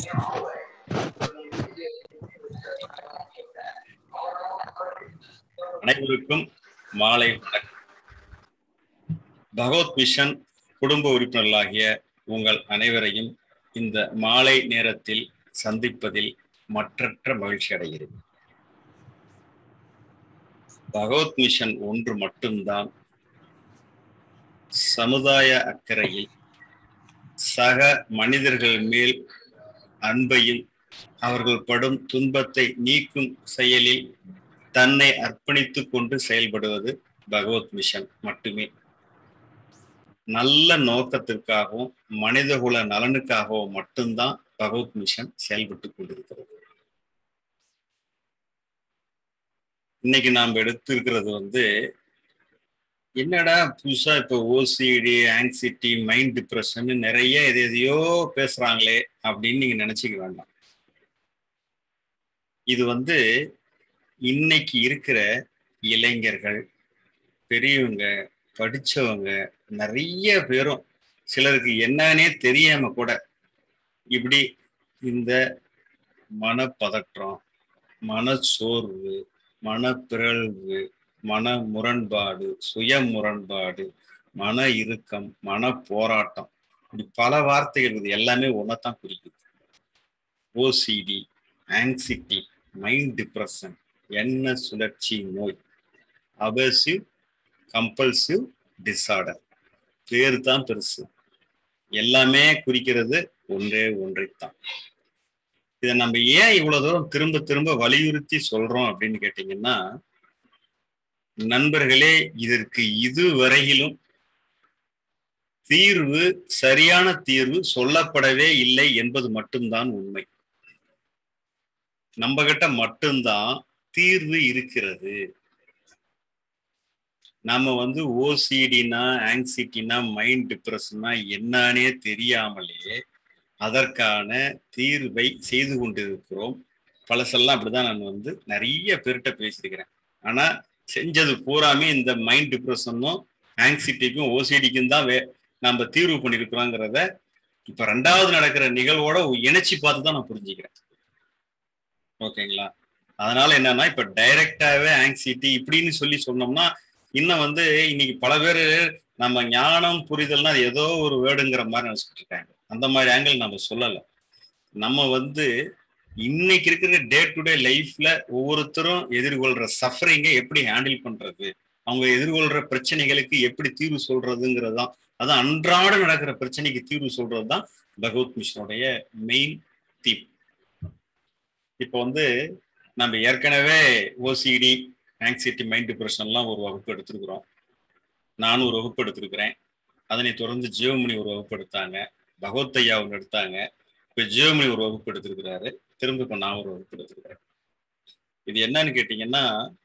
அனைவருக்கும் மாலை வணக்கம் பகவத் மிஷன் குடும்ப உறுப்பினர்களாகிய உங்கள் அனைவரையும் இந்த மாலை நேரத்தில் சந்திப்பதில் மற்றற்ற மகிழ்ச்சி அடைகிறேன் பகவத் மிஷன் ஒன்று மட்டும்தான் சமுதாய அக்கறையில் சக மனிதர்கள் மேல் அன்பையும் அவர்கள் படும் துன்பத்தை நீக்கும் செயலில் தன்னை அர்ப்பணித்துக் கொண்டு செயல்படுவது பகவத் மிஷன் மட்டுமே நல்ல நோக்கத்திற்காகவும் மனிதகுல நலனுக்காகவும் மட்டும்தான் பகவத் மிஷன் செயல்பட்டு கொண்டிருக்கிறது இன்னைக்கு நாம் எடுத்திருக்கிறது வந்து என்னடா புதுசா இப்ப ஓசிடி ஆங்ஸைட்டி மைண்ட் டிப்ரெஷன் நிறைய எது எதையோ பேசுறாங்களே அப்படின்னு நீங்க நினைச்சுக்க வேண்டாம் இது வந்து இன்னைக்கு இருக்கிற இளைஞர்கள் பெரியவங்க படிச்சவங்க நிறைய பேரும் சிலருக்கு என்னன்னே தெரியாம கூட இப்படி இந்த மனப்பதற்றம் மனச்சோர்வு மனப்பிறழ்வு மன முரண்பாடு சுய முரண்பாடு மன இறுக்கம் மன போராட்டம் இப்படி பல வார்த்தைகள் இது எல்லாமே ஒன்னதான் குறிக்குது ஓசிடி ஆங்ஸிட்டி மைண்ட் டிப்ரெஷன் எண்ண சுழற்சி நோய் அபசிவ் கம்பல்சிவ் டிசார்டர் பேர் தான் பெருசு எல்லாமே குறிக்கிறது ஒன்றே ஒன்றைத்தான் இதை நம்ம ஏன் இவ்வளவு தூரம் திரும்ப திரும்ப வலியுறுத்தி சொல்றோம் அப்படின்னு கேட்டீங்கன்னா நண்பர்களே இதற்கு இதுவரையிலும் தீர்வு சரியான தீர்வு சொல்லப்படவே இல்லை என்பது மட்டும்தான் உண்மை நம்ம கிட்ட மட்டும்தான் தீர்வு இருக்கிறது நம்ம வந்து ஓசிடினா ஆங்ஸைட்டினா மைண்ட் டிப்ரெஷனா என்னன்னே தெரியாமலே அதற்கான தீர்வை செய்து கொண்டிருக்கிறோம் பழசெல்லாம் அப்படிதான் நான் வந்து நிறைய பேர்கிட்ட பேசியிருக்கிறேன் ஆனா செஞ்சது பூராமே இந்த மைண்ட் டிப்ரெஷனும் ஆங்ஸைட்டிக்கும் ஓசிடிக்கும் தான் வே நம்ம தீர்வு பண்ணியிருக்கிறோங்கிறத இப்ப ரெண்டாவது நடக்கிற நிகழ்வோட இணைச்சி பார்த்து தான் நான் புரிஞ்சுக்கிறேன் ஓகேங்களா அதனால என்னன்னா இப்ப டைரக்டாவே ஆங்ஸைட்டி இப்படின்னு சொல்லி சொன்னோம்னா இன்னும் வந்து இன்னைக்கு பல பேர் நம்ம ஞானம் புரிதல்னா அது ஏதோ ஒரு வேர்டுங்கிற மாதிரி நினைச்சிட்டு இருக்காங்க அந்த மாதிரி ஆங்கிள் நம்ம சொல்லலை நம்ம வந்து இன்னைக்கு இருக்கிற டே டு டே லைஃப்ல ஒவ்வொருத்தரும் எதிர்கொள்ற சஃபரிங்கை எப்படி ஹேண்டில் பண்றது அவங்க எதிர்கொள்ற பிரச்சனைகளுக்கு எப்படி தீர்வு சொல்றதுங்கிறது தான் அதான் அன்றாட நடக்கிற பிரச்சனைக்கு தீர்வு சொல்றது தான் பகவத் மிஷனுடைய மெயின் தீம் இப்போ வந்து நம்ம ஏற்கனவே ஓசிடி ஆங்ஸைட்டி மைண்ட் டிப்ரெஷன்லாம் ஒரு வகுப்பு எடுத்திருக்கிறோம் நானும் ஒரு வகுப்பு எடுத்திருக்கிறேன் அதனை தொடர்ந்து ஜீவமணி ஒரு வகுப்பு எடுத்தாங்க பகவத் ஐயா ஒன்று எடுத்தாங்க இப்போ ஜீவமணி ஒரு வகுப்பு எடுத்திருக்கிறாரு திரும்ப இப்போ நான் ஒரு வகுப்பு எடுத்திருக்கிறேன் இது என்னன்னு கேட்டீங்கன்னா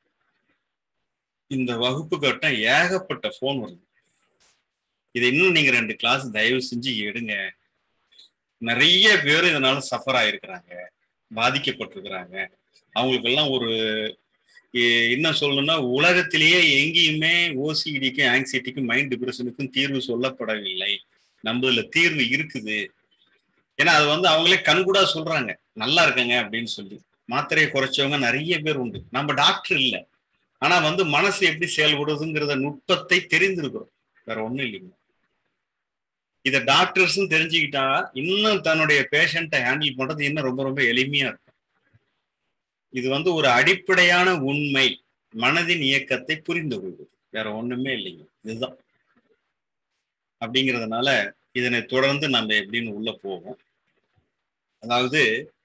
இந்த வகுப்பு கட்டம் ஏகப்பட்ட ஃபோன் வருது இது இன்னும் நீங்க ரெண்டு கிளாஸ் தயவு செஞ்சு எடுங்க நிறைய பேர் இதனால சஃபர் ஆயிருக்கிறாங்க பாதிக்கப்பட்டிருக்கிறாங்க அவங்களுக்கெல்லாம் ஒரு என்ன சொல்லணும்னா உலகத்திலேயே எங்கேயுமே ஓசிடிக்கும் ஆங்ஸைட்டிக்கும் மைண்ட் டிப்ரெஷனுக்கும் தீர்வு சொல்லப்படவில்லை நம்மள தீர்வு இருக்குது ஏன்னா அது வந்து அவங்களே கண்கூடா சொல்றாங்க நல்லா இருக்காங்க அப்படின்னு சொல்லி மாத்திரையை குறைச்சவங்க நிறைய பேர் உண்டு நம்ம டாக்டர் இல்லை ஆனா வந்து மனசு எப்படி செயல்படுதுங்கிறத நுட்பத்தை தெரிந்திருக்கிறோம் வேற ஒண்ணும் இல்லைங்க இத டாக்டர்ஸும் தெரிஞ்சுக்கிட்டா இன்னும் தன்னுடைய பேஷண்ட்டை ஹேண்டில் பண்றது இன்னும் ரொம்ப ரொம்ப எளிமையா இருக்கும் இது வந்து ஒரு அடிப்படையான உண்மை மனதின் இயக்கத்தை புரிந்து கொள்வது வேற ஒண்ணுமே இல்லைங்க இதுதான் அப்படிங்கிறதுனால இதனை தொடர்ந்து நம்ம எப்படின்னு உள்ள போவோம் அதாவது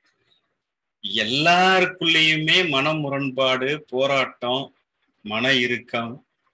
எல்லாருக்குள்ளேயுமே மன முரண்பாடு போராட்டம் மன இறுக்கம்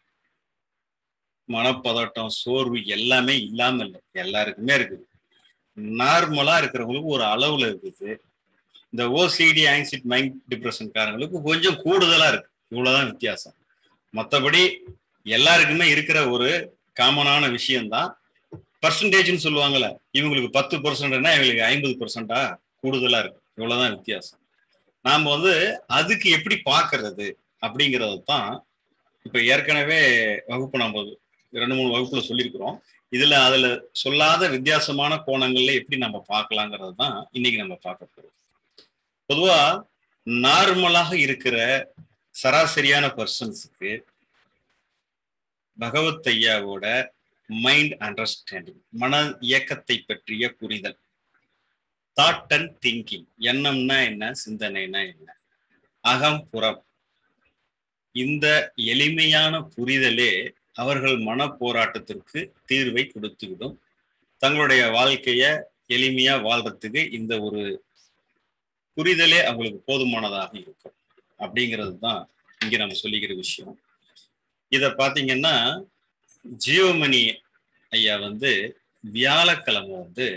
மனப்பதட்டம் சோர்வு எல்லாமே இல்லாம இல்லை எல்லாருக்குமே இருக்குது நார்மலா இருக்கிறவங்களுக்கு ஒரு அளவுல இருக்குது இந்த ஓசிடி ஆங்ஸிட் மைண்ட் டிப்ரெஷன்காரங்களுக்கு கொஞ்சம் கூடுதலா இருக்கு இவ்வளவுதான் வித்தியாசம் மற்றபடி எல்லாருக்குமே இருக்கிற ஒரு காமனான விஷயம்தான் பர்சன்டேஜ்னு சொல்லுவாங்கல்ல இவங்களுக்கு பத்து பர்சன்ட்னா இவங்களுக்கு ஐம்பது பர்சன்டா கூடுதலா இருக்கு இவ்வளவுதான் வித்தியாசம் நாம வந்து அதுக்கு எப்படி பாக்குறது அப்படிங்கிறது தான் இப்ப ஏற்கனவே வகுப்பு நம்ம ரெண்டு மூணு வகுப்புல சொல்லியிருக்கிறோம் இதுல அதுல சொல்லாத வித்தியாசமான கோணங்கள்ல எப்படி நம்ம பார்க்கலாங்கிறது தான் இன்னைக்கு நம்ம பார்க்க போறோம் பொதுவா நார்மலாக இருக்கிற சராசரியான பர்சன்ஸுக்கு பகவத் ஐயாவோட மைண்ட் அண்டர்ஸ்டாண்டிங் மன இயக்கத்தை பற்றிய புரிதல் தாட் அண்ட் திங்கிங் எண்ணம்னா என்ன சிந்தனைனா என்ன அகம் புறம் இந்த எளிமையான புரிதலே அவர்கள் மன போராட்டத்திற்கு தீர்வை கொடுத்துவிடும் தங்களுடைய வாழ்க்கைய எளிமையா வாழ்றதுக்கு இந்த ஒரு புரிதலே அவங்களுக்கு போதுமானதாக இருக்கும் அப்படிங்கிறது தான் இங்க நம்ம சொல்லிக்கிற விஷயம் இத பாத்தீங்கன்னா ஜியோமணி ஐயா வந்து வியாழக்கிழமை வந்து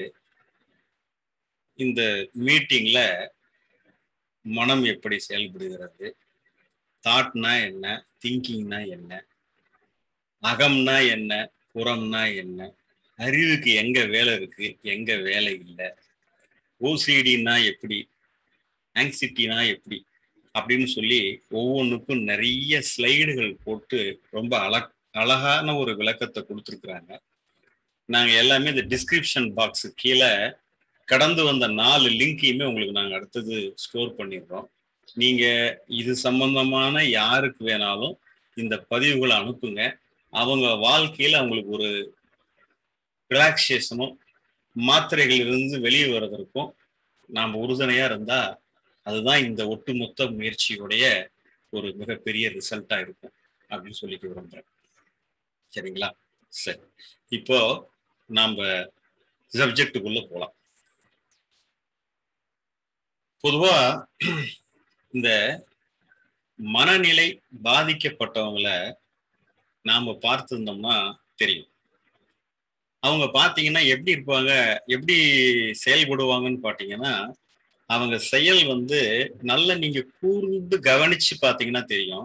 இந்த மீட்டிங்ல மனம் எப்படி செயல்படுகிறது தாட்னா என்ன திங்கிங்னா என்ன அகம்னா என்ன புறம்னா என்ன அறிவுக்கு எங்க வேலை இருக்கு எங்க வேலை இல்லை ஓசிடினா எப்படி ஆங்ஸிட்டினா எப்படி அப்படின்னு சொல்லி ஒவ்வொன்றுக்கும் நிறைய ஸ்லைடுகள் போட்டு ரொம்ப அழ அழகான ஒரு விளக்கத்தை கொடுத்துருக்குறாங்க நாங்க எல்லாமே இந்த டிஸ்கிரிப்ஷன் பாக்ஸ் கீழே கடந்து வந்த நாலு லிங்கையுமே உங்களுக்கு நாங்க அடுத்தது ஸ்டோர் பண்ணிடுறோம் நீங்க இது சம்பந்தமான யாருக்கு வேணாலும் இந்த பதிவுகளை அனுப்புங்க அவங்க வாழ்க்கையில அவங்களுக்கு ஒரு ரிலாக்ஸேஷனும் மாத்திரைகள் இருந்து வெளியே வர்றதற்கும் நாம் உறுதுணையா இருந்தா அதுதான் இந்த ஒட்டுமொத்த முயற்சியுடைய ஒரு மிகப்பெரிய ரிசல்ட்டா இருக்கும் அப்படின்னு சொல்லிட்டு விரும்புறேன் சரிங்களா சரி இப்போ நாம சப்ஜெக்டுக்குள்ள போலாம் பொதுவா இந்த மனநிலை பாதிக்கப்பட்டவங்கள நாம பார்த்திருந்தோம்னா தெரியும் அவங்க பார்த்தீங்கன்னா எப்படி இருப்பாங்க எப்படி செயல்படுவாங்கன்னு பார்த்தீங்கன்னா அவங்க செயல் வந்து நல்ல நீங்க கூர்ந்து கவனிச்சு பார்த்தீங்கன்னா தெரியும்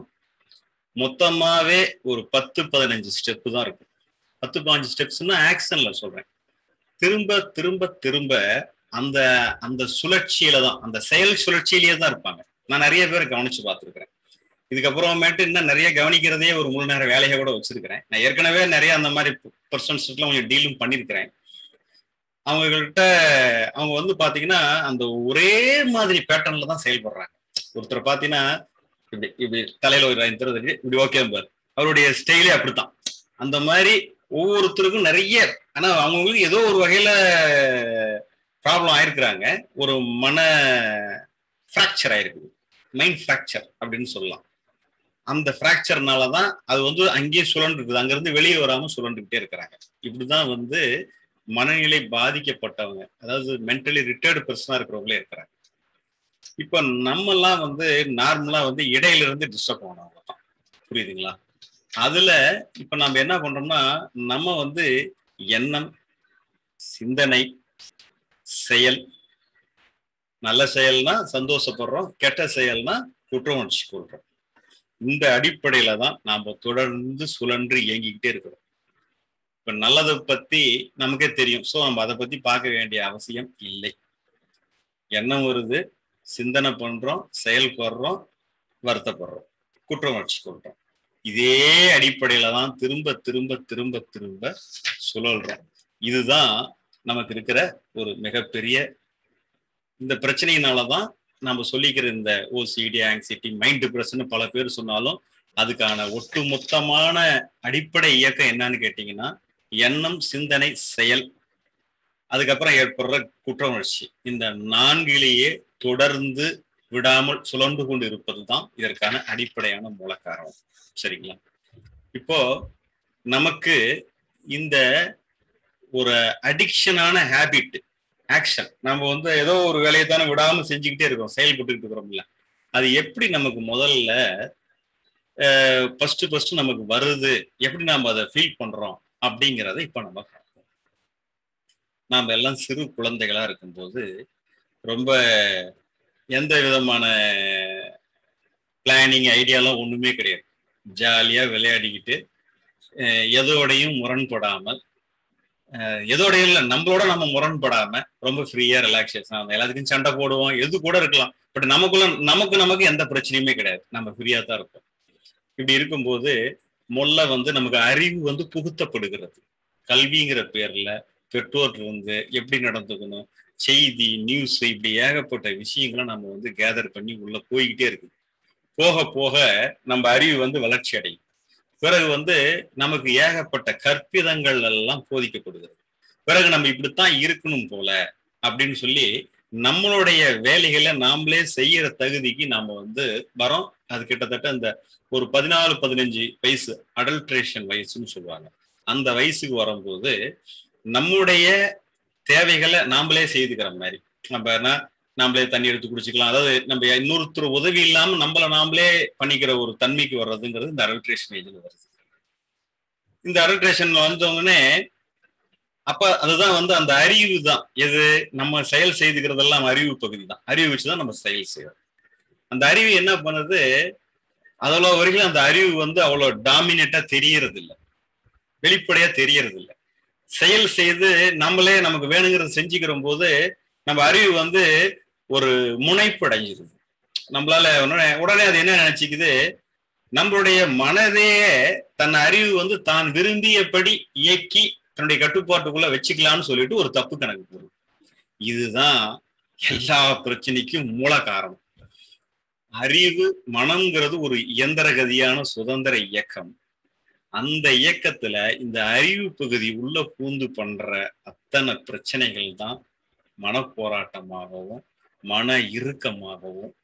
மொத்தமாவே ஒரு பத்து பதினஞ்சு ஸ்டெப்பு தான் இருக்கும் பத்து பதினஞ்சு ஸ்டெப்ஸ்னா ஆக்ஷன்ல சொல்றேன் திரும்ப திரும்ப திரும்ப அந்த அந்த சுழற்சியில தான் அந்த செயல் சுழற்சியிலேயே தான் இருப்பாங்க நான் நிறைய பேரை கவனிச்சு பார்த்துருக்கிறேன் இதுக்கப்புறமேட்டு இன்னும் நிறைய கவனிக்கிறதே ஒரு முழு நேர வேலையை கூட வச்சிருக்கிறேன் நான் ஏற்கனவே நிறைய அந்த மாதிரி பர்சன்ஸ்லாம் கொஞ்சம் டீலும் பண்ணியிருக்கிறேன் அவங்ககிட்ட அவங்க வந்து பாத்தீங்கன்னா அந்த ஒரே மாதிரி பேட்டர்ன்ல தான் செயல்படுறாங்க ஒருத்தர் பாத்தீங்கன்னா இப்படி இப்படி தலையில ஒரு தருவதுக்கு இப்படி ஓகே பாரு அவருடைய ஸ்டைலே அப்படித்தான் அந்த மாதிரி ஒவ்வொருத்தருக்கும் நிறைய ஆனா அவங்களுக்கு ஏதோ ஒரு வகையில ப்ராப்ளம் ஆயிருக்கிறாங்க ஒரு மன ஃப்ராக்சர் ஆயிருக்குது மைண்ட் ஃப்ராக்சர் அப்படின்னு சொல்லலாம் அந்த ஃப்ராக்சர்னால தான் அது வந்து அங்கேயே சுழன்று இருக்குது அங்கிருந்து வெளியே வராம சுழண்டுகிட்டே இருக்கிறாங்க இப்படிதான் வந்து மனநிலை பாதிக்கப்பட்டவங்க அதாவது மென்டலி ரிட்டையர்டு பர்சனா இருக்கிறவங்களே இருக்கிறாங்க இப்ப நம்ம எல்லாம் வந்து நார்மலா வந்து இடையில இருந்து டிஸ்டர்ப் ஆனவங்க தான் புரியுதுங்களா அதுல இப்ப நம்ம என்ன பண்றோம்னா நம்ம வந்து எண்ணம் சிந்தனை செயல் நல்ல செயல்னா சந்தோஷப்படுறோம் கெட்ட செயல்னா குற்ற உணர்ச்சி கொள்றோம் இந்த அடிப்படையில தான் நாம தொடர்ந்து சுழன்று இயங்கிக்கிட்டே இருக்கிறோம் இப்ப நல்லதை பத்தி நமக்கே தெரியும் ஸோ நம்ம அதை பத்தி பார்க்க வேண்டிய அவசியம் இல்லை எண்ணம் வருது சிந்தனை பண்றோம் செயல்படுறோம் வருத்தப்படுறோம் குற்ற உணர்ச்சி கொள்றோம் இதே அடிப்படையில தான் திரும்ப திரும்ப திரும்ப திரும்ப சுழல்றோம் இதுதான் நமக்கு இருக்கிற ஒரு மிகப்பெரிய இந்த பிரச்சனையினாலதான் நம்ம சொல்லிக்கிற இந்த ஓசிடி ஆங்ஸைட்டி மைண்ட் டிப்ரெஷன் பல பேர் சொன்னாலும் அதுக்கான ஒட்டுமொத்தமான அடிப்படை இயக்கம் என்னன்னு கேட்டீங்கன்னா எண்ணம் சிந்தனை செயல் அதுக்கப்புறம் ஏற்படுற குற்ற உணர்ச்சி இந்த நான்கிலேயே தொடர்ந்து விடாமல் சுழன்று கொண்டு இருப்பது தான் இதற்கான அடிப்படையான மூல காரணம் சரிங்களா இப்போ நமக்கு இந்த ஒரு அடிக்ஷனான ஹேபிட் ஆக்ஷன் நம்ம வந்து ஏதோ ஒரு வேலையை தானே விடாம செஞ்சுக்கிட்டே இருக்கோம் செயல்பட்டுக்கிட்டு இருக்கிறோம்ல அது எப்படி நமக்கு முதல்ல ஃபர்ஸ்ட் ஃபர்ஸ்ட் நமக்கு வருது எப்படி நாம அதை ஃபீல் பண்றோம் அப்படிங்கிறத இப்ப நம்ம பார்ப்போம் நாம் எல்லாம் சிறு குழந்தைகளா இருக்கும்போது ரொம்ப எந்த விதமான பிளானிங் ஐடியாலாம் ஒண்ணுமே கிடையாது ஜாலியா விளையாடிக்கிட்டு எதோடையும் முரண்படாமல் எதோடையும் இல்லை நம்மளோட நம்ம முரண்படாம ரொம்ப ஃப்ரீயா ரிலாக்ஸேஷன் ஆகும் எல்லாத்துக்கும் சண்டை போடுவோம் எது கூட இருக்கலாம் பட் நமக்குள்ள நமக்கு நமக்கு எந்த பிரச்சனையுமே கிடையாது நம்ம ஃப்ரீயா தான் இருப்போம் இப்படி இருக்கும்போது மொல்ல வந்து நமக்கு அறிவு வந்து புகுத்தப்படுகிறது கல்விங்கிற பேர்ல பெற்றோர் இருந்து எப்படி நடந்துக்கணும் செய்தி நியூஸ் இப்படி ஏகப்பட்ட விஷயங்களை நம்ம வந்து கேதர் பண்ணி உள்ள போய்கிட்டே இருக்குது போக போக நம்ம அறிவு வந்து வளர்ச்சி அடையும் பிறகு வந்து நமக்கு ஏகப்பட்ட கற்பிதங்கள் எல்லாம் போதிக்கப்படுகிறது பிறகு நம்ம இப்படித்தான் இருக்கணும் போல அப்படின்னு சொல்லி நம்மளுடைய வேலைகளை நாமளே செய்யற தகுதிக்கு நாம வந்து வரோம் அது கிட்டத்தட்ட இந்த ஒரு பதினாலு பதினஞ்சு வயசு அடல்ட்ரேஷன் வயசுன்னு சொல்லுவாங்க அந்த வயசுக்கு வரும்போது நம்முடைய தேவைகளை நாமளே செய்துக்கிற மாதிரி நம்ம என்ன நாமளே தண்ணி எடுத்து குடிச்சுக்கலாம் அதாவது நம்ம இன்னொருத்தர் உதவி இல்லாம நம்மள நாமளே பண்ணிக்கிற ஒரு தன்மைக்கு வர்றதுங்கிறது இந்த அடல்ட்ரேஷன் ஏஜ்ல வருது இந்த அடல்ட்ரேஷன் வந்தவொடனே அப்ப அதுதான் வந்து அந்த அறிவு தான் எது நம்ம செயல் செய்துக்கிறதெல்லாம் அறிவு பகுதி தான் அறிவு வச்சுதான் நம்ம செயல் செய்யறோம் அந்த அறிவு என்ன பண்ணுது அவ்வளோ வரைக்கும் அந்த அறிவு வந்து அவ்வளோ டாமினேட்டா தெரியறது இல்லை வெளிப்படையா தெரியறது இல்லை செயல் செய்து நம்மளே நமக்கு வேணுங்கிறத செஞ்சுக்கிற போது நம்ம அறிவு வந்து ஒரு முனைப்பு அடைஞ்சிருது நம்மளால உடனே உடனே அது என்ன நினைச்சுக்குது நம்மளுடைய மனதையே தன் அறிவு வந்து தான் விரும்பியபடி இயக்கி தன்னுடைய கட்டுப்பாட்டுக்குள்ள வச்சுக்கலாம்னு சொல்லிட்டு ஒரு தப்பு கணக்கு போடும் இதுதான் எல்லா பிரச்சனைக்கும் மூல காரணம் அறிவு மனம்ங்கிறது ஒரு இயந்திர கதியான சுதந்திர இயக்கம் அந்த இயக்கத்துல இந்த அறிவு பகுதி உள்ள பூந்து பண்ற அத்தனை பிரச்சனைகள் தான் மன போராட்டமாகவும் மன இறுக்கமாகவும்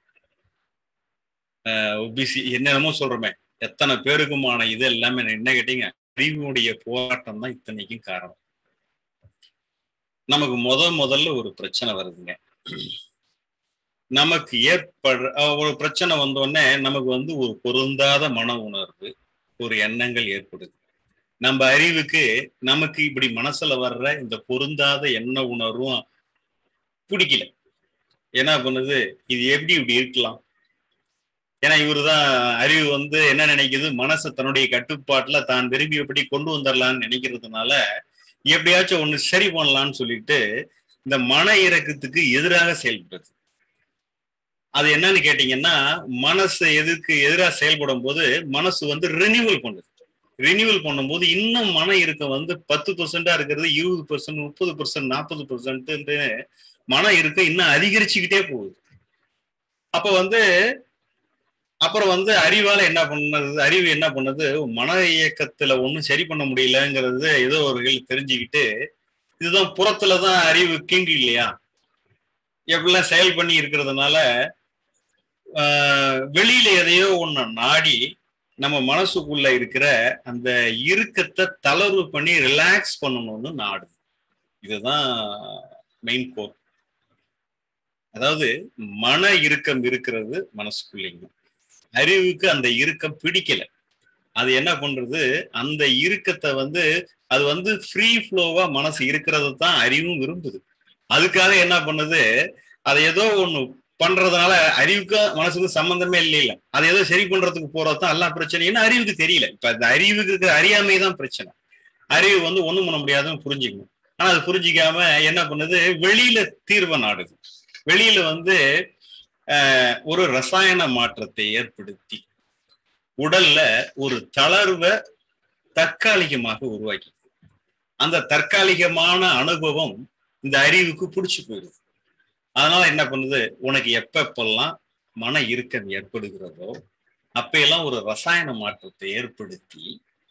பிசி என்னென்னமோ சொல்றோமே எத்தனை பேருக்குமான இது எல்லாமே என்ன கேட்டீங்க அறிவுடைய போராட்டம் தான் இத்தனைக்கும் காரணம் நமக்கு முத முதல்ல ஒரு பிரச்சனை வருதுங்க நமக்கு ஏற்படுற ஒரு பிரச்சனை வந்தோடனே நமக்கு வந்து ஒரு பொருந்தாத மன உணர்வு ஒரு எண்ணங்கள் ஏற்படுது நம்ம அறிவுக்கு நமக்கு இப்படி மனசுல வர்ற இந்த பொருந்தாத எண்ண உணர்வும் பிடிக்கல என்ன பண்ணுது இது எப்படி இப்படி இருக்கலாம் ஏன்னா இவரு தான் அறிவு வந்து என்ன நினைக்குது மனசை தன்னுடைய கட்டுப்பாட்டுல தான் விரும்பியபடி கொண்டு வந்துடலான்னு நினைக்கிறதுனால எப்படியாச்சும் ஒண்ணு சரி பண்ணலாம்னு சொல்லிட்டு இந்த மன இறக்கத்துக்கு எதிராக செயல்படுறது அது என்னன்னு கேட்டீங்கன்னா மனசு எதுக்கு எதிராக செயல்படும் போது மனசு வந்து ரினியூவல் பண்ணுது ரினியூவல் பண்ணும்போது இன்னும் மன இறுக்கம் வந்து பத்து பர்சன்டா இருக்கிறது இருபது பர்சன்ட் முப்பது பர்சன்ட் நாற்பது பர்சன்ட் மன இறுக்கம் இன்னும் அதிகரிச்சுக்கிட்டே போகுது அப்ப வந்து அப்புறம் வந்து அறிவால என்ன பண்ணது அறிவு என்ன பண்ணுது மன இயக்கத்துல ஒன்றும் சரி பண்ண முடியலங்கிறது ஏதோ ஒரு தெரிஞ்சுக்கிட்டு இதுதான் புறத்துலதான் அறிவு கிங்கு இல்லையா எப்படிலாம் செயல் பண்ணி இருக்கிறதுனால வெளியில எதையோ ஒண்ணு நாடி நம்ம மனசுக்குள்ள இருக்கிற அந்த இறுக்கத்தை தளர்வு பண்ணி ரிலாக்ஸ் பண்ணணும்னு நாடுது இதுதான் மெயின் கோர் அதாவது மன இறுக்கம் இருக்கிறது மனசுக்குள்ளேங்க அறிவுக்கு அந்த இறுக்கம் பிடிக்கல அது என்ன பண்றது அந்த இறுக்கத்தை வந்து அது வந்து ஃப்ரீ ஃப்ளோவா மனசு இருக்கிறது தான் அறிவும் விரும்புது அதுக்காக என்ன பண்ணுது அதை ஏதோ ஒண்ணு பண்றதுனால அறிவுக்கும் மனசுக்கும் சம்பந்தமே இல்லை இல்ல அதை ஏதோ சரி பண்றதுக்கு போறதுதான் எல்லா பிரச்சனையும் அறிவுக்கு தெரியல இப்ப அந்த அறிவுக்கு இருக்கிற அறியாமை தான் பிரச்சனை அறிவு வந்து ஒண்ணும் பண்ண முடியாதுன்னு புரிஞ்சுக்கணும் ஆனா அது புரிஞ்சிக்காம என்ன பண்ணுது வெளியில தீர்வை நாடுது வெளியில வந்து ஒரு ரசாயன மாற்றத்தை ஏற்படுத்தி உடல்ல ஒரு தளர்வை தற்காலிகமாக உருவாக்கி அந்த தற்காலிகமான அனுபவம் இந்த அறிவுக்கு பிடிச்சு போயிடுது அதனால என்ன பண்ணுது உனக்கு எப்பப்பெல்லாம் மன இறுக்கம் ஏற்படுகிறதோ அப்பெல்லாம் ஒரு ரசாயன மாற்றத்தை ஏற்படுத்தி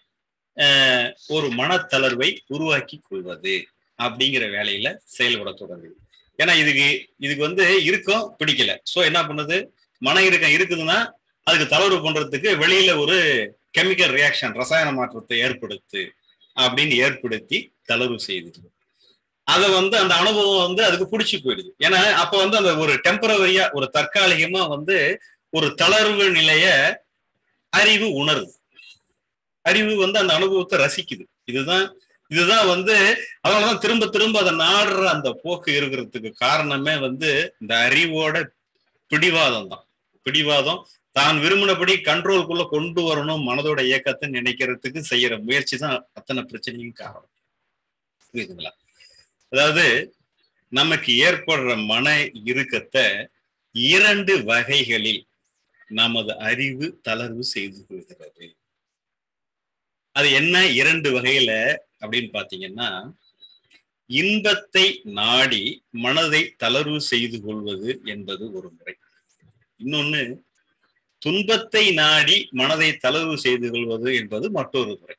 ஒரு மனத்தளர்வை உருவாக்கி கொள்வது அப்படிங்கிற வேலையில செயல்பட தொடங்குது ஏன்னா இதுக்கு இதுக்கு வந்து இருக்கும் பிடிக்கல சோ என்ன பண்ணுது மன இறுக்கம் இருக்குதுன்னா அதுக்கு தளர்வு பண்றதுக்கு வெளியில ஒரு கெமிக்கல் ரியாக்ஷன் ரசாயன மாற்றத்தை ஏற்படுத்து அப்படின்னு ஏற்படுத்தி தளர்வு செய்யுது அதை வந்து அந்த அனுபவம் வந்து அதுக்கு பிடிச்சி போயிடுது ஏன்னா அப்ப வந்து அந்த ஒரு டெம்பரவரியா ஒரு தற்காலிகமா வந்து ஒரு தளர்வு நிலைய அறிவு உணருது அறிவு வந்து அந்த அனுபவத்தை ரசிக்குது இதுதான் இதுதான் வந்து அதனாலதான் திரும்ப திரும்ப அதை நாடுற அந்த போக்கு இருக்கிறதுக்கு காரணமே வந்து இந்த அறிவோட பிடிவாதம் தான் பிடிவாதம் தான் விரும்பினபடி கண்ட்ரோல்குள்ள கொண்டு வரணும் மனதோட இயக்கத்தை நினைக்கிறதுக்கு செய்யற முயற்சி தான் அத்தனை பிரச்சனையும் காரணம் புரியுதுங்களா அதாவது நமக்கு ஏற்படுற மன இறுக்கத்தை இரண்டு வகைகளில் நமது அறிவு தளர்வு செய்து கொள்கிறது அது என்ன இரண்டு வகையில அப்படின்னு பாத்தீங்கன்னா இன்பத்தை நாடி மனதை தளர்வு செய்து கொள்வது என்பது ஒரு முறை இன்னொன்னு துன்பத்தை நாடி மனதை தளர்வு செய்து கொள்வது என்பது மற்றொரு முறை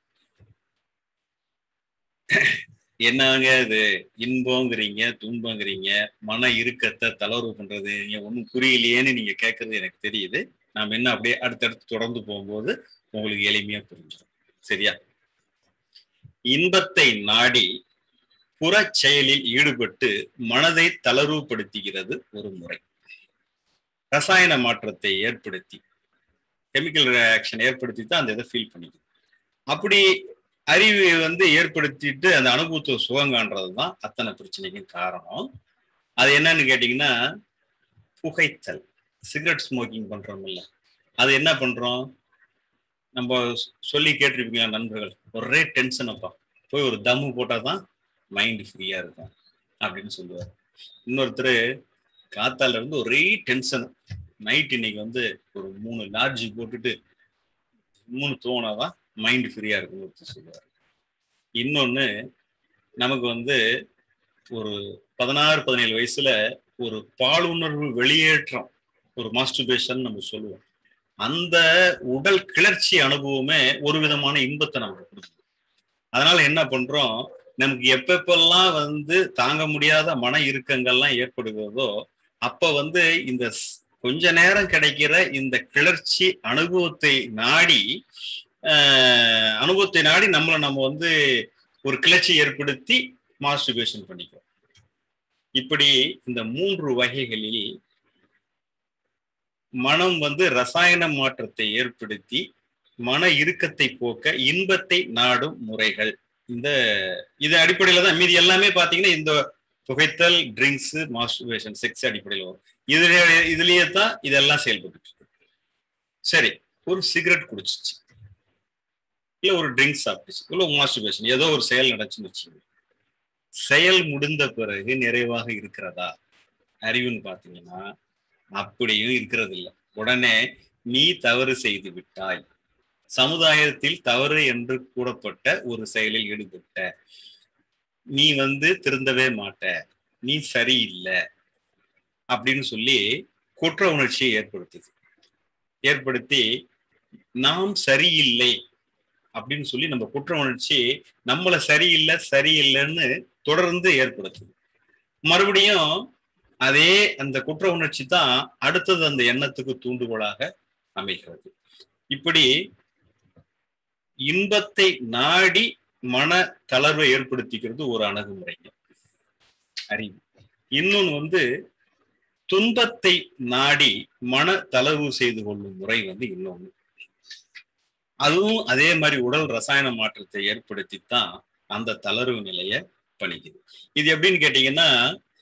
என்னங்க இது இன்பங்கிறீங்க துன்பங்கிறீங்க மன இறுக்கத்தை தளர்வு பண்றது நீங்க ஒன்றும் புரியலையேன்னு நீங்க கேட்கறது எனக்கு தெரியுது நாம் என்ன அப்படியே அடுத்தடுத்து தொடர்ந்து போகும்போது உங்களுக்கு எளிமையா புரிஞ்சிடும் சரியா இன்பத்தை நாடி புற செயலில் ஈடுபட்டு மனதை தளர்வுபடுத்துகிறது ஒரு முறை ரசாயன மாற்றத்தை ஏற்படுத்தி கெமிக்கல் ரியாக்ஷன் ஏற்படுத்தி தான் அந்த இதை ஃபீல் பண்ணிக்குது அப்படி அறிவு வந்து ஏற்படுத்திட்டு அந்த அனுபவத்தை சுகம் காண்றது தான் அத்தனை பிரச்சனைக்கும் காரணம் அது என்னன்னு கேட்டீங்கன்னா புகைத்தல் சிகரெட் ஸ்மோக்கிங் பண்றோம்ல அது என்ன பண்றோம் நம்ம சொல்லி கேட்டிருப்பீங்க நண்பர்கள் ஒரே டென்ஷன் அப்பா போய் ஒரு தம்மு போட்டால் தான் மைண்ட் ஃப்ரீயா இருக்கும் அப்படின்னு சொல்லுவார் இன்னொருத்தர் காத்தால இருந்து ஒரே டென்ஷன் நைட் இன்னைக்கு வந்து ஒரு மூணு லார்ஜ் போட்டுட்டு மூணு தோணாதான் மைண்ட் ஃப்ரீயா இருக்கும்னு ஒருத்தர் சொல்லுவார் இன்னொன்னு நமக்கு வந்து ஒரு பதினாறு பதினேழு வயசுல ஒரு பாலுணர்வு வெளியேற்றம் ஒரு மாஸ்டர்பேஷன் நம்ம சொல்லுவோம் அந்த உடல் கிளர்ச்சி அனுபவமே ஒரு விதமான இன்பத்தை நமக்கு கொடுக்குது அதனால என்ன பண்றோம் நமக்கு எப்பப்பெல்லாம் வந்து தாங்க முடியாத மன இறுக்கங்கள்லாம் ஏற்படுகிறதோ அப்ப வந்து இந்த கொஞ்ச நேரம் கிடைக்கிற இந்த கிளர்ச்சி அனுபவத்தை நாடி அனுபவத்தை நாடி நம்மளை நம்ம வந்து ஒரு கிளர்ச்சி ஏற்படுத்தி மாஸ்டிபேஷன் பண்ணிக்கிறோம் இப்படி இந்த மூன்று வகைகளில் மனம் வந்து ரசாயன மாற்றத்தை ஏற்படுத்தி மன இறுக்கத்தை போக்க இன்பத்தை நாடும் முறைகள் இந்த இது அடிப்படையில தான் மீதி எல்லாமே பாத்தீங்கன்னா இந்த புகைத்தல் ட்ரிங்க்ஸ் மாஸ்டர்பேஷன் செக்ஸ் அடிப்படையில் வரும் இதுல இதுலயே தான் இதெல்லாம் செயல்பட்டு இருக்கு சரி ஒரு சிகரெட் குடிச்சிச்சு இல்ல ஒரு ட்ரிங்க்ஸ் சாப்பிட்டுச்சு இல்ல மாஸ்டர்பேஷன் ஏதோ ஒரு செயல் நடச்சுன்னு வச்சுக்கோங்க செயல் முடிந்த பிறகு நிறைவாக இருக்கிறதா அறிவுன்னு பாத்தீங்கன்னா அப்படியும் இருக்கிறது இல்லை உடனே நீ தவறு செய்து விட்டாய் சமுதாயத்தில் தவறு என்று கூறப்பட்ட ஒரு செயலில் ஈடுபட்ட நீ வந்து திருந்தவே மாட்ட நீ சரியில்லை அப்படின்னு சொல்லி குற்ற உணர்ச்சியை ஏற்படுத்துது ஏற்படுத்தி நாம் சரியில்லை அப்படின்னு சொல்லி நம்ம குற்ற உணர்ச்சி நம்மளை சரியில்லை சரியில்லைன்னு தொடர்ந்து ஏற்படுத்துது மறுபடியும் அதே அந்த குற்ற உணர்ச்சி தான் அடுத்தது அந்த எண்ணத்துக்கு தூண்டுகோலாக அமைகிறது இப்படி இன்பத்தை நாடி மன தளர்வை ஏற்படுத்திக்கிறது ஒரு அணுகுமுறைங்க அறிவு இன்னொன்று வந்து துன்பத்தை நாடி மன தளர்வு செய்து கொள்ளும் முறை வந்து இன்னொன்று அதுவும் அதே மாதிரி உடல் ரசாயன மாற்றத்தை ஏற்படுத்தி தான் அந்த தளர்வு நிலைய பண்ணிக்குது இது எப்படின்னு கேட்டீங்கன்னா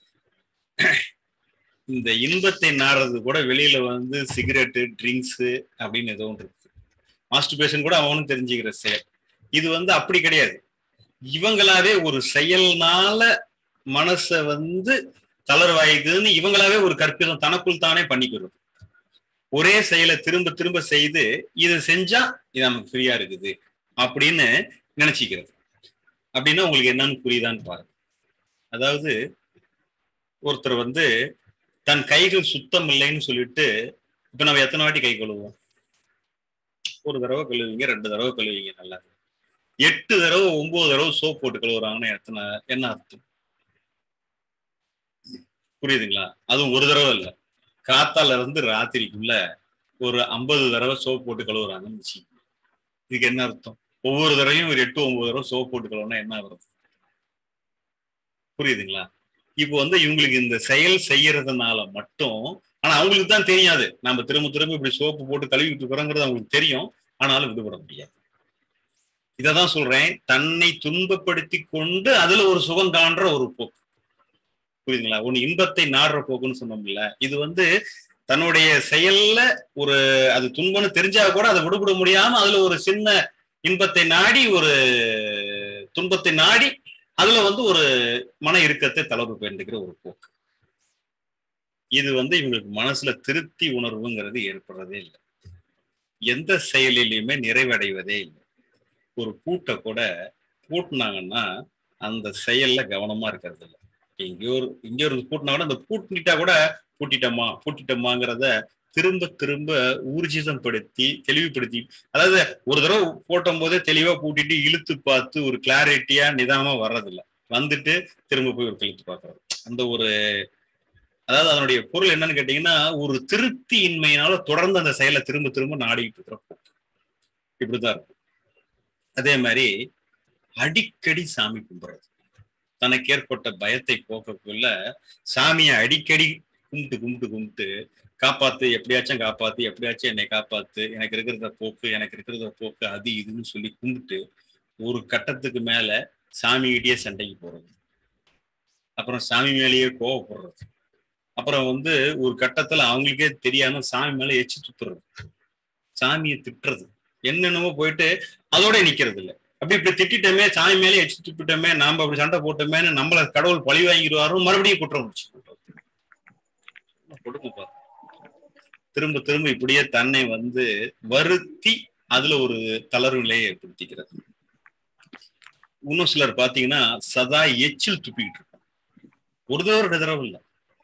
இந்த இன்பத்தை நாடுறது கூட வெளியில வந்து சிகரெட்டு ட்ரிங்க்ஸு அப்படின்னு ஏதோ ஒன்று இருக்கு மாஸ்டர்பேஷன் கூட அவனும் தெரிஞ்சுக்கிற செயல் இது வந்து அப்படி கிடையாது இவங்களாவே ஒரு செயல்னால மனச வந்து தளர்வாயுதுன்னு இவங்களாவே ஒரு கற்பிதம் தனக்குள் தானே பண்ணிக்கிறது ஒரே செயலை திரும்ப திரும்ப செய்து இதை செஞ்சா இது நமக்கு ஃப்ரீயா இருக்குது அப்படின்னு நினைச்சிக்கிறது அப்படின்னா உங்களுக்கு என்னன்னு புரியுதான்னு பாருங்க அதாவது ஒருத்தர் வந்து தன் கைகள் சுத்தம் இல்லைன்னு சொல்லிட்டு இப்ப நம்ம எத்தனை வாட்டி கை கழுவோம் ஒரு தடவை கழுவிங்க ரெண்டு தடவை கழுவிங்க நல்லா எட்டு தடவை ஒன்பது தடவை சோப் போட்டு கழுவுறாங்கன்னு எத்தனை என்ன அர்த்தம் புரியுதுங்களா அதுவும் ஒரு தடவை இல்லை காத்தால இருந்து ராத்திரிக்குள்ள ஒரு ஐம்பது தடவை சோப் போட்டு கழுவுறாங்கன்னு வச்சுக்கோங்க இதுக்கு என்ன அர்த்தம் ஒவ்வொரு தடவையும் ஒரு எட்டு ஒன்பது தடவை சோப் போட்டு கழுவுனா என்ன வருது புரியுதுங்களா இப்போ வந்து இவங்களுக்கு இந்த செயல் செய்யறதுனால மட்டும் ஆனா அவங்களுக்கு தான் தெரியாது நம்ம திரும்ப திரும்ப இப்படி சோப்பு போட்டு கழுவிட்டு இருக்கிறோங்கிறது அவங்களுக்கு தெரியும் ஆனாலும் விடுபட முடியாது இததான் சொல்றேன் தன்னை துன்பப்படுத்தி கொண்டு அதுல ஒரு சுகம் காண்ற ஒரு போக்கு புரியுதுங்களா ஒண்ணு இன்பத்தை நாடுற போக்குன்னு சொன்னோம்ல இது வந்து தன்னுடைய செயல்ல ஒரு அது துன்பம்னு தெரிஞ்சா கூட அதை விடுபட முடியாம அதுல ஒரு சின்ன இன்பத்தை நாடி ஒரு துன்பத்தை நாடி அதுல வந்து ஒரு மன இறுக்கத்தை தளர்வு பெண்டுகிற ஒரு போக்கு இது வந்து இவங்களுக்கு மனசுல திருப்தி உணர்வுங்கிறது ஏற்படுறதே இல்லை எந்த செயலிலையுமே நிறைவடைவதே இல்லை ஒரு பூட்டை கூட பூட்டினாங்கன்னா அந்த செயல்ல கவனமா இருக்கிறது இல்லை எங்கேயோ ஒரு எங்கேயோ ஒரு பூட்டினா கூட அந்த பூட்டிட்டா கூட பூட்டிட்டோமா பூட்டிட்டோமாங்கிறத திரும்ப திரும்ப ஊர்ஜிதம் படுத்தி தெளிவுபடுத்தி அதாவது ஒரு தடவை போட்டும் போதே தெளிவா பூட்டிட்டு இழுத்து பார்த்து ஒரு கிளாரிட்டியா நிதானமா வர்றதில்ல வந்துட்டு திரும்ப போய் ஒரு இழுத்து பார்க்கறது அந்த ஒரு அதாவது அதனுடைய பொருள் என்னன்னு கேட்டீங்கன்னா ஒரு திருப்தி இன்மையினால தொடர்ந்து அந்த செயலை திரும்ப திரும்ப நாடிக்கிட்டு இருக்கிற போக்கு இப்படிதான் இருக்கும் அதே மாதிரி அடிக்கடி சாமி கும்பிடுறது தனக்கு ஏற்பட்ட பயத்தை போக்கக்குள்ள சாமியை அடிக்கடி கும்பிட்டு கும்பிட்டு கும்பிட்டு காப்பாத்து எப்படியாச்சும் காப்பாத்து எப்படியாச்சும் என்னை காப்பாத்து எனக்கு இருக்கிறத போக்கு எனக்கு இருக்கிறத போக்கு அது இதுன்னு சொல்லி கும்பிட்டு ஒரு கட்டத்துக்கு மேல சாமிகிட்டயே சண்டைக்கு போறது அப்புறம் சாமி மேலேயே கோவப்படுறது அப்புறம் வந்து ஒரு கட்டத்துல அவங்களுக்கே தெரியாம சாமி மேல எச்சு துப்புறது சாமியை திட்டுறது என்னென்னமோ போயிட்டு அதோட நிக்கிறது இல்லை அப்படி இப்படி திட்டிட்டோமே சாமி மேலே எச்சு துப்பிட்டோமே நாம அப்படி சண்டை போட்டோமேன்னு நம்மள கடவுள் பழி வாங்கிடுவாரும் மறுபடியும் குற்றம் முடிச்சு கொடுக்கும் பாரு திரும்ப திரும்ப இப்படியே தன்னை வந்து வருத்தி அதுல ஒரு தளர்வு நிலையை ஏற்படுத்திக்கிறது இன்னும் சிலர் பாத்தீங்கன்னா சதா எச்சில் துப்பிக்கிட்டு இருப்பாங்க ஒரு தடவை ரெண்டு தடவை இல்லை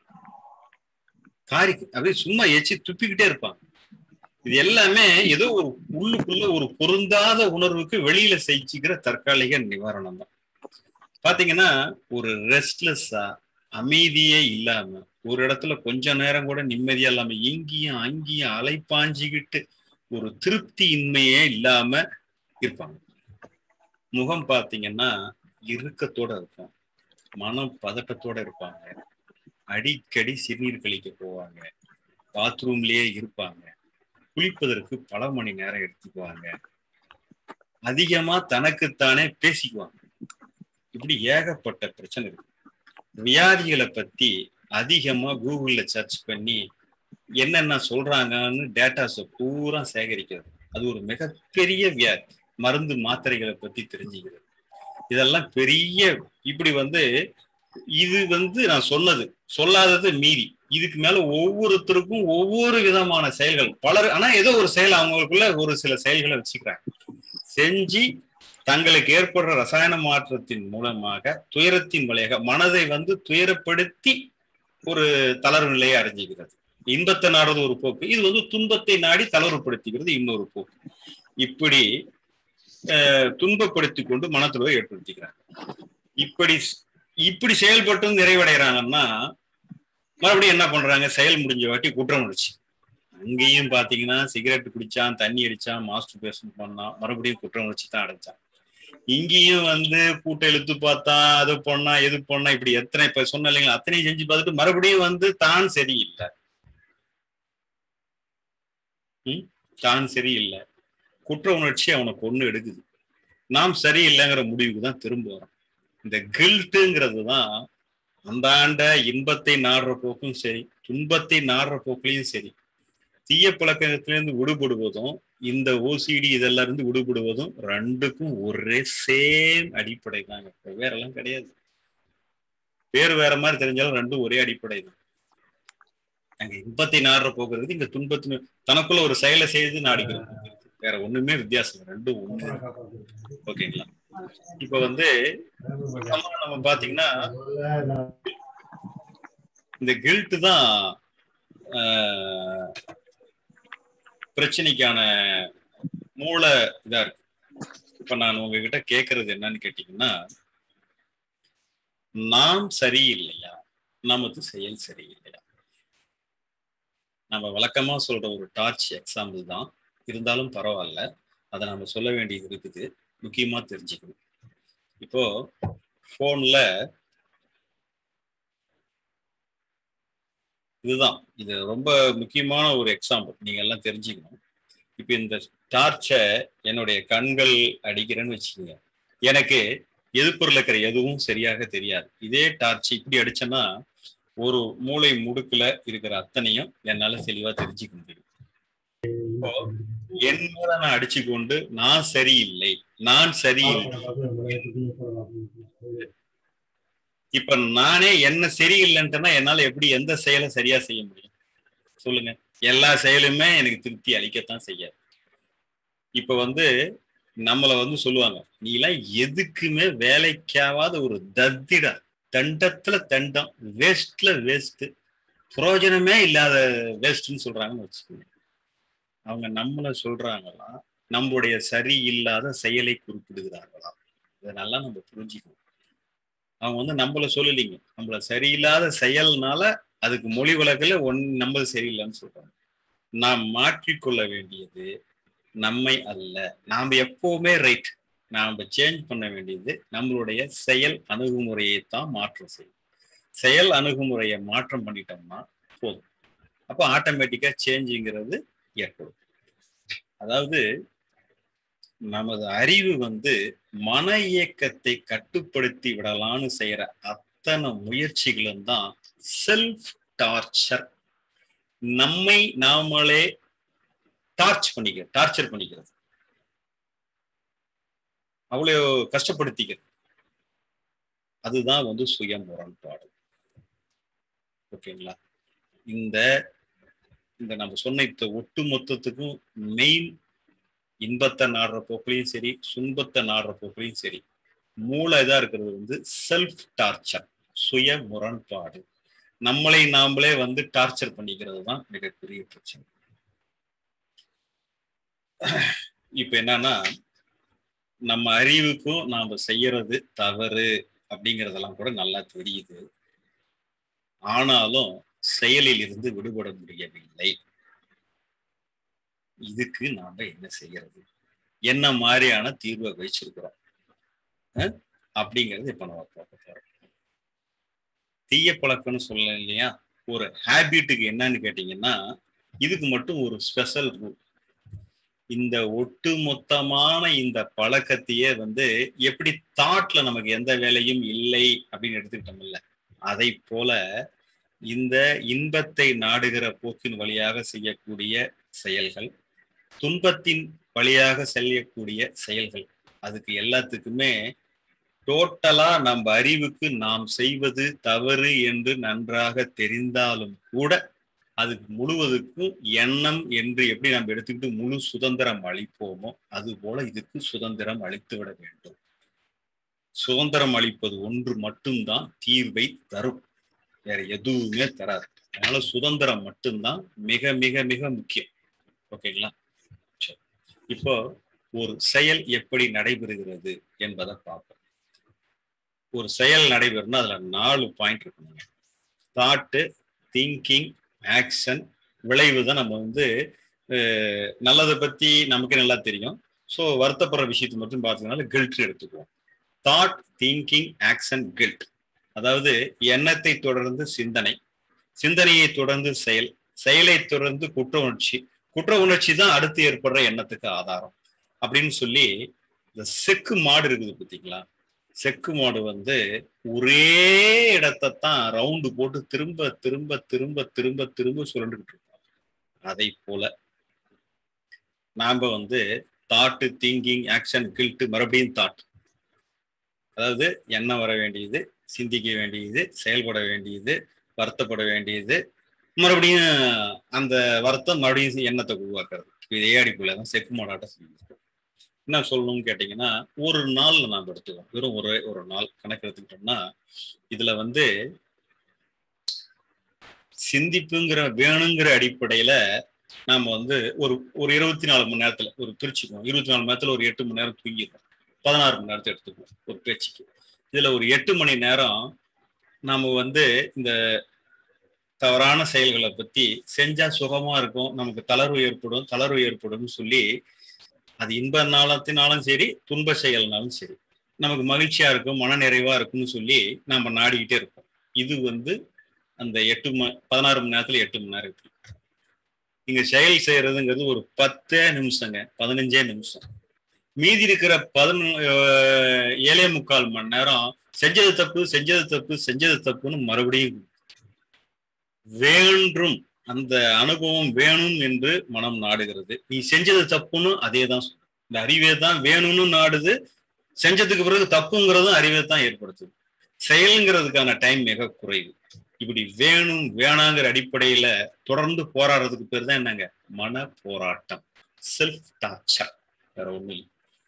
காரி அப்படியே சும்மா எச்சி துப்பிக்கிட்டே இருப்பாங்க இது எல்லாமே ஏதோ ஒரு உள்ளுக்குள்ள ஒரு பொருந்தாத உணர்வுக்கு வெளியில செஞ்சுக்கிற தற்காலிக நிவாரணம் தான் பாத்தீங்கன்னா ஒரு ரெஸ்ட்லெஸ்ஸா அமைதியே இல்லாம ஒரு இடத்துல கொஞ்ச நேரம் கூட நிம்மதியா இல்லாம இங்கேயும் அங்கேயும் அலைப்பாஞ்சிக்கிட்டு ஒரு திருப்தி இன்மையே இல்லாம இருப்பாங்க முகம் பாத்தீங்கன்னா இறுக்கத்தோட இருக்கும் மனம் பதட்டத்தோட இருப்பாங்க அடிக்கடி சிறுநீர் கழிக்க போவாங்க பாத்ரூம்லயே இருப்பாங்க குளிப்பதற்கு பல மணி நேரம் எடுத்துக்குவாங்க அதிகமா தனக்குத்தானே பேசிக்குவாங்க இப்படி ஏகப்பட்ட பிரச்சனை இருக்கு வியாதிகளை பத்தி அதிகமா கூகுள்ல சர்ச் பண்ணி என்னென்ன சொல்றாங்கன்னு டேட்டாஸை பூரா சேகரிக்கிறது அது ஒரு மிகப்பெரிய வியாதி மருந்து மாத்திரைகளை பத்தி தெரிஞ்சுக்கிறது இதெல்லாம் பெரிய இப்படி வந்து இது வந்து நான் சொன்னது சொல்லாதது மீறி இதுக்கு மேல ஒவ்வொருத்தருக்கும் ஒவ்வொரு விதமான செயல்கள் பலர் ஆனா ஏதோ ஒரு செயல் அவங்களுக்குள்ள ஒரு சில செயல்களை வச்சுக்கிறாங்க செஞ்சு தங்களுக்கு ஏற்படுற ரசாயன மாற்றத்தின் மூலமாக துயரத்தின் வழியாக மனதை வந்து துயரப்படுத்தி ஒரு தளர்வு நிலையை அடைஞ்சுக்கிறது இன்பத்தை நாடுறது ஒரு போக்கு இது வந்து துன்பத்தை நாடி தளர்வுபடுத்திக்கிறது இன்னொரு போக்கு இப்படி துன்பப்படுத்தி கொண்டு மனத்துறவை ஏற்படுத்திக்கிறாங்க இப்படி இப்படி செயல்பட்டு நிறைவடைகிறாங்கன்னா மறுபடியும் என்ன பண்றாங்க செயல் முடிஞ்ச வாட்டி குற்றம் உணர்ச்சி அங்கேயும் பாத்தீங்கன்னா சிகரெட் குடிச்சான் தண்ணி அடிச்சான் மாஸ்டர் பேசன் பண்ணான் மறுபடியும் குற்றம் உணர்ச்சி தான் அடைச்சான் இங்கேயும் வந்து கூட்டை இழுத்து பார்த்தான் அது பண்ணா எது பண்ணா இப்படி எத்தனை இப்ப சொன்ன இல்லைங்களா அத்தனையும் செஞ்சு பார்த்துட்டு மறுபடியும் வந்து தான் சரியில்லை ம் தான் சரியில்லை குற்ற உணர்ச்சி அவனை கொண்டு எடுக்குது நாம் சரியில்லைங்கிற முடிவுக்கு தான் திரும்ப வரோம் இந்த கில்ட்டுங்கிறது தான் அந்தாண்ட இன்பத்தை நாடுற போக்கும் சரி துன்பத்தை நாடுற போக்குலையும் சரி தீய பழக்கத்திலிருந்து விடுபடுவதும் இந்த ஓசிடி இதெல்லாம் இருந்து விடுபடுவதும் ரெண்டுக்கும் ஒரே சேம் அடிப்படை தாங்க வேற எல்லாம் கிடையாது பேர் வேற மாதிரி தெரிஞ்சாலும் ரெண்டும் ஒரே அடிப்படை தான் அங்க இன்பத்தை நாடுற போக்குறது இங்க துன்பத்தின் தனக்குள்ள ஒரு செயலை செய்து நாடிக்கிறோம் வேற ஒண்ணுமே வித்தியாசம் ரெண்டும் ஒண்ணு ஓகேங்களா இப்ப வந்து நம்ம பாத்தீங்கன்னா இந்த கில்ட் தான் பிரச்சனைக்கான மூல இதா இருக்கு இப்ப நான் உங்ககிட்ட கேக்குறது என்னன்னு கேட்டீங்கன்னா நாம் சரியில்லையா நமது செயல் சரியில்லையா நம்ம வழக்கமா சொல்ற ஒரு டார்ச் எக்ஸாம்பிள் தான் இருந்தாலும் பரவாயில்ல அதை நம்ம சொல்ல வேண்டியது இருக்குது முக்கியமா தெரிஞ்சுக்கணும் இப்போ போன்ல இதுதான் இது ரொம்ப முக்கியமான ஒரு எக்ஸாம்பிள் நீங்க எல்லாம் தெரிஞ்சுக்கணும் இப்ப இந்த டார்ச்சை என்னுடைய கண்கள் அடிக்கிறேன்னு வச்சுக்கோங்க எனக்கு எதிர்ப்புறல இருக்கிற எதுவும் சரியாக தெரியாது இதே டார்ச் இப்படி அடிச்சேன்னா ஒரு மூளை முடுக்குல இருக்கிற அத்தனையும் என்னால தெளிவா தெரிஞ்சுக்க முடியும் இப்போ என் மேல நான் அடிச்சு கொண்டு நான் சரியில்லை நான் சரியில்லை இப்ப நானே என்ன சரியில்லைன்ட்டுனா என்னால எப்படி எந்த செயலை சரியா செய்ய முடியும் சொல்லுங்க எல்லா செயலுமே எனக்கு திருப்தி அளிக்கத்தான் செய்யாது இப்ப வந்து நம்மளை வந்து சொல்லுவாங்க நீ எல்லாம் எதுக்குமே வேலைக்காவாத ஒரு தத்திடா தண்டத்துல தண்டம் வேஸ்ட்ல வேஸ்ட் பிரயோஜனமே இல்லாத வேஸ்ட்னு சொல்றாங்கன்னு வச்சுக்கோங்க அவங்க நம்மளை சொல்றாங்களா நம்மளுடைய சரியில்லாத செயலை குறிப்பிடுகிறார்களா இதெல்லாம் நம்ம புரிஞ்சுக்கணும் அவங்க வந்து நம்மள சொல்லலைங்க நம்மள சரியில்லாத செயல்னால அதுக்கு மொழி வழக்கில் ஒன் நம்ம சரியில்லைன்னு சொல்றாங்க நாம் மாற்றிக்கொள்ள வேண்டியது நம்மை அல்ல நாம் எப்பவுமே ரைட் நாம சேஞ்ச் பண்ண வேண்டியது நம்மளுடைய செயல் அணுகுமுறையை தான் மாற்றம் செய்யும் செயல் அணுகுமுறையை மாற்றம் பண்ணிட்டோம்னா போதும் அப்போ ஆட்டோமேட்டிக்கா சேஞ்சுங்கிறது ஏற்படும் அதாவது நமது அறிவு வந்து மன இயக்கத்தை கட்டுப்படுத்தி விடலான்னு செய்யற அத்தனை முயற்சிகளும் தான் செல்ஃப் டார்ச்சர் நம்மை நாமளே டார்ச் பண்ணிக்கிறது டார்ச்சர் பண்ணிக்கிறது அவ்வளோ கஷ்டப்படுத்திக்கிறது அதுதான் வந்து சுய முரண்பாடு ஓகேங்களா இந்த இந்த நம்ம சொன்ன இந்த ஒட்டு மொத்தத்துக்கும் மெயின் இன்பத்தை நாடுற போக்குலையும் சரி துன்பத்தை நாடுற போக்குலையும் சரி மூளை இதா இருக்கிறது வந்து செல்ஃப் டார்ச்சர் சுய முரண்பாடு நம்மளை நாமளே வந்து டார்ச்சர் பண்ணிக்கிறது தான் மிகப்பெரிய பிரச்சனை இப்ப என்னன்னா நம்ம அறிவுக்கும் நாம செய்யறது தவறு அப்படிங்கறதெல்லாம் கூட நல்லா தெரியுது ஆனாலும் செயலில் இருந்து விடுபட முடியவில்லை இதுக்கு நாம என்ன செய்யறது என்ன மாதிரியான தீர்வை வச்சிருக்கிறோம் அப்படிங்கறது இப்ப நம்ம பார்க்க போறோம் தீய பழக்கம்னு சொல்லலாம் இல்லையா ஒரு ஹேபிட்டுக்கு என்னன்னு கேட்டீங்கன்னா இதுக்கு மட்டும் ஒரு ஸ்பெஷல் ரூல் இந்த ஒட்டு மொத்தமான இந்த பழக்கத்தையே வந்து எப்படி தாட்ல நமக்கு எந்த வேலையும் இல்லை அப்படின்னு எடுத்துக்கிட்டோம்ல அதை போல இந்த இன்பத்தை நாடுகிற போக்கின் வழியாக செய்யக்கூடிய செயல்கள் துன்பத்தின் வழியாக செய்யக்கூடிய செயல்கள் அதுக்கு எல்லாத்துக்குமே டோட்டலா நம்ம அறிவுக்கு நாம் செய்வது தவறு என்று நன்றாக தெரிந்தாலும் கூட அதுக்கு முழுவதுக்கும் எண்ணம் என்று எப்படி நம்ம எடுத்துக்கிட்டு முழு சுதந்திரம் அளிப்போமோ அது போல இதுக்கு சுதந்திரம் அளித்து விட வேண்டும் சுதந்திரம் அளிப்பது ஒன்று மட்டும்தான் தீர்வை தரும் வேற எதுவுமே தராது அதனால சுதந்திரம் மட்டும்தான் மிக மிக மிக முக்கியம் ஓகேங்களா இப்போ ஒரு செயல் எப்படி நடைபெறுகிறது என்பதை பார்ப்போம் ஒரு செயல் நடைபெறணும் அதுல நாலு பாயிண்ட் இருக்கணுங்க தாட்டு திங்கிங் ஆக்ஷன் விளைவு தான் நம்ம வந்து நல்லதை பத்தி நமக்கு நல்லா தெரியும் ஸோ வருத்தப்படுற விஷயத்தை மட்டும் பார்த்ததுனால கில்ட் எடுத்துக்குவோம் தாட் திங்கிங் ஆக்ஷன் கில்ட் அதாவது எண்ணத்தை தொடர்ந்து சிந்தனை சிந்தனையை தொடர்ந்து செயல் செயலை தொடர்ந்து குற்ற உணர்ச்சி குற்ற உணர்ச்சி தான் அடுத்து ஏற்படுற எண்ணத்துக்கு ஆதாரம் அப்படின்னு சொல்லி இந்த செக்கு மாடு இருக்குது பார்த்தீங்களா செக்கு மாடு வந்து ஒரே இடத்தைத்தான் ரவுண்டு போட்டு திரும்ப திரும்ப திரும்ப திரும்ப திரும்ப சுரண்டுகிட்டு இருக்கோம் அதை போல நாம வந்து தாட்டு திங்கிங் ஆக்ஷன் கில்ட்டு மறுபடியும் தாட் அதாவது எண்ணம் வர வேண்டியது சிந்திக்க வேண்டியது செயல்பட வேண்டியது வருத்தப்பட வேண்டியது மறுபடியும் அந்த வருத்தம் மறுபடியும் எண்ணத்தை உருவாக்குறது இதே அடிப்புல தான் செக்கு மாடாட்ட செஞ்சிருக்கோம் என்ன சொல்லணும்னு கேட்டீங்கன்னா ஒரு நாள் நாம் எடுத்துக்கோம் வெறும் ஒரு ஒரு நாள் கணக்கு எடுத்துக்கிட்டோம்னா இதுல வந்து சிந்திப்புங்கிற வேணுங்கிற அடிப்படையில நாம வந்து ஒரு ஒரு இருபத்தி நாலு மணி நேரத்துல ஒரு திருச்சிக்குவோம் இருபத்தி நாலு மணி நேரத்துல ஒரு எட்டு மணி நேரம் தூங்கிடுவோம் பதினாறு மணி நேரத்தை எடுத்துக்குவோம் ஒரு பேச்சுக்கு இதுல ஒரு எட்டு மணி நேரம் நாம வந்து இந்த தவறான செயல்களை பத்தி செஞ்சா சுகமா இருக்கும் நமக்கு தளர்வு ஏற்படும் தளர்வு ஏற்படும் சொல்லி அது இன்ப நாளத்தினாலும் சரி துன்ப செயல்னாலும் சரி நமக்கு மகிழ்ச்சியா இருக்கும் மன நிறைவா இருக்கும்னு சொல்லி நம்ம நாடிக்கிட்டே இருப்போம் இது வந்து அந்த எட்டு ம பதினாறு மணி நேரத்துல எட்டு மணி நேரம் இருக்கு இங்க செயல் செய்யறதுங்கிறது ஒரு பத்தே நிமிஷங்க பதினஞ்சே நிமிஷம் மீதி இருக்கிற பதினொ ஏழே முக்கால் மணி நேரம் செஞ்சது தப்பு செஞ்சது தப்பு செஞ்சது தப்புன்னு மறுபடியும் வேண்டும் அந்த அனுபவம் வேணும் என்று மனம் நாடுகிறது நீ செஞ்சது தப்புன்னு அதே தான் இந்த அறிவே தான் வேணும்னு நாடுது செஞ்சதுக்கு பிறகு தப்புங்கிறதும் அறிவே தான் ஏற்படுத்துது செயலுங்கிறதுக்கான டைம் மிக குறைவு இப்படி வேணும் வேணாங்கிற அடிப்படையில தொடர்ந்து போராடுறதுக்கு பேர் தான் என்னங்க மன போராட்டம் செல்ஃப் டார்ச்சர் வேற ஒண்ணும் இல்லை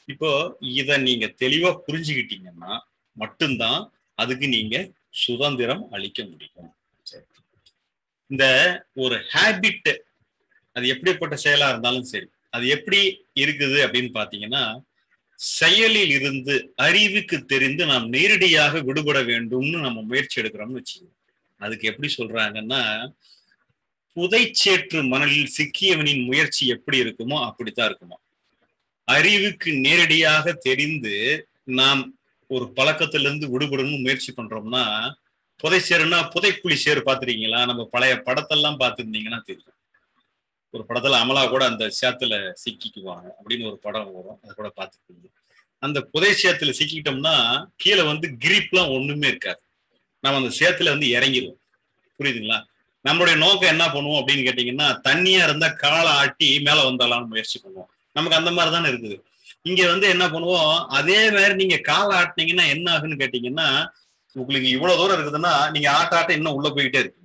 இப்போ இத நீங்க தெளிவா புரிஞ்சுக்கிட்டீங்கன்னா மட்டும்தான் அதுக்கு நீங்க சுதந்திரம் அளிக்க முடியும் சரி. இந்த ஒரு ஹேபிட் அது எப்படிப்பட்ட செயலா இருந்தாலும் சரி அது எப்படி இருக்குது அப்படின்னு பாத்தீங்கன்னா செயலில் இருந்து அறிவுக்கு தெரிந்து நாம் நேரடியாக விடுபட வேண்டும்னு நம்ம முயற்சி எடுக்கிறோம்னு வச்சுக்கோங்க அதுக்கு எப்படி சொல்றாங்கன்னா புதைச்சேற்று மணலில் சிக்கியவனின் முயற்சி எப்படி இருக்குமோ அப்படித்தான் இருக்குமா அறிவுக்கு நேரடியாக தெரிந்து நாம் ஒரு பழக்கத்திலிருந்து விடுபடணும்னு முயற்சி பண்றோம்னா புதை சேருன்னா புதைக்குழி சேரு பார்த்துருக்கீங்களா நம்ம பழைய படத்தெல்லாம் பார்த்துருந்தீங்கன்னா தெரியும் ஒரு படத்துல அமலா கூட அந்த சேத்துல சிக்கிக்குவாங்க அப்படின்னு ஒரு படம் வரும் அதை கூட பார்த்துருக்கீங்க அந்த புதை சேத்துல சிக்கிக்கிட்டோம்னா கீழே வந்து கிரிப்லாம் ஒண்ணுமே இருக்காது நம்ம அந்த சேத்துல வந்து இறங்கிடுவோம் புரியுதுங்களா நம்மளுடைய நோக்கம் என்ன பண்ணுவோம் அப்படின்னு கேட்டீங்கன்னா தண்ணியா இருந்தா காலை ஆட்டி மேல வந்தாலாம்னு முயற்சி பண்ணுவோம் நமக்கு அந்த மாதிரி தானே இருக்குது இங்க வந்து என்ன பண்ணுவோம் அதே மாதிரி நீங்க காலை ஆட்டினீங்கன்னா என்ன ஆகுன்னு கேட்டீங்கன்னா உங்களுக்கு இவ்வளவு தூரம் இருக்குதுன்னா நீங்க ஆட்ட ஆட்ட இன்னும் உள்ள போயிட்டே இருக்கீங்க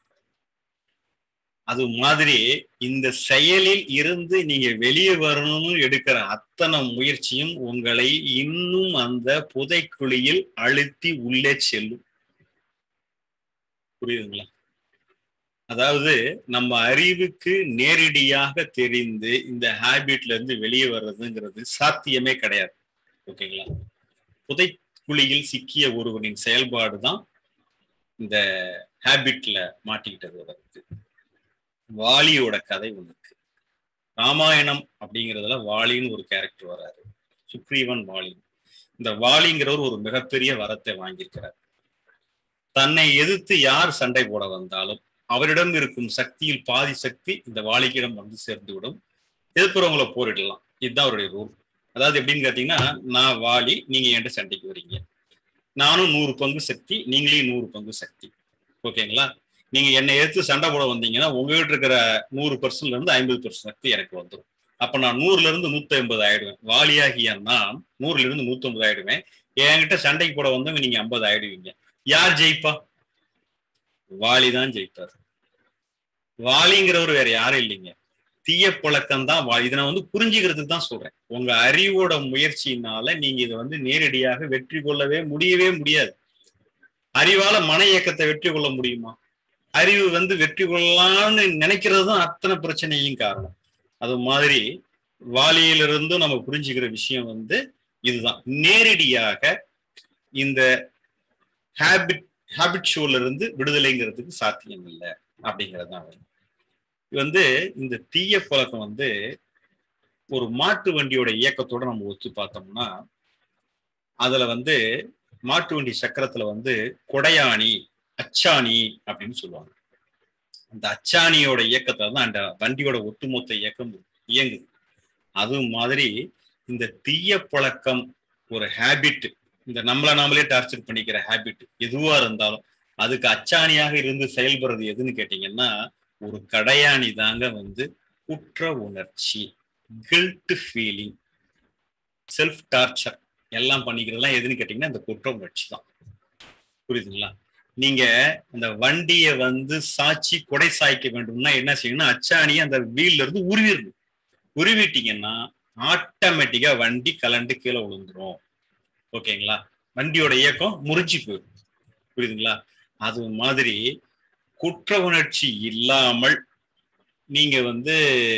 அது மாதிரி இந்த செயலில் இருந்து நீங்க வெளியே வரணும்னு எடுக்கிற அத்தனை முயற்சியும் உங்களை இன்னும் அந்த புதைக்குழியில் அழுத்தி உள்ளே செல்லும் புரியுதுங்களா அதாவது நம்ம அறிவுக்கு நேரடியாக தெரிந்து இந்த ஹேபிட்ல இருந்து வெளியே வர்றதுங்கிறது சாத்தியமே கிடையாது ஓகேங்களா புதைக்குழியில் சிக்கிய ஒருவனின் செயல்பாடு தான் இந்த ஹேபிட்ல மாட்டிக்கிட்டது வருது வாலியோட கதை ஒன்று இருக்கு ராமாயணம் அப்படிங்கிறதுல வாலின்னு ஒரு கேரக்டர் வராரு சுக்ரீவன் வாலி இந்த வாலிங்கிறவர் ஒரு மிகப்பெரிய வரத்தை வாங்கியிருக்கிறார் தன்னை எதிர்த்து யார் சண்டை போட வந்தாலும் அவரிடம் இருக்கும் சக்தியில் பாதி சக்தி இந்த வாலிக்கிடம் வந்து சேர்ந்து விடும் எதிர்ப்புறவங்களை போரிடலாம் இதுதான் அவருடைய ரூல் அதாவது எப்படின்னு கேட்டீங்கன்னா நான் வாலி நீங்க என்கிட்ட சண்டைக்கு வரீங்க நானும் நூறு பங்கு சக்தி நீங்களே நூறு பங்கு சக்தி ஓகேங்களா நீங்க என்னை எடுத்து சண்டை போட வந்தீங்கன்னா உங்ககிட்ட இருக்கிற நூறு பர்சன்ட்ல இருந்து ஐம்பது பர்சன்ட் சக்தி எனக்கு வந்துடும் அப்ப நான் நூறுல இருந்து நூத்தி ஐம்பது ஆயிடுவேன் வாலியாகிய நான் நூறுல இருந்து நூத்தி ஐம்பது ஆயிடுவேன் என்கிட்ட சண்டைக்கு போட வந்தவங்க நீங்க ஐம்பது ஆயிடுவீங்க யார் ஜெயிப்பா வாலி தான் ஜெயிப்பார் வாலிங்கிறவர் வேற யாரும் இல்லைங்க தீய பழக்கம் தான் வா இதை நான் வந்து புரிஞ்சுக்கிறதுக்கு தான் சொல்றேன் உங்க அறிவோட முயற்சியினால நீங்க இதை வந்து நேரடியாக வெற்றி கொள்ளவே முடியவே முடியாது அறிவால மன இயக்கத்தை வெற்றி கொள்ள முடியுமா அறிவு வந்து வெற்றி கொள்ளலாம்னு நினைக்கிறது தான் அத்தனை பிரச்சனையும் காரணம் அது மாதிரி வாலியிலிருந்தும் நம்ம புரிஞ்சுக்கிற விஷயம் வந்து இதுதான் நேரடியாக இந்த ஹேபிட் ஹேபிட் ஷோல இருந்து விடுதலைங்கிறதுக்கு சாத்தியம் இல்லை அப்படிங்கிறது தான் வந்து இந்த தீய பழக்கம் வந்து ஒரு மாட்டு வண்டியோட இயக்கத்தோட நம்ம ஒத்து பார்த்தோம்னா அதுல வந்து மாட்டு வண்டி சக்கரத்துல வந்து கொடையாணி அச்சாணி அப்படின்னு சொல்லுவாங்க அந்த அச்சாணியோட இயக்கத்துல தான் அந்த வண்டியோட ஒட்டுமொத்த இயக்கம் இயங்குது அது மாதிரி இந்த தீய பழக்கம் ஒரு ஹேபிட் இந்த நம்மளை நாமளே டார்ச்சர் பண்ணிக்கிற ஹேபிட் எதுவா இருந்தாலும் அதுக்கு அச்சாணியாக இருந்து செயல்படுறது எதுன்னு கேட்டீங்கன்னா ஒரு கடையாணி தாங்க வந்து குற்ற உணர்ச்சி கில்ட் ஃபீலிங் செல்ஃப் டார்ச்சர் எல்லாம் பண்ணிக்கிறதுலாம் எதுன்னு கேட்டீங்கன்னா இந்த குற்ற உணர்ச்சி தான் புரியுதுங்களா நீங்க அந்த வண்டியை வந்து சாட்சி கொடை சாய்க்க வேண்டும்னா என்ன செய்யணும்னா அச்சாணியை அந்த வீல்ல இருந்து உருவிடணும் உருவிட்டீங்கன்னா ஆட்டோமேட்டிக்கா வண்டி கலண்டு கீழே விழுந்துரும் ஓகேங்களா வண்டியோட இயக்கம் முறிஞ்சு போயிடும் புரியுதுங்களா அது மாதிரி குற்ற உணர்ச்சி இல்லாமல் நீங்க வந்து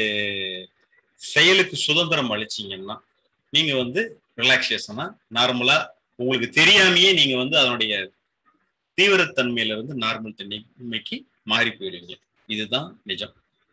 செயலுக்கு சுதந்திரம் அளிச்சீங்கன்னா நீங்க வந்து ரிலாக்ஸேஷனா நார்மலா உங்களுக்கு தெரியாமையே நீங்க வந்து அதனுடைய தீவிரத்தன்மையில இருந்து நார்மல் தன்மைக்கு மாறி போயிடுவீங்க இதுதான் நிஜம்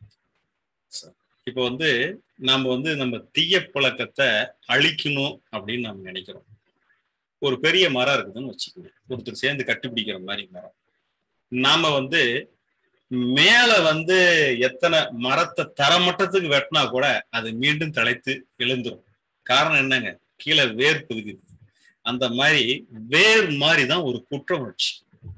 இப்போ வந்து நம்ம வந்து நம்ம தீய பழக்கத்தை அழிக்கணும் அப்படின்னு நம்ம நினைக்கிறோம் ஒரு பெரிய மரம் இருக்குதுன்னு வச்சுக்கோங்க ஒருத்தர் சேர்ந்து கட்டுப்பிடிக்கிற மாதிரி மரம் நாம வந்து மேல வந்து எத்தனை மரத்தை தரமட்டத்துக்கு வெட்டினா கூட அது மீண்டும் தலைத்து எழுந்துரும் காரணம் என்னங்க கீழே வேர் பகுதி அந்த மாதிரி வேர் மாதிரி தான் ஒரு குற்ற உணர்ச்சி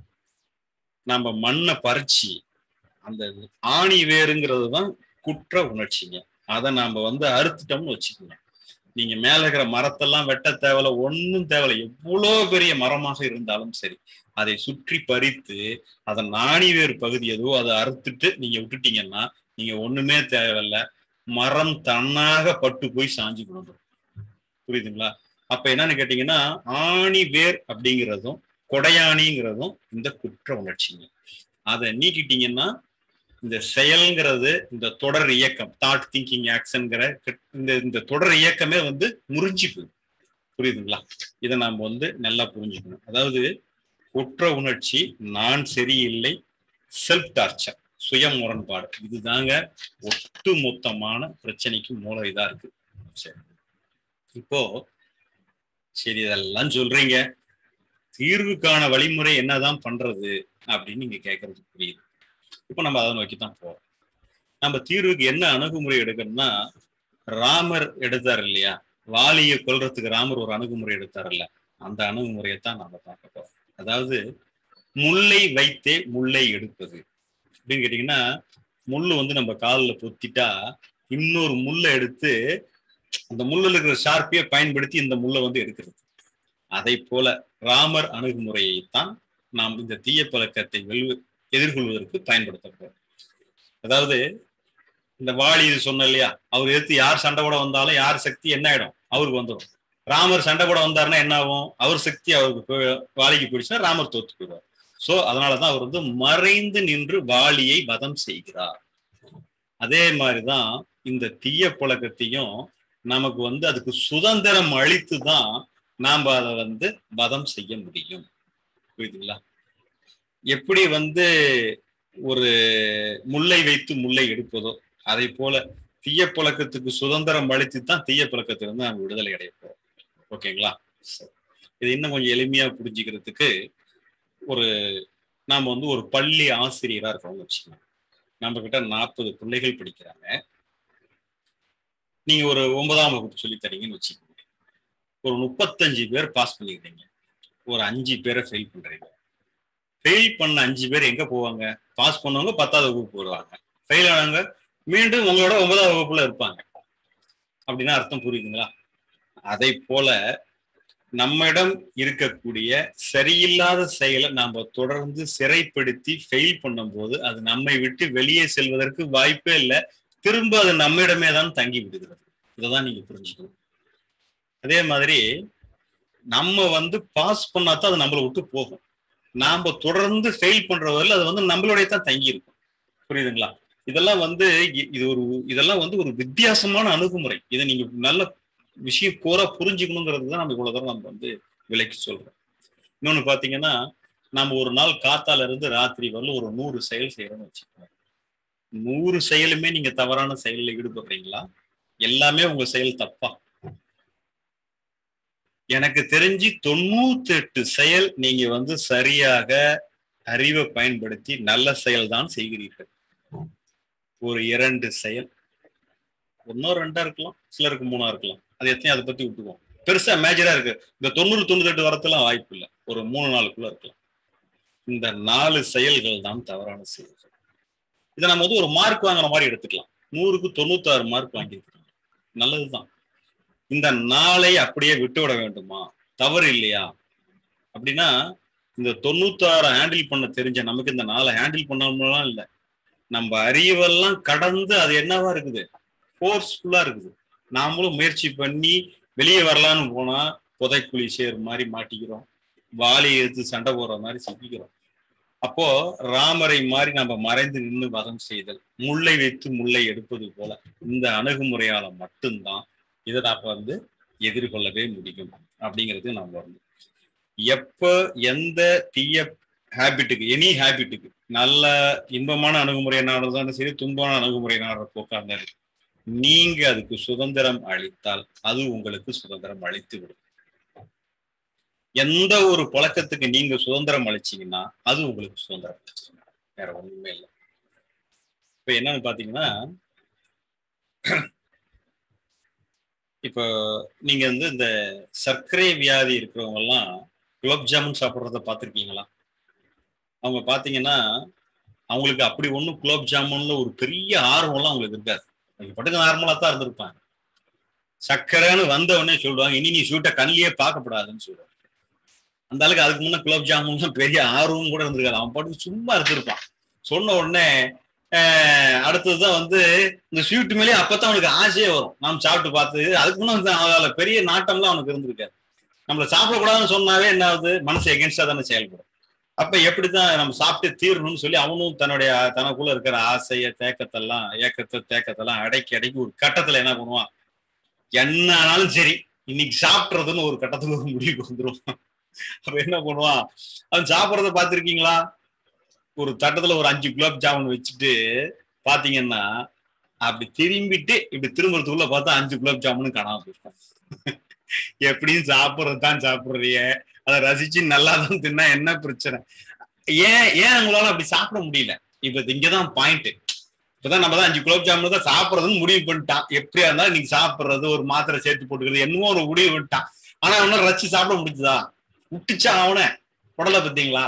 நம்ம மண்ணை பறிச்சு அந்த ஆணி வேருங்கிறது தான் குற்ற உணர்ச்சிங்க அதை நாம வந்து அறுத்துட்டோம்னு வச்சுக்கோங்க நீங்க மேல இருக்கிற மரத்தெல்லாம் வெட்ட தேவையில்ல ஒன்றும் தேவையில்ல எவ்வளோ பெரிய மரமாக இருந்தாலும் சரி அதை சுற்றி பறித்து அதன் நாணி வேறு பகுதி எதுவோ அதை அறுத்துட்டு நீங்க விட்டுட்டீங்கன்னா நீங்க ஒண்ணுமே தேவையில்ல மரம் தன்னாக பட்டு போய் சாஞ்சு கொண்டு புரியுதுங்களா அப்ப என்னன்னு கேட்டீங்கன்னா ஆணி வேர் அப்படிங்கிறதும் கொடையாணிங்கிறதும் இந்த குற்ற உணர்ச்சிங்க அதை நீக்கிட்டீங்கன்னா இந்த செயல்ங்கிறது இந்த தொடர் இயக்கம் தாட் திங்கிங் ஆக்ஷன்ங்கிற இந்த இந்த தொடர் இயக்கமே வந்து முறிஞ்சு போயிடும் புரியுதுங்களா இதை நாம் வந்து நல்லா புரிஞ்சுக்கணும் அதாவது குற்ற உணர்ச்சி நான் சரியில்லை செல்ஃப் டார்ச்சர் சுய முரண்பாடு இதுதாங்க ஒட்டு மொத்தமான பிரச்சனைக்கு மூல இதா இருக்கு சரி இப்போ சரி இதெல்லாம் சொல்றீங்க தீர்வுக்கான வழிமுறை என்னதான் பண்றது அப்படின்னு நீங்க கேட்கறது புரியுது இப்போ நம்ம அதை நோக்கி தான் போறோம் நம்ம தீர்வுக்கு என்ன அணுகுமுறை எடுக்கணும்னா ராமர் எடுத்தார் இல்லையா வாலியை கொல்றதுக்கு ராமர் ஒரு அணுகுமுறை எடுத்தார்ல அந்த அணுகுமுறையை தான் நம்ம பார்க்க போறோம் அதாவது முல்லை வைத்தே முல்லை எடுப்பது அப்படின்னு கேட்டீங்கன்னா முள்ளு வந்து நம்ம காலில் பொத்திட்டா இன்னொரு முள்ளை எடுத்து அந்த முள்ளில் இருக்கிற ஷார்ப்பையே பயன்படுத்தி இந்த முள்ளை வந்து எடுக்கிறது அதை போல ராமர் அணுகுமுறையைத்தான் நாம் இந்த தீய பழக்கத்தை வெல்வ எதிர்கொள்வதற்கு பயன்படுத்த போறோம் அதாவது இந்த வாலி இது சொன்ன இல்லையா அவர் எடுத்து யார் சண்டை போட வந்தாலும் யார் சக்தி என்ன ஆயிடும் அவருக்கு வந்துடும் ராமர் சண்டை போட வந்தாருன்னா என்ன ஆகும் அவர் சக்தி அவருக்கு வாலிக்கு போயிடுச்சுன்னா ராமர் தோத்து போயிடுவார் சோ அதனாலதான் அவர் வந்து மறைந்து நின்று வாலியை வதம் செய்கிறார் அதே மாதிரிதான் இந்த தீய பழக்கத்தையும் நமக்கு வந்து அதுக்கு சுதந்திரம் அளித்து தான் நாம் அதை வந்து வதம் செய்ய முடியும் புரியுதுங்களா எப்படி வந்து ஒரு முல்லை வைத்து முல்லை எடுப்பதோ அதை போல தீய பழக்கத்துக்கு சுதந்திரம் அளித்து தான் தீய பழக்கத்திலிருந்து நம்ம விடுதலை அடைய போறோம் ஓகேங்களா இது இன்னும் கொஞ்சம் எளிமையா புரிஞ்சுக்கிறதுக்கு ஒரு நாம வந்து ஒரு பள்ளி ஆசிரியரா இருக்கிறோம்னு வச்சுக்கோங்க நம்ம கிட்ட நாற்பது பிள்ளைகள் படிக்கிறாங்க நீங்க ஒரு ஒன்பதாம் வகுப்பு சொல்லி தரீங்கன்னு வச்சுக்கோங்க ஒரு முப்பத்தஞ்சு பேர் பாஸ் பண்ணிக்கிறீங்க ஒரு அஞ்சு பேரை ஃபெயில் பண்றீங்க ஃபெயில் பண்ண அஞ்சு பேர் எங்க போவாங்க பாஸ் பண்ணவங்க பத்தாவது வகுப்பு போடுவாங்க ஃபெயில் ஆனவங்க மீண்டும் உங்களோட ஒன்பதாவது வகுப்புல இருப்பாங்க அப்படின்னா அர்த்தம் புரியுதுங்களா அதை போல நம்மிடம் இருக்கக்கூடிய சரியில்லாத செயலை நாம தொடர்ந்து சிறைப்படுத்தி ஃபெயில் பண்ணும்போது அது நம்மை விட்டு வெளியே செல்வதற்கு வாய்ப்பே இல்லை திரும்ப அது நம்மிடமே தான் தங்கி விடுகிறது இதைதான் நீங்க புரிஞ்சுக்கணும் அதே மாதிரி நம்ம வந்து பாஸ் பண்ணாதான் அது நம்மளை விட்டு போகும் நாம தொடர்ந்து ஃபெயில் பண்ற வரையில் அது வந்து நம்மளுடைய தான் தங்கி இருக்கும் புரியுதுங்களா இதெல்லாம் வந்து இது ஒரு இதெல்லாம் வந்து ஒரு வித்தியாசமான அணுகுமுறை இதை நீங்க நல்ல விஷயம் கோரா புரிஞ்சுக்கணுங்கிறது தான் நம்ம இவ்வளவு தூரம் நம்ம வந்து விலைக்கு சொல்றோம் இன்னொன்னு பாத்தீங்கன்னா நம்ம ஒரு நாள் காத்தால இருந்து ராத்திரி வரல ஒரு நூறு செயல் செய்யறோம்னு வச்சுக்கோங்க நூறு செயலுமே நீங்க தவறான செயலில் ஈடுபடுறீங்களா எல்லாமே உங்க செயல் தப்பா எனக்கு தெரிஞ்சு தொண்ணூத்தி எட்டு செயல் நீங்க வந்து சரியாக அறிவை பயன்படுத்தி நல்ல செயல் தான் செய்கிறீர்கள் ஒரு இரண்டு செயல் ஒன்னோ ரெண்டா இருக்கலாம் சிலருக்கு மூணா இருக்கலாம் அது எத்தனையும் அதை பத்தி விட்டுக்குவோம் பெருசா மேஜரா இருக்கு இந்த தொண்ணூறு தொண்ணூத்தி எட்டு வரத்தெல்லாம் வாய்ப்பு இல்லை ஒரு மூணு நாளுக்குள்ள இருக்கலாம் இந்த நாலு செயல்கள் தான் தவறான செயல்கள் இதை நம்ம வந்து ஒரு மார்க் வாங்குற மாதிரி எடுத்துக்கலாம் நூறுக்கு தொண்ணூத்தாறு மார்க் வாங்கியிருக்கிறோம் நல்லதுதான் இந்த நாளை அப்படியே விட்டு விட வேண்டுமா தவறு இல்லையா அப்படின்னா இந்த தொண்ணூத்தாறு ஹேண்டில் பண்ண தெரிஞ்ச நமக்கு இந்த நாளை ஹேண்டில் பண்ணலாம் இல்லை நம்ம அறிவெல்லாம் கடந்து அது என்னவா இருக்குது ஃபோர்ஸ்ஃபுல்லா இருக்குது நாமளும் முயற்சி பண்ணி வெளியே வரலான்னு போனா புதைக்குழி சேர் மாதிரி மாட்டிக்கிறோம் வாலி எடுத்து சண்டை போடுற மாதிரி சிக்கிக்கிறோம் அப்போ ராமரை மாதிரி நம்ம மறைந்து நின்று வதம் செய்தல் முல்லை வைத்து முல்லை எடுப்பது போல இந்த அணுகுமுறையால மட்டும்தான் இதை நாம வந்து எதிர்கொள்ளவே முடியும் அப்படிங்கிறது நாம் வரணும் எப்ப எந்த தீய ஹேபிட்டுக்கு எனி ஹேபிட்டுக்கு நல்ல இன்பமான அணுகுமுறை நாடுறதாலும் சரி துன்பமான அணுகுமுறை நாடுற போக்கா இருந்தாலும் நீங்க அதுக்கு சுதந்திரம் அளித்தால் அது உங்களுக்கு சுதந்திரம் அளித்து விடும் எந்த ஒரு பழக்கத்துக்கு நீங்க சுதந்திரம் அளிச்சீங்கன்னா அது உங்களுக்கு சுதந்திரம் அளிச்சிங்க வேற ஒண்ணுமே இல்லை இப்ப என்னன்னு பாத்தீங்கன்னா இப்போ நீங்க வந்து இந்த சர்க்கரை வியாதி இருக்கிறவங்க எல்லாம் குலோப் ஜாமுன் சாப்பிட்றத பார்த்துருக்கீங்களா அவங்க பார்த்தீங்கன்னா அவங்களுக்கு அப்படி ஒன்றும் குலோப் ஜாமுன்ல ஒரு பெரிய ஆர்வம்லாம் அவங்களுக்கு இருக்காது அவங்க பட்டுக்கு நார்மலாக தான் இருந்திருப்பாங்க சர்க்கரைன்னு வந்த உடனே சொல்லுவாங்க இனி நீ ஸ்வீட்டை கண்ணிலேயே பார்க்கப்படாதுன்னு சொல்லுவாங்க அந்த அளவுக்கு அதுக்கு முன்னே குலோப் ஜாமுன் பெரிய ஆர்வம் கூட இருந்திருக்காது அவன் பாட்டுக்கு சும்மா இருந்திருப்பான் சொன்ன உடனே அஹ் அடுத்ததுதான் வந்து இந்த ஸ்வீட் மேலேயே அப்பதான் அவனுக்கு ஆசையே வரும் நாம் சாப்பிட்டு பார்த்து அதுக்கு முன்னாடி வந்து அவனால பெரிய நாட்டம்லாம் அவனுக்கு இருந்திருக்காது நம்மள சாப்பிடக்கூடாதுன்னு சொன்னாவே என்ன ஆகுது மனசு எகென்ஸ்டா தானே செயல்படும் அப்ப எப்படிதான் நம்ம சாப்பிட்டு தீரணும்னு சொல்லி அவனும் தன்னுடைய தனக்குள்ள இருக்கிற ஆசைய தேக்கத்தெல்லாம் ஏக்கத்தை தேக்கத்தெல்லாம் அடக்கி அடக்கி ஒரு கட்டத்துல என்ன பண்ணுவான் என்ன ஆனாலும் சரி இன்னைக்கு சாப்பிட்றதுன்னு ஒரு கட்டத்துல ஒரு முடிவுக்கு வந்துடும் அப்ப என்ன பண்ணுவான் அவன் சாப்பிட்றத பார்த்திருக்கீங்களா ஒரு தட்டத்துல ஒரு அஞ்சு குலாப் ஜாமுன் வச்சுட்டு பாத்தீங்கன்னா அப்படி திரும்பிட்டு இப்படி திரும்புறதுக்குள்ள பார்த்தா அஞ்சு குலாப் ஜாமுன் காணாம போயிருக்கும் எப்படியும் சாப்பிட்றது தான் சாப்பிடுறிய அதை ரசிச்சு நல்லா தான் தின்னா என்ன பிரச்சனை ஏன் ஏன் உங்களால அப்படி சாப்பிட முடியல இப்ப இங்கதான் பாயிண்ட் இப்பதான் நம்ம தான் அஞ்சு குலோப் ஜாமுன் தான் சாப்பிடுறதுன்னு முடிவு பண்ணிட்டான் எப்படியா இருந்தாலும் இன்னைக்கு சாப்பிடுறது ஒரு மாத்திரை சேர்த்து போட்டுக்கிறது என்னமோ ஒரு முடிவு பண்ணிட்டான் ஆனா அவனை ரசிச்சு சாப்பிட முடிஞ்சுதா விட்டுச்சா அவனை உடலை பார்த்தீங்களா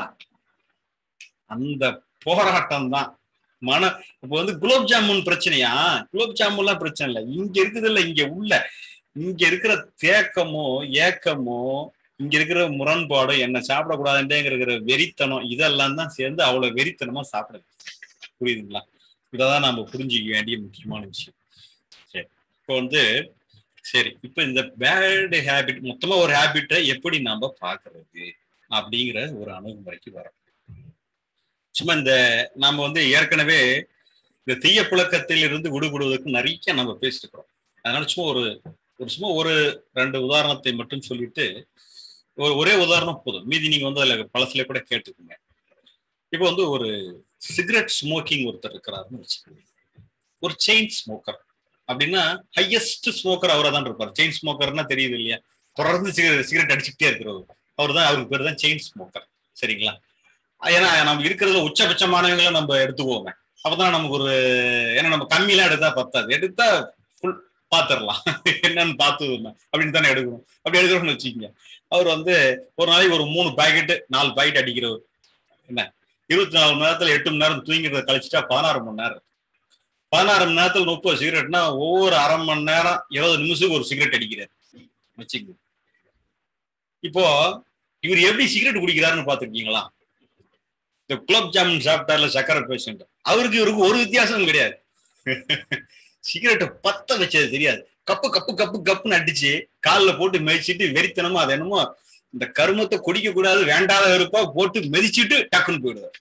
அந்த போராட்டம் தான் மன இப்ப வந்து குலோப் ஜாமுன் பிரச்சனையா குலோப் ஜாமுன்லாம் பிரச்சனை இல்லை இங்க இருக்குது இல்ல இங்க உள்ள இங்க இருக்கிற தேக்கமோ ஏக்கமோ இங்க இருக்கிற முரண்பாடு என்ன சாப்பிடக்கூடாதுன்றேங்கிற வெறித்தனம் இதெல்லாம் தான் சேர்ந்து அவ்வளவு வெறித்தனமா சாப்பிடுது புரியுதுங்களா இததான் நம்ம புரிஞ்சுக்க வேண்டிய முக்கியமான விஷயம் சரி இப்போ வந்து சரி இப்போ இந்த பேட் ஹேபிட் மொத்தமா ஒரு ஹேபிட்டை எப்படி நாம பாக்குறது அப்படிங்கிற ஒரு அணுகுமுறைக்கு வரோம் சும்மா இந்த நாம வந்து ஏற்கனவே இந்த தீய புழக்கத்தில் இருந்து விடுபடுவதற்கு நிறைய நம்ம பேசிருக்கிறோம் அதனால சும்மா ஒரு ஒரு சும்மா ஒரு ரெண்டு உதாரணத்தை மட்டும் சொல்லிட்டு ஒரு ஒரே உதாரணம் போதும் மீதி நீங்க வந்து அதுல பழசுல கூட கேட்டுக்கோங்க இப்போ வந்து ஒரு சிகரெட் ஸ்மோக்கிங் ஒருத்தர் இருக்கிறாருன்னு வச்சுக்கோங்க ஒரு செயின் ஸ்மோக்கர் அப்படின்னா ஹையஸ்ட் ஸ்மோக்கர் அவரை தான் இருப்பார் செயின் ஸ்மோக்கர்னா தெரியுது இல்லையா தொடர்ந்து சிகரெட் சிகரெட் அடிச்சுக்கிட்டே இருக்கிறது அவர் தான் அவருக்கு பேர் தான் செயின் ஸ்மோக்கர் சரிங்களா ஏன்னா நம்ம இருக்கிறதுல உச்சபட்சமானவங்களை நம்ம எடுத்துக்குவோங்க அப்பதான் நமக்கு ஒரு ஏன்னா நம்ம கம்மியெல்லாம் எடுத்தா பத்தாது எடுத்தா ஃபுல் பாத்துரலாம் என்னன்னு பார்த்து அப்படின்னு தானே எடுக்கணும் அப்படி எடுக்கிறோம்னு வச்சுக்கோங்க அவர் வந்து ஒரு நாளைக்கு ஒரு மூணு பாக்கெட்டு நாலு பாக்கெட் அடிக்கிறவர் என்ன இருபத்தி நாலு மணி நேரத்துல எட்டு மணி நேரம் தூங்கிறத கழிச்சுட்டா பதினாறு மணி நேரம் பதினாறு மணி நேரத்துல முப்பது சிகரெட்னா ஒவ்வொரு அரை மணி நேரம் இருபது நிமிஷத்துக்கு ஒரு சிகரெட் அடிக்கிறார் வச்சுக்கோங்க இப்போ இவர் எப்படி சிகரெட் குடிக்கிறாருன்னு பாத்துருக்கீங்களா இந்த குலோப் ஜாமுன் சாப்பிட்டார்ல சக்கரை பேஷண்ட் அவருக்கு இவருக்கு ஒரு வித்தியாசம் கிடையாது சிகரெட்டை பத்த வச்சது தெரியாது கப்பு கப்பு கப்பு கப்புன்னு அடிச்சு காலில் போட்டு மிதிச்சிட்டு வெறித்தனமா அது என்னமோ இந்த கருமத்தை குடிக்க கூடாது வேண்டாத வெறுப்பா போட்டு மிதிச்சுட்டு டக்குன்னு போயிடுவார்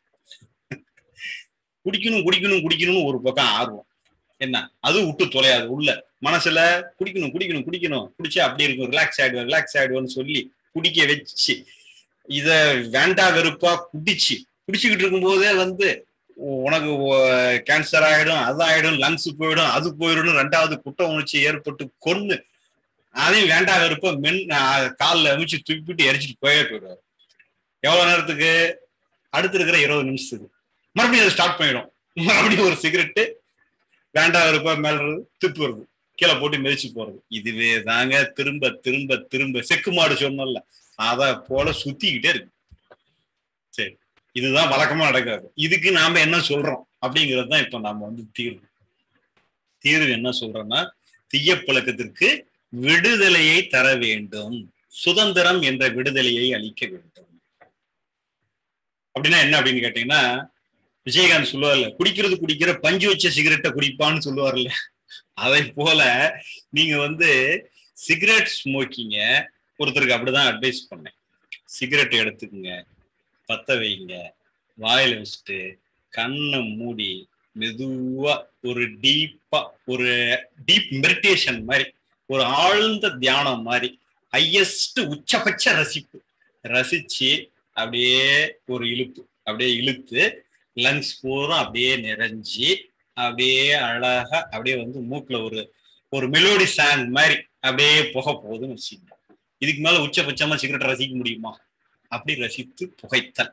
குடிக்கணும் குடிக்கணும் குடிக்கணும்னு ஒரு பக்கம் ஆர்வம் என்ன அது விட்டு தொலையாது உள்ள மனசுல குடிக்கணும் குடிக்கணும் குடிக்கணும் குடிச்சா அப்படி இருக்கும் ரிலாக்ஸ் ஆயிடுவேன் ரிலாக்ஸ் ஆயிடுவேன்னு சொல்லி குடிக்க வச்சு இத வேண்டா வெறுப்பா குடிச்சு குடிச்சுக்கிட்டு இருக்கும் போதே வந்து உனக்கு கேன்சர் ஆயிடும் அது ஆயிடும் லங்ஸ் போயிடும் அது போயிடும் ரெண்டாவது குற்ற உணர்ச்சி ஏற்பட்டு கொன்னு அதையும் வேண்டா வெறுப்ப மென் காலில் அமைச்சு தூக்கிட்டு எரிச்சிட்டு போயே போயிடுவார் எவ்வளவு நேரத்துக்கு அடுத்து இருக்கிற இருபது நிமிஷத்துக்கு மறுபடியும் அதை ஸ்டார்ட் பண்ணிடும் மறுபடியும் ஒரு சிகரெட்டு வேண்டா வெறுப்பா மேல துப்பு வருது கீழே போட்டு மிதிச்சு போறது இதுவே தாங்க திரும்ப திரும்ப திரும்ப செக்கு மாடு சொன்னல அத போல சுத்திக்கிட்டே இருக்கு சரி இதுதான் வழக்கமா நடக்காது இதுக்கு நாம என்ன சொல்றோம் அப்படிங்கிறது தான் இப்ப நாம வந்து தீர்வு தீர்வு என்ன சொல்றோம்னா தீய பழக்கத்திற்கு விடுதலையை தர வேண்டும் சுதந்திரம் என்ற விடுதலையை அளிக்க வேண்டும் அப்படின்னா என்ன அப்படின்னு கேட்டீங்கன்னா விஜயகாந்த் சொல்லுவார்ல குடிக்கிறது குடிக்கிற பஞ்சு வச்ச சிகரெட்டை குடிப்பான்னு சொல்லுவார்ல அதை போல நீங்க வந்து சிகரெட் ஸ்மோக்கிங்க ஒருத்தருக்கு அப்படிதான் அட்வைஸ் பண்ணேன் சிகரெட் எடுத்துக்குங்க பத்த வைங்க வாயில வச்சுட்டு கண்ணை மூடி மெதுவா ஒரு டீப்பா ஒரு டீப் மெடிடேஷன் மாதிரி ஒரு ஆழ்ந்த தியானம் மாதிரி ஹையஸ்ட் உச்சபட்ச ரசிப்பு ரசிச்சு அப்படியே ஒரு இழுப்பு அப்படியே இழுத்து லங்ஸ் பூரா அப்படியே நிறைஞ்சி அப்படியே அழகா அப்படியே வந்து மூக்குல ஒரு ஒரு மெலோடி சாங் மாதிரி அப்படியே புகை போகுதுன்னு வச்சுக்கோங்க இதுக்கு மேல உச்சபட்சமா சிகரெட் ரசிக்க முடியுமா அப்படி ரசித்து புகைத்தல்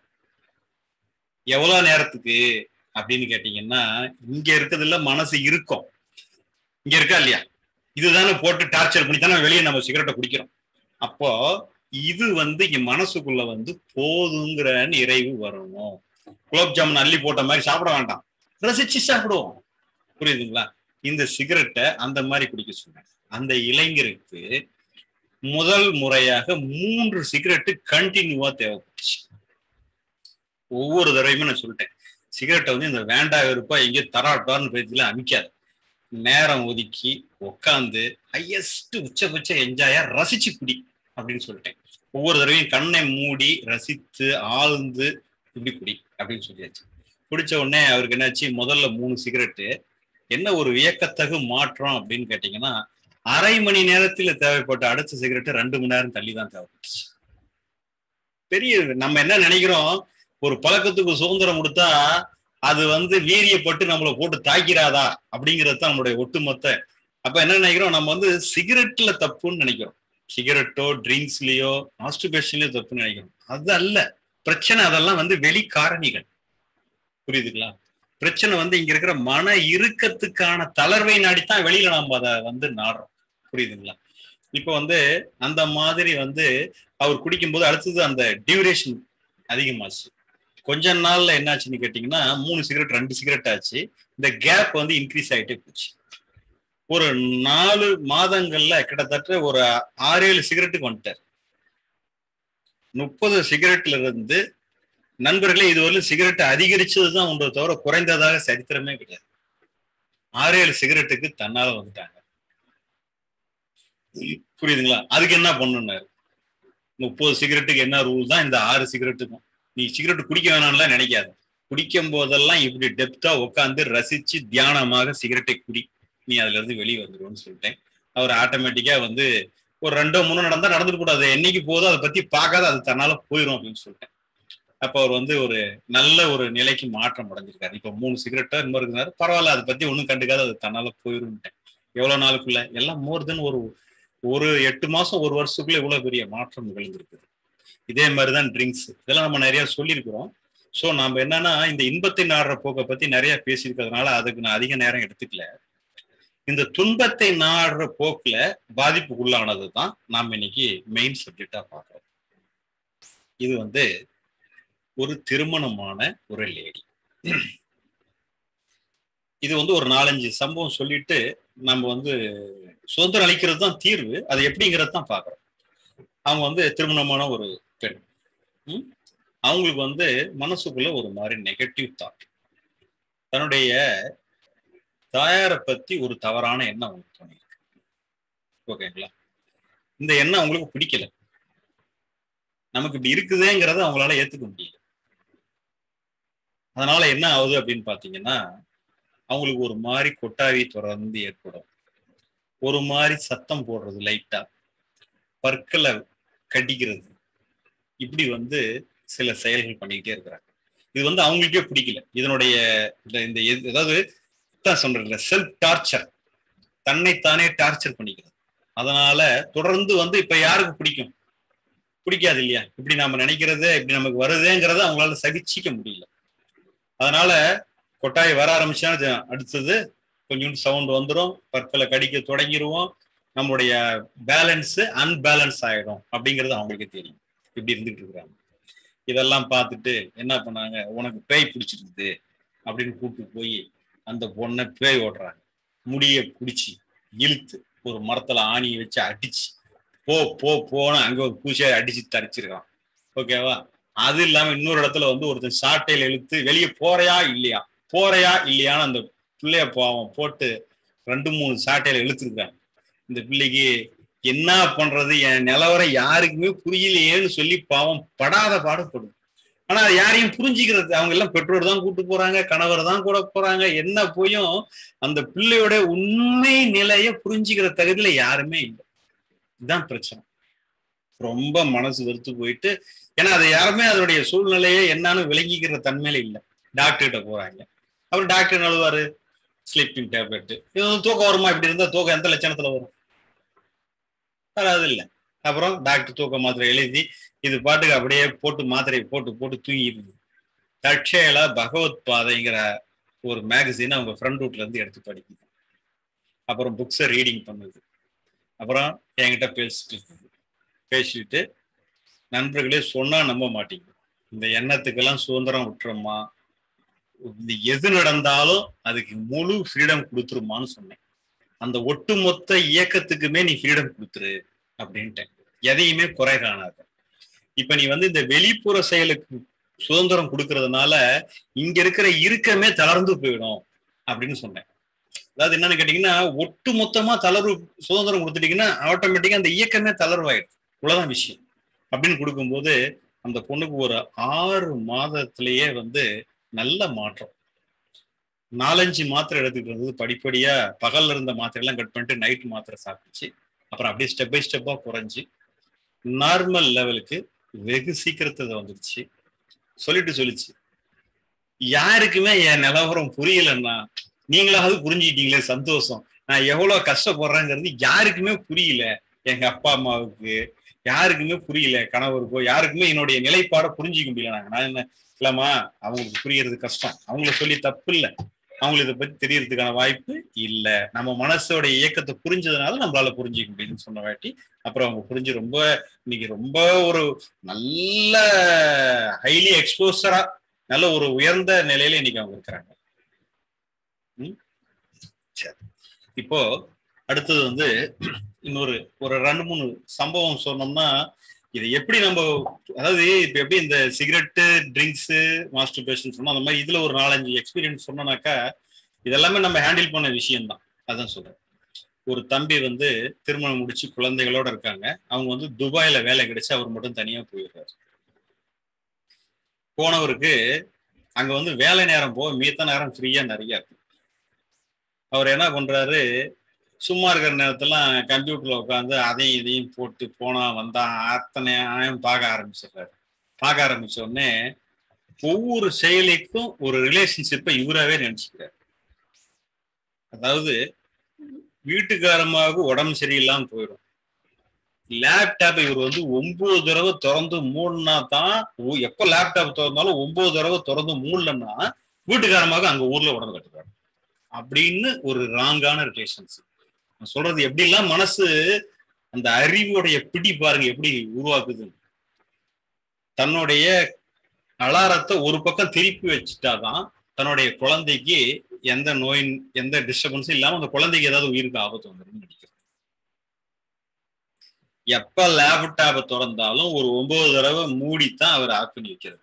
எவ்வளவு நேரத்துக்கு அப்படின்னு கேட்டீங்கன்னா இங்க இருக்கிறதுல மனசு இருக்கும் இங்க இருக்கா இல்லையா இதுதானே போட்டு டார்ச்சர் பண்ணி தானே வெளியே நம்ம சிகரெட்டை குடிக்கிறோம் அப்போ இது வந்து இங்க மனசுக்குள்ள வந்து போதுங்கிற நிறைவு வரணும் குலோப் ஜாமுன் அள்ளி போட்ட மாதிரி சாப்பிட வேண்டாம் ரசிச்சு சாப்பிடுவோம் புரியுதுங்களா இந்த சிகரெட்டை அந்த மாதிரி குடிக்க சொன்னேன் அந்த இளைஞருக்கு முதல் முறையாக மூன்று சிகரெட்டு கண்டினியூவா தேவைப்பட்டுச்சு ஒவ்வொரு தடவையுமே நான் சொல்லிட்டேன் சிகரெட்டை வந்து இந்த வேண்டா வெறுப்பா எங்கேயோ தராட்டார்னு பேச்சுல அமைக்காது நேரம் ஒதுக்கி உட்காந்து ஹையஸ்ட் உச்சபட்ச என்ஜாயா ரசிச்சு குடி அப்படின்னு சொல்லிட்டேன் ஒவ்வொரு தடவையும் கண்ணை மூடி ரசித்து ஆழ்ந்து இப்படி குடி அப்படின்னு சொல்லியாச்சு குடிச்ச உடனே அவருக்கு என்னாச்சு முதல்ல மூணு சிகரெட்டு என்ன ஒரு வியக்கத்தகு மாற்றம் அப்படின்னு கேட்டீங்கன்னா அரை மணி நேரத்துல தேவைப்பட்ட அடுத்த சிகரெட்டு ரெண்டு மணி நேரம் தள்ளி தான் தேவைப்பட்டுச்சு பெரிய நம்ம என்ன நினைக்கிறோம் ஒரு பழக்கத்துக்கு சுதந்திரம் கொடுத்தா அது வந்து வீரியப்பட்டு நம்மளை போட்டு தாக்கிறாதா அப்படிங்கிறது தான் நம்மளுடைய ஒட்டுமொத்த அப்ப என்ன நினைக்கிறோம் நம்ம வந்து சிகரெட்ல தப்புன்னு நினைக்கிறோம் சிகரெட்டோ ட்ரிங்க்ஸ்லயோ மாஸ்டர்பேஷன்லயோ தப்புன்னு நினைக்கிறோம் அது அல்ல பிரச்சனை அதெல்லாம் வந்து வெளி காரணிகள் புரியுதுங்களா பிரச்சனை வந்து இங்க இருக்கிற மன இறுக்கத்துக்கான தளர்வை நாடித்தான் வெளியில நம்ம அதை வந்து நாடுறோம் புரியுதுங்களா இப்போ வந்து அந்த மாதிரி வந்து அவர் குடிக்கும்போது அடுத்தது அந்த டியூரேஷன் அதிகமாச்சு கொஞ்ச நாள்ல என்னாச்சுன்னு கேட்டீங்கன்னா மூணு சிகரெட் ரெண்டு சிகரெட் ஆச்சு இந்த கேப் வந்து இன்க்ரீஸ் ஆகிட்டே போச்சு ஒரு நாலு மாதங்கள்ல கிட்டத்தட்ட ஒரு ஆறு ஏழு சிகரெட்டுக்கு வந்துட்டார் முப்பது சிகரெட்ல இருந்து நண்பர்களே இதுவரை சிகரெட் அதிகரிச்சதுதான் உண்டை தவிர குறைந்ததாக சரித்திரமே கிடையாது ஆறு ஏழு சிகரெட்டுக்கு தன்னால வந்துட்டாங்க புரியுதுங்களா அதுக்கு என்ன பண்ணுனாரு முப்பது சிகரெட்டுக்கு என்ன ரூல் தான் இந்த ஆறு சிகரெட்டுக்கும் நீ சிகரெட் குடிக்க வேணாம்லாம் நினைக்காத குடிக்கும் போதெல்லாம் இப்படி டெப்தா உட்காந்து ரசிச்சு தியானமாக சிகரெட்டை குடி நீ அதுல இருந்து வெளியே வந்துடுவோம்னு சொல்லிட்டேன் அவர் ஆட்டோமேட்டிக்கா வந்து ஒரு ரெண்டோ மூணோ நடந்தா நடந்துட்டு கூடாது என்னைக்கு போதோ அதை பத்தி பார்க்காத அது தன்னால போயிடும் அப்படின்னு சொல்லிட்டேன் அப்ப அவர் வந்து ஒரு நல்ல ஒரு நிலைக்கு மாற்றம் அடைஞ்சிருக்காரு இப்ப மூணு சிகரெட்டா இன்னொரு இருந்தாரு பரவாயில்ல அதை பத்தி ஒன்றும் கண்டுக்காத அது தன்னால போயிரும்ட்டேன் எவ்வளவு நாளுக்குள்ள எல்லாம் மோர் தென் ஒரு ஒரு எட்டு மாசம் ஒரு வருஷத்துக்குள்ள இவ்வளவு பெரிய மாற்றம் நிகழ்ந்திருக்குது இதே மாதிரிதான் ட்ரிங்க்ஸ் இதெல்லாம் நம்ம நிறைய சொல்லியிருக்கிறோம் ஸோ நம்ம என்னன்னா இந்த இன்பத்தை நாடுற போக்கை பத்தி நிறைய பேசியிருக்கிறதுனால அதுக்கு நான் அதிக நேரம் எடுத்துக்கல இந்த துன்பத்தை நாடுற போக்குல பாதிப்புக்குள்ளானது தான் நாம் இன்னைக்கு மெயின் சப்ஜெக்டா பார்க்கிறோம் இது வந்து ஒரு திருமணமான ஒரு லேடி இது வந்து ஒரு நாலஞ்சு சம்பவம் சொல்லிட்டு நம்ம வந்து சுதந்திரம் அளிக்கிறது தான் தீர்வு அது எப்படிங்கிறது தான் பார்க்குறோம் அவங்க வந்து திருமணமான ஒரு பெண் அவங்களுக்கு வந்து மனசுக்குள்ள ஒரு மாதிரி நெகட்டிவ் தாட் தன்னுடைய தாயாரை பத்தி ஒரு தவறான எண்ணம் அவங்களுக்கு தோணிருக்கு ஓகேங்களா இந்த எண்ணம் அவங்களுக்கு பிடிக்கல நமக்கு இப்படி இருக்குதுங்கிறத அவங்களால ஏத்துக்க முடியல அதனால என்ன ஆகுது அப்படின்னு பாத்தீங்கன்னா அவங்களுக்கு ஒரு மாதிரி கொட்டாவி தொடர்ந்து ஏற்படும் ஒரு மாதிரி சத்தம் போடுறது லைட்டா பற்களை கடிக்கிறது இப்படி வந்து சில செயல்கள் பண்ணிக்கிட்டே இருக்கிறாங்க இது வந்து அவங்களுக்கே பிடிக்கல இதனுடைய இந்த இந்த ஏதாவது தான் சொல்றேன் செல்ஃப் டார்ச்சர் தன்னைத்தானே டார்ச்சர் பண்ணிக்கிறது அதனால தொடர்ந்து வந்து இப்ப யாருக்கு பிடிக்கும் பிடிக்காது இல்லையா இப்படி நம்ம நினைக்கிறது இப்படி நமக்கு வருதுங்கிறத அவங்களால சகிச்சிக்க முடியல அதனால கொட்டாய் வர ஆரம்பிச்சா அடுத்தது கொஞ்சம் சவுண்ட் வந்துடும் பற்களை கடிக்க தொடங்கிடுவோம் நம்மளுடைய பேலன்ஸ் அன்பேலன்ஸ் ஆயிடும் அப்படிங்கிறது அவங்களுக்கு தெரியும் இப்படி இருந்துட்டு இருக்கிறாங்க இதெல்லாம் பார்த்துட்டு என்ன பண்ணாங்க உனக்கு பேய் பிடிச்சிருக்குது அப்படின்னு கூப்பிட்டு போய் அந்த பொண்ணை பேய் ஓடுறாங்க முடிய பிடிச்சி இழுத்து ஒரு மரத்துல ஆணியை வச்சு அடிச்சு போ போ போன அங்க ஒரு பூச்சியை அடிச்சு தரிச்சிருக்கான் ஓகேவா அது இல்லாம இன்னொரு இடத்துல வந்து ஒருத்தன் சாட்டையில இழுத்து வெளியே போறையா இல்லையா போறையா இல்லையான்னு அந்த பிள்ளைய பாவம் போட்டு ரெண்டு மூணு சாட்டையில இழுத்துருக்காங்க இந்த பிள்ளைக்கு என்ன பண்றது என் நிலவரம் யாருக்குமே புரியலையேன்னு சொல்லி பாவம் படாத பாடுபடும் ஆனா அது யாரையும் புரிஞ்சுக்கிறது அவங்க எல்லாம் பெற்றோர் தான் கூட்டு போறாங்க கணவர் தான் கூட போறாங்க என்ன போயும் அந்த பிள்ளையோட உண்மை நிலைய புரிஞ்சுக்கிற தகுதியில யாருமே இல்லை இதுதான் பிரச்சனை ரொம்ப மனசு வெறுத்து போயிட்டு ஏன்னா அதை யாருமே அதனுடைய சூழ்நிலையே என்னன்னு விளங்கிக்கிற தன்மையில இல்லை டாக்டர்கிட்ட போறாங்க அப்புறம் டாக்டர் நழுவாரு ஸ்லீப்பிங் டேப்லெட் இது தூக்கம் வருமா இப்படி இருந்தா தூக்கம் எந்த லட்சணத்துல வரும் வராது இல்லை அப்புறம் டாக்டர் தூக்க மாத்திரை எழுதி இது பாட்டுக்கு அப்படியே போட்டு மாத்திரையை போட்டு போட்டு தூங்கிடுது தற்செயலா பகவத் பாதைங்கிற ஒரு மேகசின் அவங்க ஃப்ரெண்ட் ரூட்ல இருந்து எடுத்து படிக்குது அப்புறம் புக்ஸை ரீடிங் பண்ணுது அப்புறம் என்கிட்ட பேசிட்டு இருக்குது பேசிட்டு நண்பர்களே சொன்னா நம்ப மாட்டீங்க இந்த எண்ணத்துக்கெல்லாம் சுதந்திரம் விட்டுறோமா இந்த எது நடந்தாலும் அதுக்கு முழு ஃப்ரீடம் கொடுத்துருமான்னு சொன்னேன் அந்த ஒட்டுமொத்த இயக்கத்துக்குமே நீ ஃப்ரீடம் கொடுத்துரு அப்படின்ட்டேன் எதையுமே குறை காணாத இப்ப நீ வந்து இந்த வெளிப்புற செயலுக்கு சுதந்திரம் கொடுக்கறதுனால இங்க இருக்கிற இறுக்கமே தளர்ந்து போயிடும் அப்படின்னு சொன்னேன் அதாவது என்னன்னு கேட்டீங்கன்னா ஒட்டு மொத்தமா தளர்வு சுதந்திரம் கொடுத்துட்டீங்கன்னா ஆட்டோமேட்டிக்கா அந்த இயக்கமே தளர்வாயிடுது இவ்வளவுதான் விஷயம் அப்படின்னு கொடுக்கும்போது அந்த பொண்ணுக்கு ஒரு ஆறு மாதத்திலேயே வந்து நல்ல மாற்றம் நாலஞ்சு மாத்திரை எடுத்துக்கிட்டு இருந்தது படிப்படியா பகல்ல இருந்த மாத்திரை எல்லாம் கட் பண்ணிட்டு நைட் மாத்திரை சாப்பிட்டுச்சு அப்புறம் அப்படியே ஸ்டெப் பை ஸ்டெப்பா குறைஞ்சு நார்மல் லெவலுக்கு வெகு சீக்கிரத்துல வந்துருச்சு சொல்லிட்டு சொல்லிச்சு யாருக்குமே என் நிலவரம் புரியலன்னா நீங்களாவது புரிஞ்சுக்கிட்டீங்களே சந்தோஷம் நான் எவ்வளவு கஷ்டப்படுறேங்கிறது யாருக்குமே புரியல எங்க அப்பா அம்மாவுக்கு யாருக்குமே புரியல கணவருக்கோ யாருக்குமே என்னுடைய நிலைப்பாட புரிஞ்சிக்க முடியல நாங்க நான் என்ன இல்லம்மா அவங்களுக்கு புரியறது கஷ்டம் அவங்கள சொல்லி தப்பு இல்லை அவங்களுக்கு இதை பத்தி தெரியறதுக்கான வாய்ப்பு இல்ல நம்ம மனசோட இயக்கத்தை புரிஞ்சதுனால நம்மளால புரிஞ்சிக்க முடியுதுன்னு சொன்ன வாட்டி அப்புறம் அவங்க புரிஞ்சு ரொம்ப இன்னைக்கு ரொம்ப ஒரு நல்ல ஹைலி எக்ஸ்போசரா நல்ல ஒரு உயர்ந்த நிலையில இன்னைக்கு அவங்க இருக்கிறாங்க சரி இப்போ அடுத்தது வந்து இன்னொரு ஒரு ரெண்டு மூணு சம்பவம் சொன்னோம்னா இதை எப்படி நம்ம அதாவது இப்ப எப்படி இந்த சிகரெட்டு ட்ரிங்க்ஸ் மாஸ்டர் பேஷன் சொன்னோம் அந்த மாதிரி இதுல ஒரு நாலஞ்சு எக்ஸ்பீரியன்ஸ் சொன்னோம்னாக்கா இதெல்லாமே நம்ம ஹேண்டில் பண்ண விஷயம்தான் அதான் சொல்றேன் ஒரு தம்பி வந்து திருமணம் முடிச்சு குழந்தைகளோட இருக்காங்க அவங்க வந்து துபாயில வேலை கிடைச்சு அவர் மட்டும் தனியா போயிடுறாரு போனவருக்கு அங்க வந்து வேலை நேரம் போக மீத்த நேரம் ஃப்ரீயா நிறைய இருக்கு அவர் என்ன பண்றாரு சும்மா இருக்கிற நேரத்தெல்லாம் கம்ப்யூட்டர்ல உட்காந்து அதையும் இதையும் போட்டு போனா வந்தா அத்தனை பார்க்க ஆரம்பிச்சிடுறாரு பார்க்க ஆரம்பிச்ச உடனே ஒவ்வொரு செயலிக்கும் ஒரு ரிலேஷன்ஷிப்பை இவராகவே நினைச்சுக்கிறார் அதாவது வீட்டுக்காரமாக உடம்பு சரியில்லாம போயிடும் லேப்டாப் இவர் வந்து ஒன்பது தடவை திறந்து மூணுனா தான் எப்ப லேப்டாப் திறந்தாலும் ஒன்பது தடவை திறந்து மூடலன்னா வீட்டுக்காரமாக அங்க ஊர்ல உடம்பு கட்டுறாரு அப்படின்னு ஒரு ராங்கான ரிலேஷன்ஷிப் சொல்றது எப்படிலாம் மனசு அந்த அறிவுடைய பிடி பாருங்க எப்படி உருவாக்குது தன்னுடைய அலாரத்தை ஒரு பக்கம் திருப்பி வச்சுட்டாதான் தன்னுடைய குழந்தைக்கு எந்த நோயின் எந்த டிஸ்டர்பன்ஸும் இல்லாம அந்த குழந்தைக்கு ஏதாவது உயிருக்கு ஆபத்து வந்துடும் நினைக்கிறது எப்ப லேப்டாப்பை திறந்தாலும் ஒரு ஒன்பது தடவை மூடித்தான் அவர் ஆஃப் பண்ணி வைக்கிறது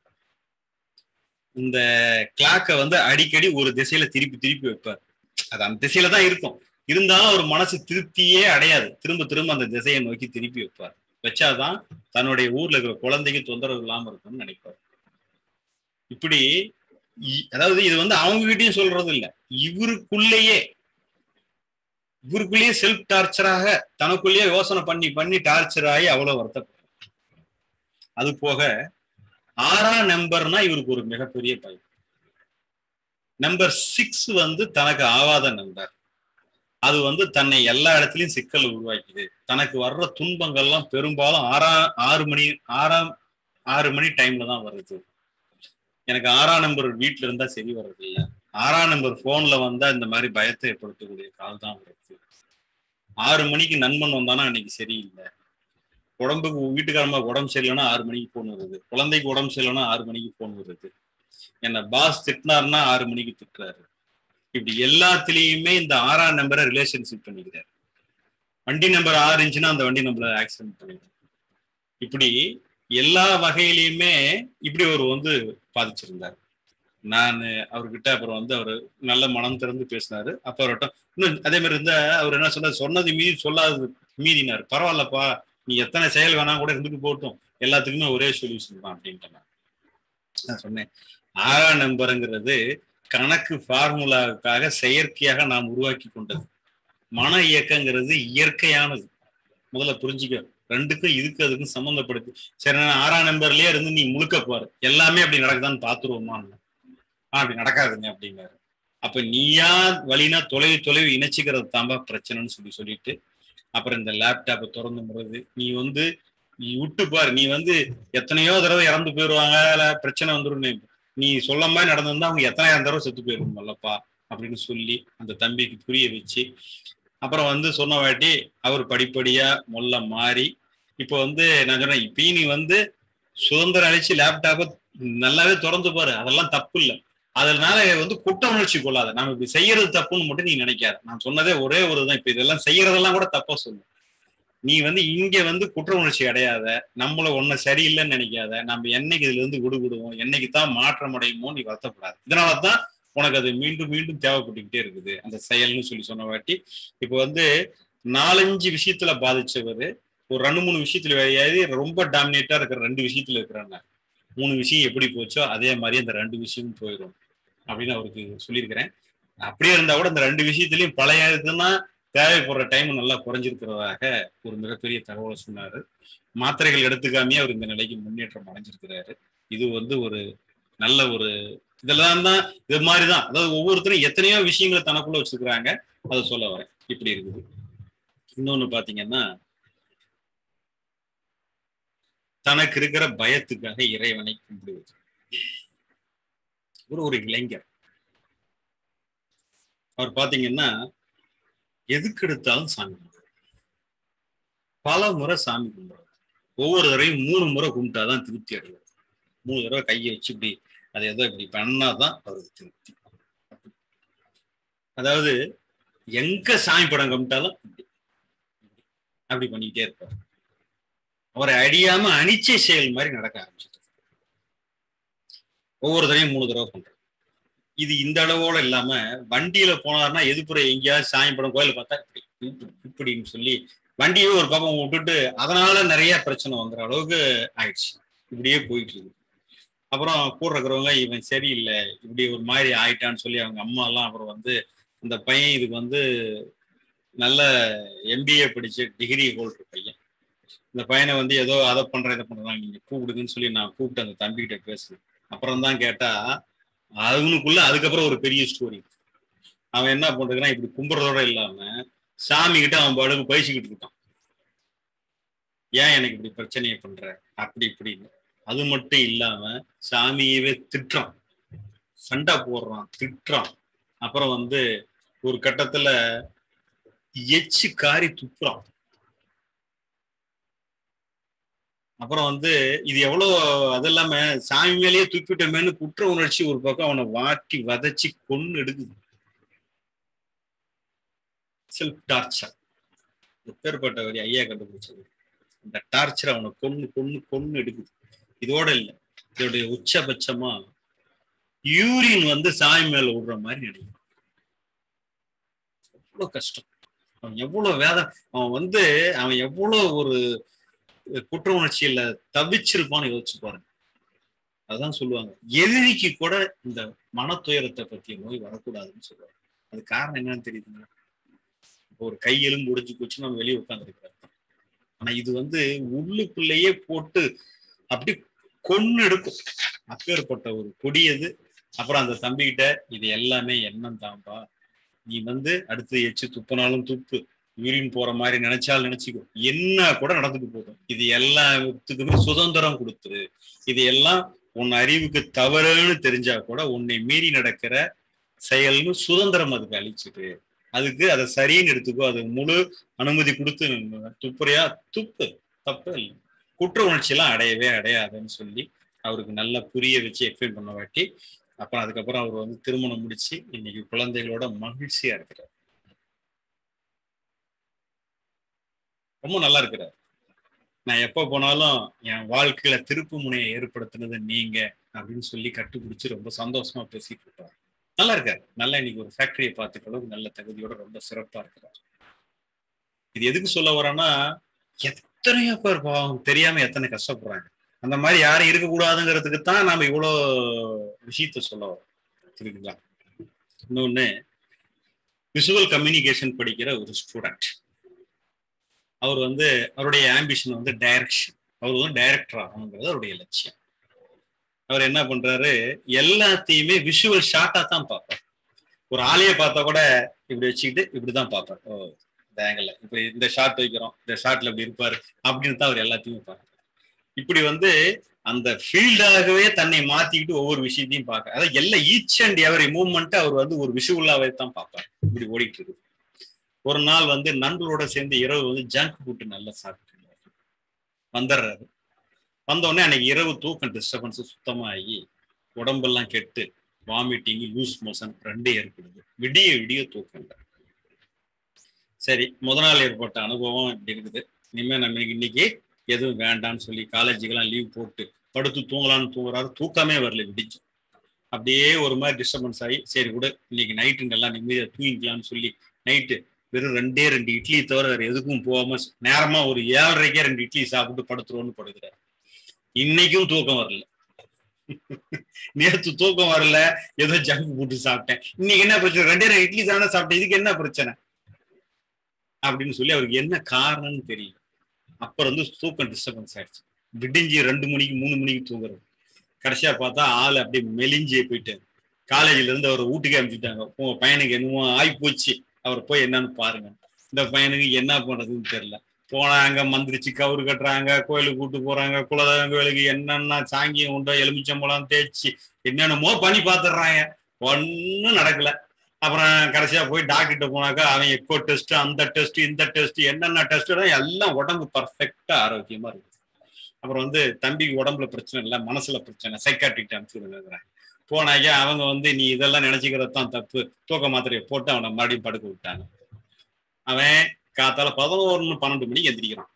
இந்த கிளாக்கை வந்து அடிக்கடி ஒரு திசையில திருப்பி திருப்பி வைப்பார் அது அந்த திசையில தான் இருக்கும் இருந்தாலும் ஒரு மனசு திருப்தியே அடையாது திரும்ப திரும்ப அந்த திசையை நோக்கி திருப்பி வைப்பார் வச்சாதான் தன்னுடைய ஊர்ல இருக்கிற குழந்தைக்கு தொந்தரவு இல்லாம இருக்கும்னு நினைப்பார் இப்படி அதாவது இது வந்து அவங்க கிட்டயும் சொல்றது இல்ல இவருக்குள்ளேயே இவருக்குள்ளேயே செல்ஃப் டார்ச்சராக தனக்குள்ளேயே யோசனை பண்ணி பண்ணி டார்ச்சர் ஆகி அவ்வளவு வருத்தப்படும் அது போக ஆறாம் நம்பர்னா இவருக்கு ஒரு மிகப்பெரிய பயம் நம்பர் சிக்ஸ் வந்து தனக்கு ஆவாத நம்பர் அது வந்து தன்னை எல்லா இடத்துலயும் சிக்கல் உருவாக்குது தனக்கு வர்ற துன்பங்கள்லாம் பெரும்பாலும் ஆறாம் ஆறு மணி ஆறாம் ஆறு மணி டைம்ல தான் வருது எனக்கு ஆறாம் நம்பர் வீட்டுல இருந்தா சரி வர்றது இல்லை ஆறாம் நம்பர் போன்ல வந்தா இந்த மாதிரி பயத்தை ஏற்படுத்தக்கூடிய கால் தான் வருது ஆறு மணிக்கு நண்பன் வந்தானா அன்னைக்கு சரியில்லை உடம்புக்கு வீட்டுக்காரமா உடம்பு சரியில்லைன்னா ஆறு மணிக்கு போன் வருது குழந்தைக்கு உடம்பு சரியில்லைன்னா ஆறு மணிக்கு போன் வருது என்ன பாஸ் திட்டினார்னா ஆறு மணிக்கு திட்டுறாரு இப்படி எல்லாத்துலயுமே இந்த ஆறாம் நம்பரை ரிலேஷன்ஷிப் பண்ணிக்கிறாரு வண்டி நம்பர் ஆறு இருந்துச்சுன்னா அந்த வண்டி நம்பரை ஆக்சிடென்ட் பண்ணிடுறாரு இப்படி எல்லா வகையிலையுமே இப்படி ஒரு வந்து பாதிச்சிருந்தார் நான் அவர்கிட்ட அப்புறம் வந்து அவர் நல்ல மனம் திறந்து பேசினாரு அப்ப அவர்கிட்ட இன்னும் அதே மாதிரி இருந்தா அவர் என்ன சொன்னார் சொன்னது மீதி சொல்லாதது மீதினார் பரவாயில்லப்பா நீ எத்தனை செயல் வேணா கூட இருந்துட்டு போட்டும் எல்லாத்துக்குமே ஒரே சொல்யூஷன் தான் அப்படின்ட்டு நான் சொன்னேன் ஆறாம் நம்பருங்கிறது கணக்கு ஃபார்முலாவுக்காக செயற்கையாக நாம் உருவாக்கி கொண்டது மன இயக்கங்கிறது இயற்கையானது முதல்ல புரிஞ்சுக்க ரெண்டுக்கும் இதுக்கு அதுக்கும் சம்மந்தப்படுது சரி நான் ஆறாம் நம்பர்லயே இருந்து நீ முழுக்க பாரு எல்லாமே அப்படி நடக்குதான்னு பாத்துருவோமா அப்படி நடக்காதுங்க அப்படிங்கிறாரு அப்ப நீயா வழினா தொலைவு தொலைவு இணைச்சிக்கிறது தாம்பா பிரச்சனைன்னு சொல்லி சொல்லிட்டு அப்புறம் இந்த லேப்டாப்பை திறந்து முறது நீ வந்து நீ விட்டு பாரு நீ வந்து எத்தனையோ தடவை இறந்து போயிடுவாங்க பிரச்சனை வந்துடும் நீ சொல்ல மாதிரி நடந்திருந்தா அவங்க எத்தனாயிரம் தடவை செத்து போயிருந்தோம்லப்பா அப்படின்னு சொல்லி அந்த தம்பிக்கு புரிய வச்சு அப்புறம் வந்து சொன்ன வாட்டி அவர் படிப்படியா மொல்ல மாறி இப்போ வந்து நான் சொன்னேன் இப்பயும் நீ வந்து சுதந்திரம் அழிச்சு லேப்டாப்பை நல்லாவே திறந்து பாரு அதெல்லாம் தப்பு இல்லை அதனால வந்து குற்ற உணர்ச்சி கொள்ளாத நம்ம இப்படி செய்யறது தப்புன்னு மட்டும் நீ நினைக்காத நான் சொன்னதே ஒரே ஒரு தான் இப்ப இதெல்லாம் செய்யறதெல்லாம் கூட தப்பா சொல்லு நீ வந்து இங்க வந்து குற்ற உணர்ச்சி அடையாத நம்மள ஒன்ன சரியில்லைன்னு நினைக்காத நம்ம என்னைக்கு இதுல இருந்து விடுபடுவோம் என்னைக்கு தான் மாற்றம் அடையுமோ நீ வருத்தப்படாது இதனாலதான் உனக்கு அது மீண்டும் மீண்டும் தேவைப்பட்டுக்கிட்டே இருக்குது அந்த செயல்னு சொல்லி சொன்ன வாட்டி இப்போ வந்து நாலஞ்சு விஷயத்துல பாதிச்சவர் ஒரு ரெண்டு மூணு விஷயத்துல வேலையாவது ரொம்ப டாமினேட்டா இருக்கிற ரெண்டு விஷயத்துல இருக்கிறாங்க மூணு விஷயம் எப்படி போச்சோ அதே மாதிரி அந்த ரெண்டு விஷயமும் போயிடும் அப்படின்னு அவருக்கு சொல்லியிருக்கிறேன் அப்படியே இருந்தா கூட அந்த ரெண்டு விஷயத்திலையும் பழைய இதுன்னா தேவைப்படுற டைம் நல்லா குறைஞ்சிருக்கிறதாக ஒரு மிகப்பெரிய தகவலை சொன்னாரு மாத்திரைகள் எடுத்துக்காமே அவர் இந்த நிலைக்கு முன்னேற்றம் அடைஞ்சிருக்கிறாரு இது வந்து ஒரு நல்ல ஒரு இதெல்லாம் தான் இது மாதிரிதான் அதாவது ஒவ்வொருத்தரும் எத்தனையோ விஷயங்களை தனக்குள்ள வச்சிருக்கிறாங்க அதை சொல்ல வரேன் இப்படி இருக்குது இன்னொன்னு பாத்தீங்கன்னா தனக்கு இருக்கிற பயத்துக்காக இறைவனை கும்பிடுவது ஒரு ஒரு இளைஞர் அவர் பாத்தீங்கன்னா எதுக்கு எடுத்தாலும் சாமி கும்பிடுறாரு பல முறை சாமி கும்பிடுறாரு ஒவ்வொரு தடவையும் மூணு முறை கும்பிட்டாதான் திருப்தி அடைவார் மூணு தடவை கையை வச்சு இப்படி அது ஏதோ இப்படி பண்ணாதான் அவருக்கு திருப்தி அதாவது எங்க சாமி படம் கும்பிட்டாலும் அப்படி பண்ணிக்கிட்டே இருப்பார் அவரை அடியாம அனிச்சை செயல் மாதிரி நடக்க ஆரம்பிச்சிட்டு ஒவ்வொரு தடவையும் மூணு தடவை பண்றாரு இது இந்த அளவோட இல்லாம வண்டியில போனார்னா எதுப்புற எங்கேயாவது சாமி படம் கோயில பார்த்தா இப்படி இப்படின்னு சொல்லி வண்டியே ஒரு பக்கம் விட்டுட்டு அதனால நிறைய பிரச்சனை வந்துற அளவுக்கு ஆயிடுச்சு இப்படியே போயிட்டு இருக்கு அப்புறம் கூட இருக்கிறவங்க இவன் சரியில்லை இப்படி ஒரு மாதிரி ஆயிட்டான்னு சொல்லி அவங்க அம்மா எல்லாம் அப்புறம் வந்து அந்த பையன் இதுக்கு வந்து நல்ல எம்பிஏ படிச்ச டிகிரி ஹோல்டர் பையன் இந்த பையனை வந்து ஏதோ அதை பண்றேன் இதை பண்றாங்க நீங்க கூப்பிடுங்கன்னு சொல்லி நான் கூப்பிட்டு அந்த தம்பிகிட்ட பேசுனேன் அப்புறம் தான் கேட்டா அவனுக்குள்ள அதுக்கப்புறம் ஒரு பெரிய ஸ்டோரி அவன் என்ன பண்றான் இப்படி கும்பிடுறதோட இல்லாம சாமி கிட்ட அவன் பாடுக்கு பேசிக்கிட்டு இருக்கான் ஏன் எனக்கு இப்படி பிரச்சனையை பண்ற அப்படி இப்படின்னு அது மட்டும் இல்லாம சாமியவே திட்டுறான் சண்டை போடுறான் திட்டுறான் அப்புறம் வந்து ஒரு கட்டத்துல எச்சு காரி துப்புறான் அப்புறம் வந்து இது எவ்வளவு அது இல்லாம சாமி மேலேயே துப்பிட்டமேனு குற்ற உணர்ச்சி ஒரு பக்கம் அவனை வாட்டி வதச்சி கொன்னு எடுக்குது செல்ஃப் டார்ச்சர் எப்பேற்பட்ட வரி ஐயா கண்டுபிடிச்சது இந்த டார்ச்சர் அவனை கொன்னு கொன்னு கொன்னு எடுக்குது இதோட இல்லை இதோடைய உச்சபட்சமா யூரின் வந்து சாமி மேல விடுற மாதிரி நினைக்கும் எவ்வளவு கஷ்டம் அவன் எவ்வளவு வேதம் அவன் வந்து அவன் எவ்வளவு ஒரு குற்ற உணர்ச்சியில தவிச்சிருப்பான்னு யோசிச்சு பாருங்க அதான் சொல்லுவாங்க எதிரிக்கு கூட இந்த மன துயரத்தை பத்திய நோய் வரக்கூடாதுன்னு சொல்லுவாங்க அது காரணம் என்னன்னு தெரியுதுங்களா இப்போ ஒரு கை எலும்பு உடைஞ்சு போச்சு நம்ம வெளியே உட்காந்துருக்கிறாரு ஆனா இது வந்து உள்ளுக்குள்ளேயே போட்டு அப்படி கொன்னு எடுக்கும் அப்பேற்பட்ட ஒரு கொடியது அப்புறம் அந்த தம்பிகிட்ட இது எல்லாமே எண்ணம் தான்பா நீ வந்து அடுத்து எச்சு துப்புனாலும் துப்பு யூரின் போற மாதிரி நினைச்சாலும் நினைச்சுக்கோ என்ன கூட நடந்துட்டு போதும் இது எல்லாத்துக்குமே சுதந்திரம் கொடுத்துரு இது எல்லாம் உன் அறிவுக்கு தவறுன்னு தெரிஞ்சா கூட உன்னை மீறி நடக்கிற செயல்னு சுதந்திரம் அதுக்கு அழிச்சிட்டு அதுக்கு அதை சரின்னு எடுத்துக்கோ அது முழு அனுமதி கொடுத்து துப்புறையா துப்பு தப்பு இல்லை குற்ற உணர்ச்சி எல்லாம் அடையவே அடையாதுன்னு சொல்லி அவருக்கு நல்லா புரிய வச்சு எக்ஸ்பிளைன் பண்ண வாட்டி அப்புறம் அதுக்கப்புறம் அவர் வந்து திருமணம் முடிச்சு இன்னைக்கு குழந்தைகளோட மகிழ்ச்சியா இருக்கிறார் ரொம்ப நல்லா இருக்கிறார் நான் எப்ப போனாலும் என் வாழ்க்கையில திருப்பு முனையை ஏற்படுத்தினது நீங்க அப்படின்னு சொல்லி கட்டுப்பிடிச்சு ரொம்ப சந்தோஷமா பேசிட்டு இருப்பார் நல்லா இருக்காரு நல்லா இன்னைக்கு ஒரு ஃபேக்டரியை பார்த்துக்க அளவுக்கு நல்ல தகுதியோட ரொம்ப சிறப்பா இருக்கிறார் இது எதுக்கு சொல்ல வரேன்னா எத்தனையோ பேர் பாவம் தெரியாம எத்தனை கஷ்டப்படுறாங்க அந்த மாதிரி யாரும் இருக்கக்கூடாதுங்கிறதுக்கு தான் நாம இவ்வளோ விஷயத்த சொல்ல வரோம் சரிங்களா இன்னொன்னு விசுவல் கம்யூனிகேஷன் படிக்கிற ஒரு ஸ்டூடெண்ட் அவர் வந்து அவருடைய ஆம்பிஷன் வந்து டைரக்ஷன் அவர் வந்து டைரக்டர் ஆகணுங்கிறது அவருடைய லட்சியம் அவர் என்ன பண்றாரு எல்லாத்தையுமே விஷுவல் ஷார்ட்டா தான் பார்ப்பார் ஒரு ஆளைய பார்த்தா கூட இப்படி வச்சுக்கிட்டு இப்படிதான் பார்ப்பார் ஓ இந்த ஆங்கிள் இப்ப இந்த ஷார்ட் வைக்கிறோம் இந்த ஷார்ட்ல இப்படி இருப்பாரு அப்படின்னு தான் அவர் எல்லாத்தையுமே பார்ப்பார் இப்படி வந்து அந்த ஃபீல்டாகவே தன்னை மாத்திக்கிட்டு ஒவ்வொரு விஷயத்தையும் பார்க்க அதாவது எல்லா ஈச் அண்ட் எவரி மூவ்மெண்ட் அவர் வந்து ஒரு விஷுவலாவே தான் பார்ப்பார் இப்படி ஓடிட்டு இருக்கு ஒரு நாள் வந்து நண்பர்களோட சேர்ந்து இரவு வந்து ஜங்க் ஃபுட் நல்லா சாப்பிட்டு வந்துடுறாரு வந்தோடனே அன்னைக்கு இரவு தூக்கம் டிஸ்டர்பன்ஸ் சுத்தமா ஆகி உடம்பெல்லாம் கெட்டு வாமிட்டிங் லூஸ் மோஷன் ரெண்டே ஏற்படுது விடிய விடிய தூக்கம் இல்லை சரி முத நாள் ஏற்பட்ட அனுபவம் இப்படி இருக்குது இனிமே நம்ம இன்னைக்கு எதுவும் வேண்டாம்னு சொல்லி காலேஜுக்கெல்லாம் லீவ் போட்டு படுத்து தூங்கலாம்னு தூங்குறாரு தூக்கமே வரல விடிச்சு அப்படியே ஒரு மாதிரி டிஸ்டர்பன்ஸ் ஆகி சரி கூட இன்னைக்கு நைட்டுங்கெல்லாம் நிம்மதியாக தூங்கிக்கலாம்னு சொல்லி நைட்டு வெறும் ரெண்டே ரெண்டு இட்லி தவிர வேற எதுக்கும் போகாம நேரமா ஒரு ஏழரைக்கே ரெண்டு இட்லி சாப்பிட்டு படுத்துருவோம்னு படுக்கிறாரு இன்னைக்கும் தூக்கம் வரல நேற்று தூக்கம் வரல ஏதோ ஜங்க் போட்டு சாப்பிட்டேன் இன்னைக்கு என்ன பிரச்சனை ரெண்டே ரெண்டு இட்லி தானே சாப்பிட்டேன் இதுக்கு என்ன பிரச்சனை அப்படின்னு சொல்லி அவருக்கு என்ன காரணம்னு தெரியல அப்புறம் வந்து தூக்கம் டிஸ்டர்பன்ஸ் ஆயிடுச்சு விடிஞ்சு ரெண்டு மணிக்கு மூணு மணிக்கு தூங்குறது கடைசியா பார்த்தா ஆள் அப்படியே மெலிஞ்சே போயிட்டு காலேஜ்ல இருந்து அவர் வீட்டுக்கே அனுப்பிச்சுட்டாங்க உங்க பையனுக்கு என்னமோ ஆகி போச்சு அவர் போய் என்னன்னு பாருங்க இந்த பையனுக்கு என்ன பண்றதுன்னு தெரியல போனாங்க மந்திரிச்சு கவுரு கட்டுறாங்க கோயிலுக்கு கூட்டு போறாங்க குலதெய்வம் கோயிலுக்கு என்னென்ன சாங்கியம் உண்டோ எலுமிச்சம்பழம் தேய்ச்சி என்னென்னமோ பண்ணி பாத்துடுறாங்க ஒன்னும் நடக்கல அப்புறம் கடைசியா போய் டாக்டர்கிட்ட போனாக்கா அவன் எக்கோ டெஸ்ட் அந்த டெஸ்ட் இந்த டெஸ்ட் என்னென்ன டெஸ்ட் எல்லாம் உடம்பு பர்ஃபெக்டா ஆரோக்கியமா இருக்கு அப்புறம் வந்து தம்பிக்கு உடம்புல பிரச்சனை இல்லை மனசுல பிரச்சனை சைக்காட்ரிக் அனுப்பிச்சுடுங்கிறாங்க போனாக்க அவங்க வந்து நீ இதெல்லாம் நினைச்சுக்கிறது தான் தப்பு தூக்க மாத்திரையை போட்டு அவனை மறுபடியும் படுக்க விட்டாங்க அவன் காத்தால பதினோரு பன்னெண்டு மணிக்கு எந்திரிக்கிறான்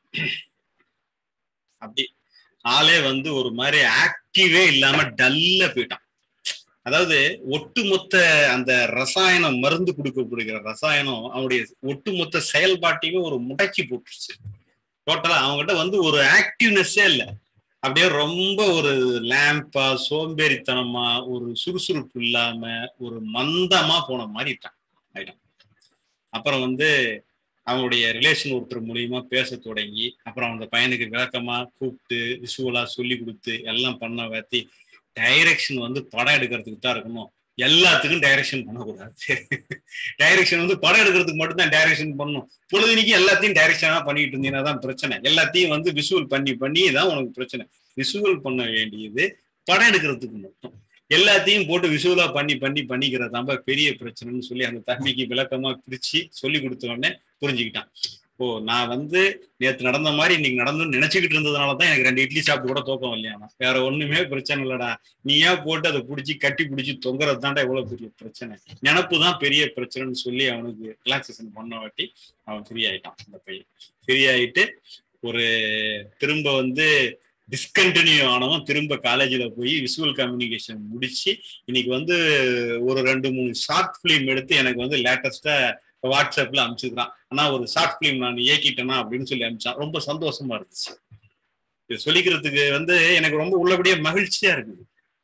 அப்படி ஆளே வந்து ஒரு மாதிரி ஆக்டிவே இல்லாம டல்ல போயிட்டான் அதாவது ஒட்டுமொத்த அந்த ரசாயனம் மருந்து கொடுக்கப்படுகிற ரசாயனம் அவனுடைய ஒட்டுமொத்த செயல்பாட்டையுமே ஒரு முடக்கி போட்டுருச்சு டோட்டலா அவங்ககிட்ட வந்து ஒரு ஆக்டிவ்னஸ்ஸே இல்லை அப்படியே ரொம்ப ஒரு லேம்பா சோம்பேறித்தனமா ஒரு சுறுசுறுப்பு இல்லாம ஒரு மந்தமா போன மாதிரி இருக்கான் ஆயிட்டான் அப்புறம் வந்து அவனுடைய ரிலேஷன் ஒருத்தர் மூலியமா பேச தொடங்கி அப்புறம் அந்த பையனுக்கு விளக்கமா கூப்பிட்டு விஷுவலா சொல்லி கொடுத்து எல்லாம் பண்ண வாத்தி டைரக்ஷன் வந்து படம் எடுக்கிறதுக்கு தான் இருக்கணும் எல்லாத்துக்கும் டைரக்ஷன் பண்ணக்கூடாது டைரக்ஷன் வந்து படம் எடுக்கிறதுக்கு மட்டும் தான் டைரக்ஷன் பண்ணணும் பொழுதுனிக்கு எல்லாத்தையும் டைரக்ஷனா பண்ணிட்டு இருந்தீங்கன்னா தான் பிரச்சனை எல்லாத்தையும் வந்து விஷுவல் பண்ணி பண்ணி தான் உனக்கு பிரச்சனை விஷுவல் பண்ண வேண்டியது படம் எடுக்கிறதுக்கு மட்டும் எல்லாத்தையும் போட்டு விஷுவலா பண்ணி பண்ணி பண்ணிக்கிறதாம்ப பெரிய பிரச்சனைன்னு சொல்லி அந்த தம்பிக்கு விளக்கமா பிரிச்சு சொல்லி கொடுத்த உடனே புரிஞ்சுக்கிட்டான் ஓ நான் வந்து நேற்று நடந்த மாதிரி இன்னைக்கு நடந்துன்னு நினைச்சுக்கிட்டு இருந்ததுனால தான் எனக்கு ரெண்டு இட்லி சாப்பிட்டு கூட தூக்கம் இல்லையானா வேற ஒண்ணுமே பிரச்சனை இல்லடா நீ ஏன் போட்டு அதை பிடிச்சி கட்டி பிடிச்சி தொங்குறது தாண்டா எவ்வளவு பெரிய பிரச்சனை நினப்பு தான் பெரிய பிரச்சனைன்னு சொல்லி அவனுக்கு ரிலாக்ஸேஷன் பண்ண வாட்டி அவன் ஃப்ரீ ஆயிட்டான் அந்த பையன் ஃப்ரீ ஆயிட்டு ஒரு திரும்ப வந்து டிஸ்கண்டினியூ ஆனவன் திரும்ப காலேஜில் போய் விசுவல் கம்யூனிகேஷன் முடிச்சு இன்னைக்கு வந்து ஒரு ரெண்டு மூணு ஷார்ட் ஃபிலிம் எடுத்து எனக்கு வந்து லேட்டஸ்டா வாட்ஸ்அப்ல அனுப்பிச்சுக்கிறான் ஆனா ஒரு ஷார்ட் ஃபிலிம் நான் இயக்கிட்டேனா அப்படின்னு சொல்லி அனுப்பிச்சான் ரொம்ப சந்தோஷமா இருந்துச்சு இது சொல்லிக்கிறதுக்கு வந்து எனக்கு ரொம்ப உள்ளபடியே மகிழ்ச்சியா இருக்குது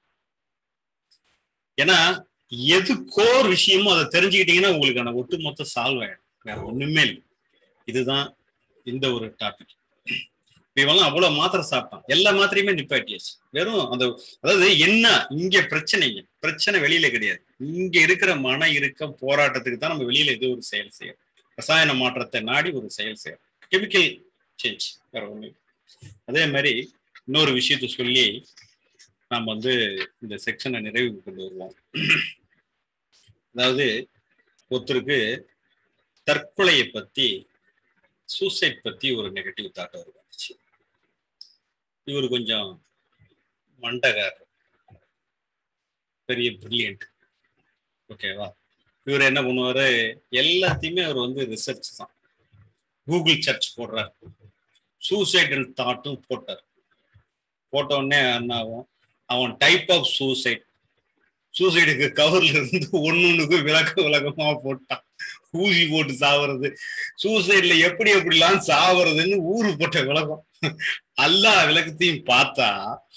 ஏன்னா எது கோர் விஷயமோ அதை தெரிஞ்சுக்கிட்டீங்கன்னா உங்களுக்கான ஒட்டுமொத்த சால்வ் ஆயிடும் வேற ஒண்ணுமே இல்லை இதுதான் இந்த ஒரு டாபிக் இவெல்லாம் அவ்வளவு மாத்திரை சாப்பிட்டான் எல்லா மாத்திரையுமே நிப்பாட்டியாச்சு வெறும் அந்த அதாவது என்ன இங்க பிரச்சனைங்க பிரச்சனை வெளியில கிடையாது இங்க இருக்கிற மன இருக்க போராட்டத்துக்கு தான் நம்ம வெளியில இது ஒரு செயல் செய்யறோம் ரசாயன மாற்றத்தை நாடி ஒரு செயல் செய்யறோம் கெமிக்கல் சேஞ்ச் வேற ஒண்ணு அதே மாதிரி இன்னொரு விஷயத்த சொல்லி நாம் வந்து இந்த செக்ஷனை நிறைவுக்கு கொண்டு வருவோம் அதாவது ஒருத்தருக்கு தற்கொலையை பத்தி சூசைட் பத்தி ஒரு நெகட்டிவ் தாட் வந்துச்சு இவர் கொஞ்சம் மண்டகார் பெரிய பிரில்லியன்ட் ஓகேவா இவர் என்ன பண்ணுவாரு எல்லாத்தையுமே அவர் வந்து ரிசர்ச் தான் கூகுள் சர்ச் போடுறார் சூசைடல் தாட்டும் போட்டார் போட்ட உடனே என்ன ஆகும் அவன் டைப் ஆஃப் சூசைட் சூசைடுக்கு கவர்ல இருந்து ஒன்னொன்னுக்கு விளக்க விளக்கமா போட்டான் ஊசி போட்டு சாவுறது சூசைட்ல எப்படி எப்படிலாம் சாவுறதுன்னு ஊரு போட்ட விளக்கம் எல்லா விளக்கத்தையும் பார்த்தா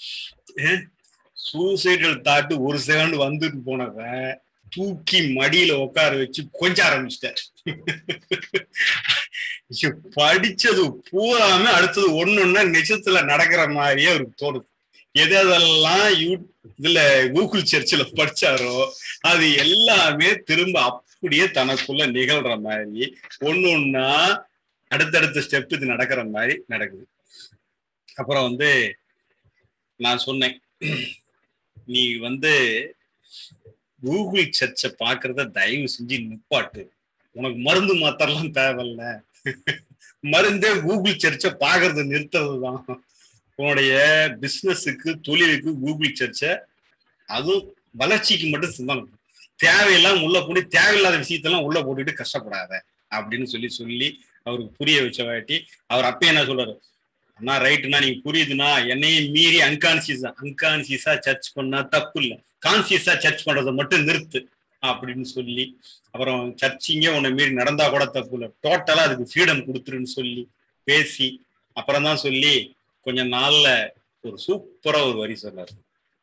சூசைடல் தாட்டு ஒரு செகண்ட் வந்துட்டு போனவன் தூக்கி மடியில உட்கார வச்சு கொஞ்ச ஆரம்பிச்சிட்டார் படிச்சது பூராம அடுத்தது ஒன்னொன்னு நிஜத்துல நடக்கிற மாதிரியே அவருக்கு தோணுது எது எதெல்லாம் யூ இதுல கூகுள் சர்ச்சில் படிச்சாரோ அது எல்லாமே திரும்ப அப்படியே தனக்குள்ள நிகழ்ற மாதிரி ஒன்னு ஒன்னா அடுத்தடுத்த ஸ்டெப் இது நடக்கிற மாதிரி நடக்குது அப்புறம் வந்து நான் சொன்னேன் நீ வந்து கூகுள் சர்ச்சை பாக்குறத தயவு செஞ்சு நிப்பாட்டு உனக்கு மருந்து மாத்திரலாம் தேவையில்ல மருந்தே கூகுள் சர்ச்சை பாக்குறத நிறுத்துறது தான் உன்னுடைய பிசினஸுக்கு தொழிலுக்கு கூகுள் சர்ச்சை அதுவும் வளர்ச்சிக்கு மட்டும் சிந்தனை தேவையெல்லாம் உள்ள போட்டு தேவையில்லாத விஷயத்தெல்லாம் உள்ள போட்டுட்டு கஷ்டப்படாத அப்படின்னு சொல்லி சொல்லி அவருக்கு புரிய வச்ச வாட்டி அவர் அப்ப என்ன சொல்றாரு அண்ணா ரைட்டுண்ணா நீங்க புரியுதுன்னா என்னையும் மீறி அன்கான்சியஸா அன்கான்சியஸா சர்ச் பண்ணா தப்பு இல்லை கான்சியஸா சர்ச் பண்றதை மட்டும் நிறுத்து அப்படின்னு சொல்லி அப்புறம் சர்ச்சிங்கே உன்னை மீறி நடந்தா கூட தப்பு இல்லை டோட்டலா அதுக்கு ஃப்ரீடம் கொடுத்துருன்னு சொல்லி பேசி அப்புறம் தான் சொல்லி கொஞ்ச நாள்ல ஒரு சூப்பரா ஒரு வரி சொன்னார்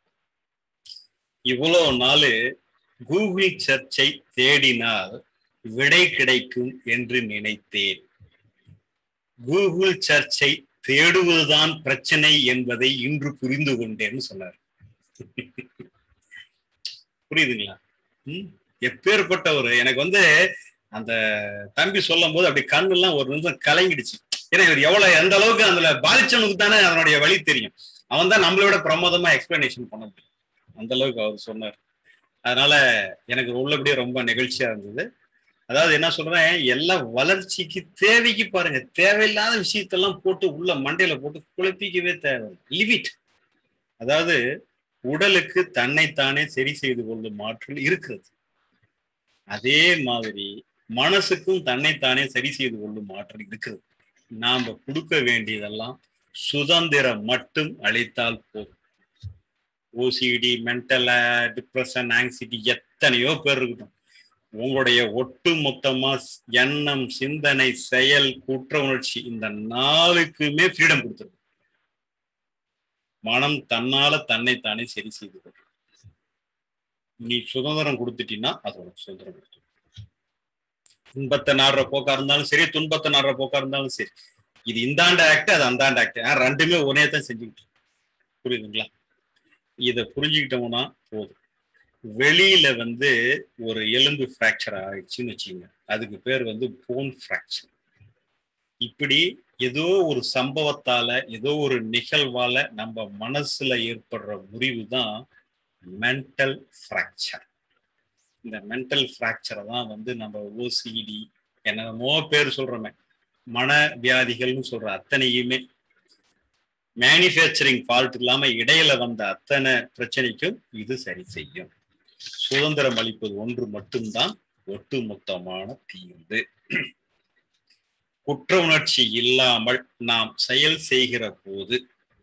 இவ்வளவு நாள் கூகுள் சர்ச்சை தேடினால் விடை கிடைக்கும் என்று நினைத்தேன் கூகுள் சர்ச்சை தேடுவதுதான் பிரச்சனை என்பதை இன்று புரிந்து கொண்டேன்னு சொன்னார் புரியுதுங்களா ம் எப்பேற்பட்ட ஒரு எனக்கு வந்து அந்த தம்பி சொல்லும் போது அப்படி கண்ணெல்லாம் ஒரு நிமிஷம் கலங்கிடுச்சு ஏன்னா இவர் எவ்வளவு எந்த அளவுக்கு அதுல பாதிச்சவனுக்கு தானே அதனுடைய வழி தெரியும் அவன் தான் நம்மளை விட பிரமோதமா எக்ஸ்பிளனேஷன் பண்ண முடியும் அந்த அளவுக்கு அவர் சொன்னார் அதனால எனக்கு உள்ளபடியே ரொம்ப நிகழ்ச்சியா இருந்தது அதாவது என்ன சொல்றேன் எல்லா வளர்ச்சிக்கு தேவைக்கு பாருங்க தேவையில்லாத விஷயத்தெல்லாம் போட்டு உள்ள மண்டையில போட்டு குழப்பிக்கவே தேவை லிமிட் அதாவது உடலுக்கு தன்னைத்தானே சரி செய்து கொள்ளும் ஆற்றல் இருக்கிறது அதே மாதிரி மனசுக்கும் தன்னைத்தானே சரி செய்து கொள்ளும் ஆற்றல் இருக்கிறது நாம கொடுக்க வேண்டியதெல்லாம் சுதந்திரம் மட்டும் அளித்தால் போதும் ஓசிடி மென்டல டிப்ரெஷன் ஆங்ஸைட்டி எத்தனையோ பேர் இருக்கட்டும் உங்களுடைய ஒட்டு மொத்தமா எண்ணம் சிந்தனை செயல் குற்ற உணர்ச்சி இந்த நாளுக்குமே ஃப்ரீடம் கொடுத்துருக்கு மனம் தன்னால தன்னைத்தானே சரி செய்து கொள்ளும் நீ சுதந்திரம் கொடுத்துட்டீங்கன்னா அது உனக்கு சுதந்திரம் கொடுத்துரும் துன்பத்தை நாடுற போக்கா இருந்தாலும் சரி துன்பத்தை நாடுற போக்கா இருந்தாலும் சரி இது இந்தாண்ட ஆக்ட் அது அந்தாண்ட ஆக்ட் ரெண்டுமே ஒரே தான் செஞ்சுக்கிட்டு புரியுதுங்களா இதை புரிஞ்சுக்கிட்டோம்னா போதும் வெளியில வந்து ஒரு எலும்பு ஃப்ராக்சர் ஆயிடுச்சுன்னு வச்சுங்க அதுக்கு பேர் வந்து போன் ஃப்ராக்சர் இப்படி ஏதோ ஒரு சம்பவத்தால ஏதோ ஒரு நிகழ்வால நம்ம மனசுல ஏற்படுற முறிவு தான் மென்டல் ஃப்ராக்சர் இந்த மென்டல் ஃப்ராக்சரை தான் வந்து நம்ம ஓசிடி என்னமோ பேர் சொல்றோமே மன வியாதிகள்னு சொல்ற அத்தனையுமே மேனுஃபேக்சரிங் ஃபால்ட் இல்லாம இடையில வந்த அத்தனை பிரச்சனைக்கும் இது சரி செய்யும் சுதந்திரம் அளிப்பது ஒன்று மட்டும்தான் ஒட்டுமொத்தமான தீர்வு குற்ற உணர்ச்சி இல்லாமல் நாம் செயல் செய்கிற போது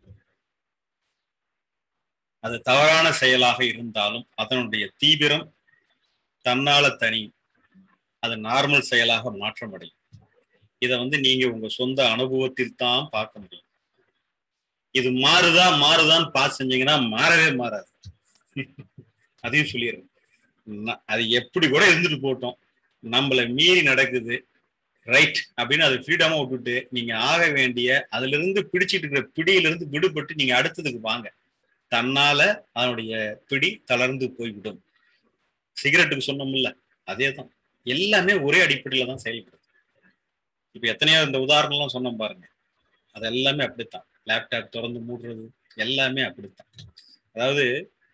அது தவறான செயலாக இருந்தாலும் அதனுடைய தீவிரம் தன்னால தனி அது நார்மல் செயலாக மாற்றமடையும் இதை வந்து நீங்க உங்க சொந்த அனுபவத்தில் தான் பார்க்க முடியும் இது மாறுதா மாறுதான்னு பார்த்து செஞ்சீங்கன்னா மாறவே மாறாது அதையும் சொல்லிடுறேன் அது எப்படி கூட இருந்துட்டு போட்டோம் நம்மளை மீறி நடக்குது ரைட் அப்படின்னு அதை ஃப்ரீடமா விட்டுட்டு நீங்க ஆக வேண்டிய அதுல இருந்து பிடிச்சிட்டு இருக்கிற பிடியில இருந்து விடுபட்டு நீங்க அடுத்ததுக்கு வாங்க தன்னால அதனுடைய பிடி தளர்ந்து போய்விடும் சிகரெட்டுக்கு சொன்னோம்ல அதே தான் எல்லாமே ஒரே அடிப்படையில தான் செயல்படுது இப்ப எத்தனையோ இந்த உதாரணம்லாம் சொன்னோம் பாருங்க அது எல்லாமே அப்படித்தான் லேப்டாப் திறந்து மூடுறது எல்லாமே அப்படித்தான் அதாவது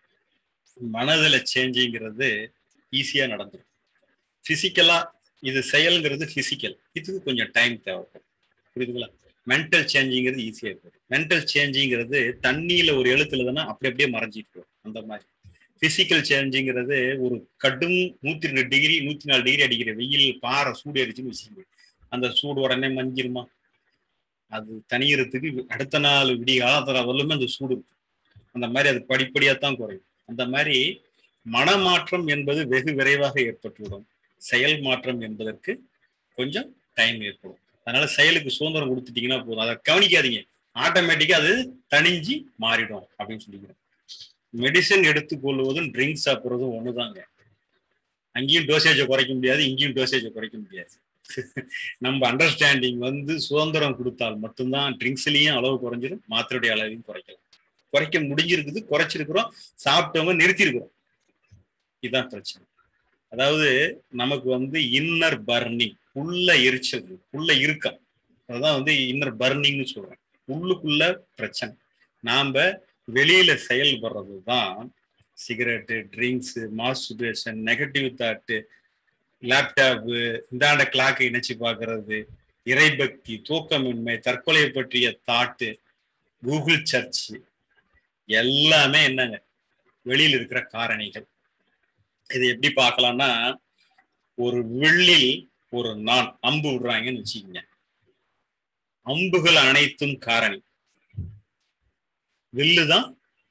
மனதில் சேஞ்சுங்கிறது ஈஸியா நடந்துடும் பிசிக்கலா இது செயல்ங்கிறது பிசிக்கல் இதுக்கு கொஞ்சம் டைம் தேவைப்படும் புரியுதுங்களா மென்டல் சேஞ்சிங்கிறது ஈஸியா இருக்கும் மென்டல் சேஞ்சிங்கிறது தண்ணியில ஒரு எழுத்துல தானே அப்படி அப்படியே மறைஞ்சிட்டு வரும் அந்த மாதிரி பிசிக்கல் சேஞ்சுங்கிறது ஒரு கடும் நூத்தி ரெண்டு டிகிரி நூத்தி நாலு டிகிரி அடிக்கிற வெயில் பாறை சூடு அடிச்சுன்னு வச்சுக்கோங்க அந்த சூடு உடனே மஞ்சிருமா அது தனியறதுக்கு அடுத்த நாள் விடிய காலத்துல வரலுமே அந்த சூடு இருக்கும் அந்த மாதிரி அது படிப்படியா தான் குறையும் அந்த மாதிரி மனமாற்றம் என்பது வெகு விரைவாக ஏற்பட்டுவிடும் செயல் மாற்றம் என்பதற்கு கொஞ்சம் டைம் ஏற்படும் அதனால செயலுக்கு சுதந்திரம் கொடுத்துட்டீங்கன்னா போதும் அதை கவனிக்காதீங்க ஆட்டோமேட்டிக்கா அது தணிஞ்சு மாறிடும் அப்படின்னு சொல்லிக்கிறேன் மெடிசன் எடுத்துக்கொள்வதும் ட்ரிங்க்ஸ் சாப்பிட்றதும் ஒண்ணுதாங்க அங்கேயும் டோசேஜை குறைக்க முடியாது இங்கேயும் டோசேஜை குறைக்க முடியாது நம்ம அண்டர்ஸ்டாண்டிங் வந்து சுதந்திரம் கொடுத்தால் மட்டும்தான் ட்ரிங்க்ஸ்லயும் அளவு குறைஞ்சிரும் மாத்திரையுடைய அளவையும் குறைக்கலாம் குறைக்க முடிஞ்சிருக்குது குறைச்சிருக்கிறோம் சாப்பிட்டவங்க நிறுத்திருக்கிறோம் இதுதான் பிரச்சனை அதாவது நமக்கு வந்து இன்னர் பர்னிங் உள்ள எரிச்சல் உள்ள இருக்கம் அதுதான் வந்து இன்னர் பர்னிங்னு சொல்றேன் உள்ளுக்குள்ள பிரச்சனை நாம வெளியில செயல்படுறது தான் cigarette drinks masturbation negative thought laptop இந்தாண்ட கிளாக்கை இணைச்சு பார்க்கறது இறைபக்தி தூக்கமின்மை தற்கொலை பற்றிய தாட்டு கூகுள் சர்ச் எல்லாமே என்னங்க வெளியில் இருக்கிற காரணிகள் இது எப்படி பார்க்கலாம்னா ஒரு வில்லில் ஒரு நான் அம்பு விடுறாங்கன்னு வச்சுக்கோங்க அம்புகள் அனைத்தும் காரணி வில்லுதான்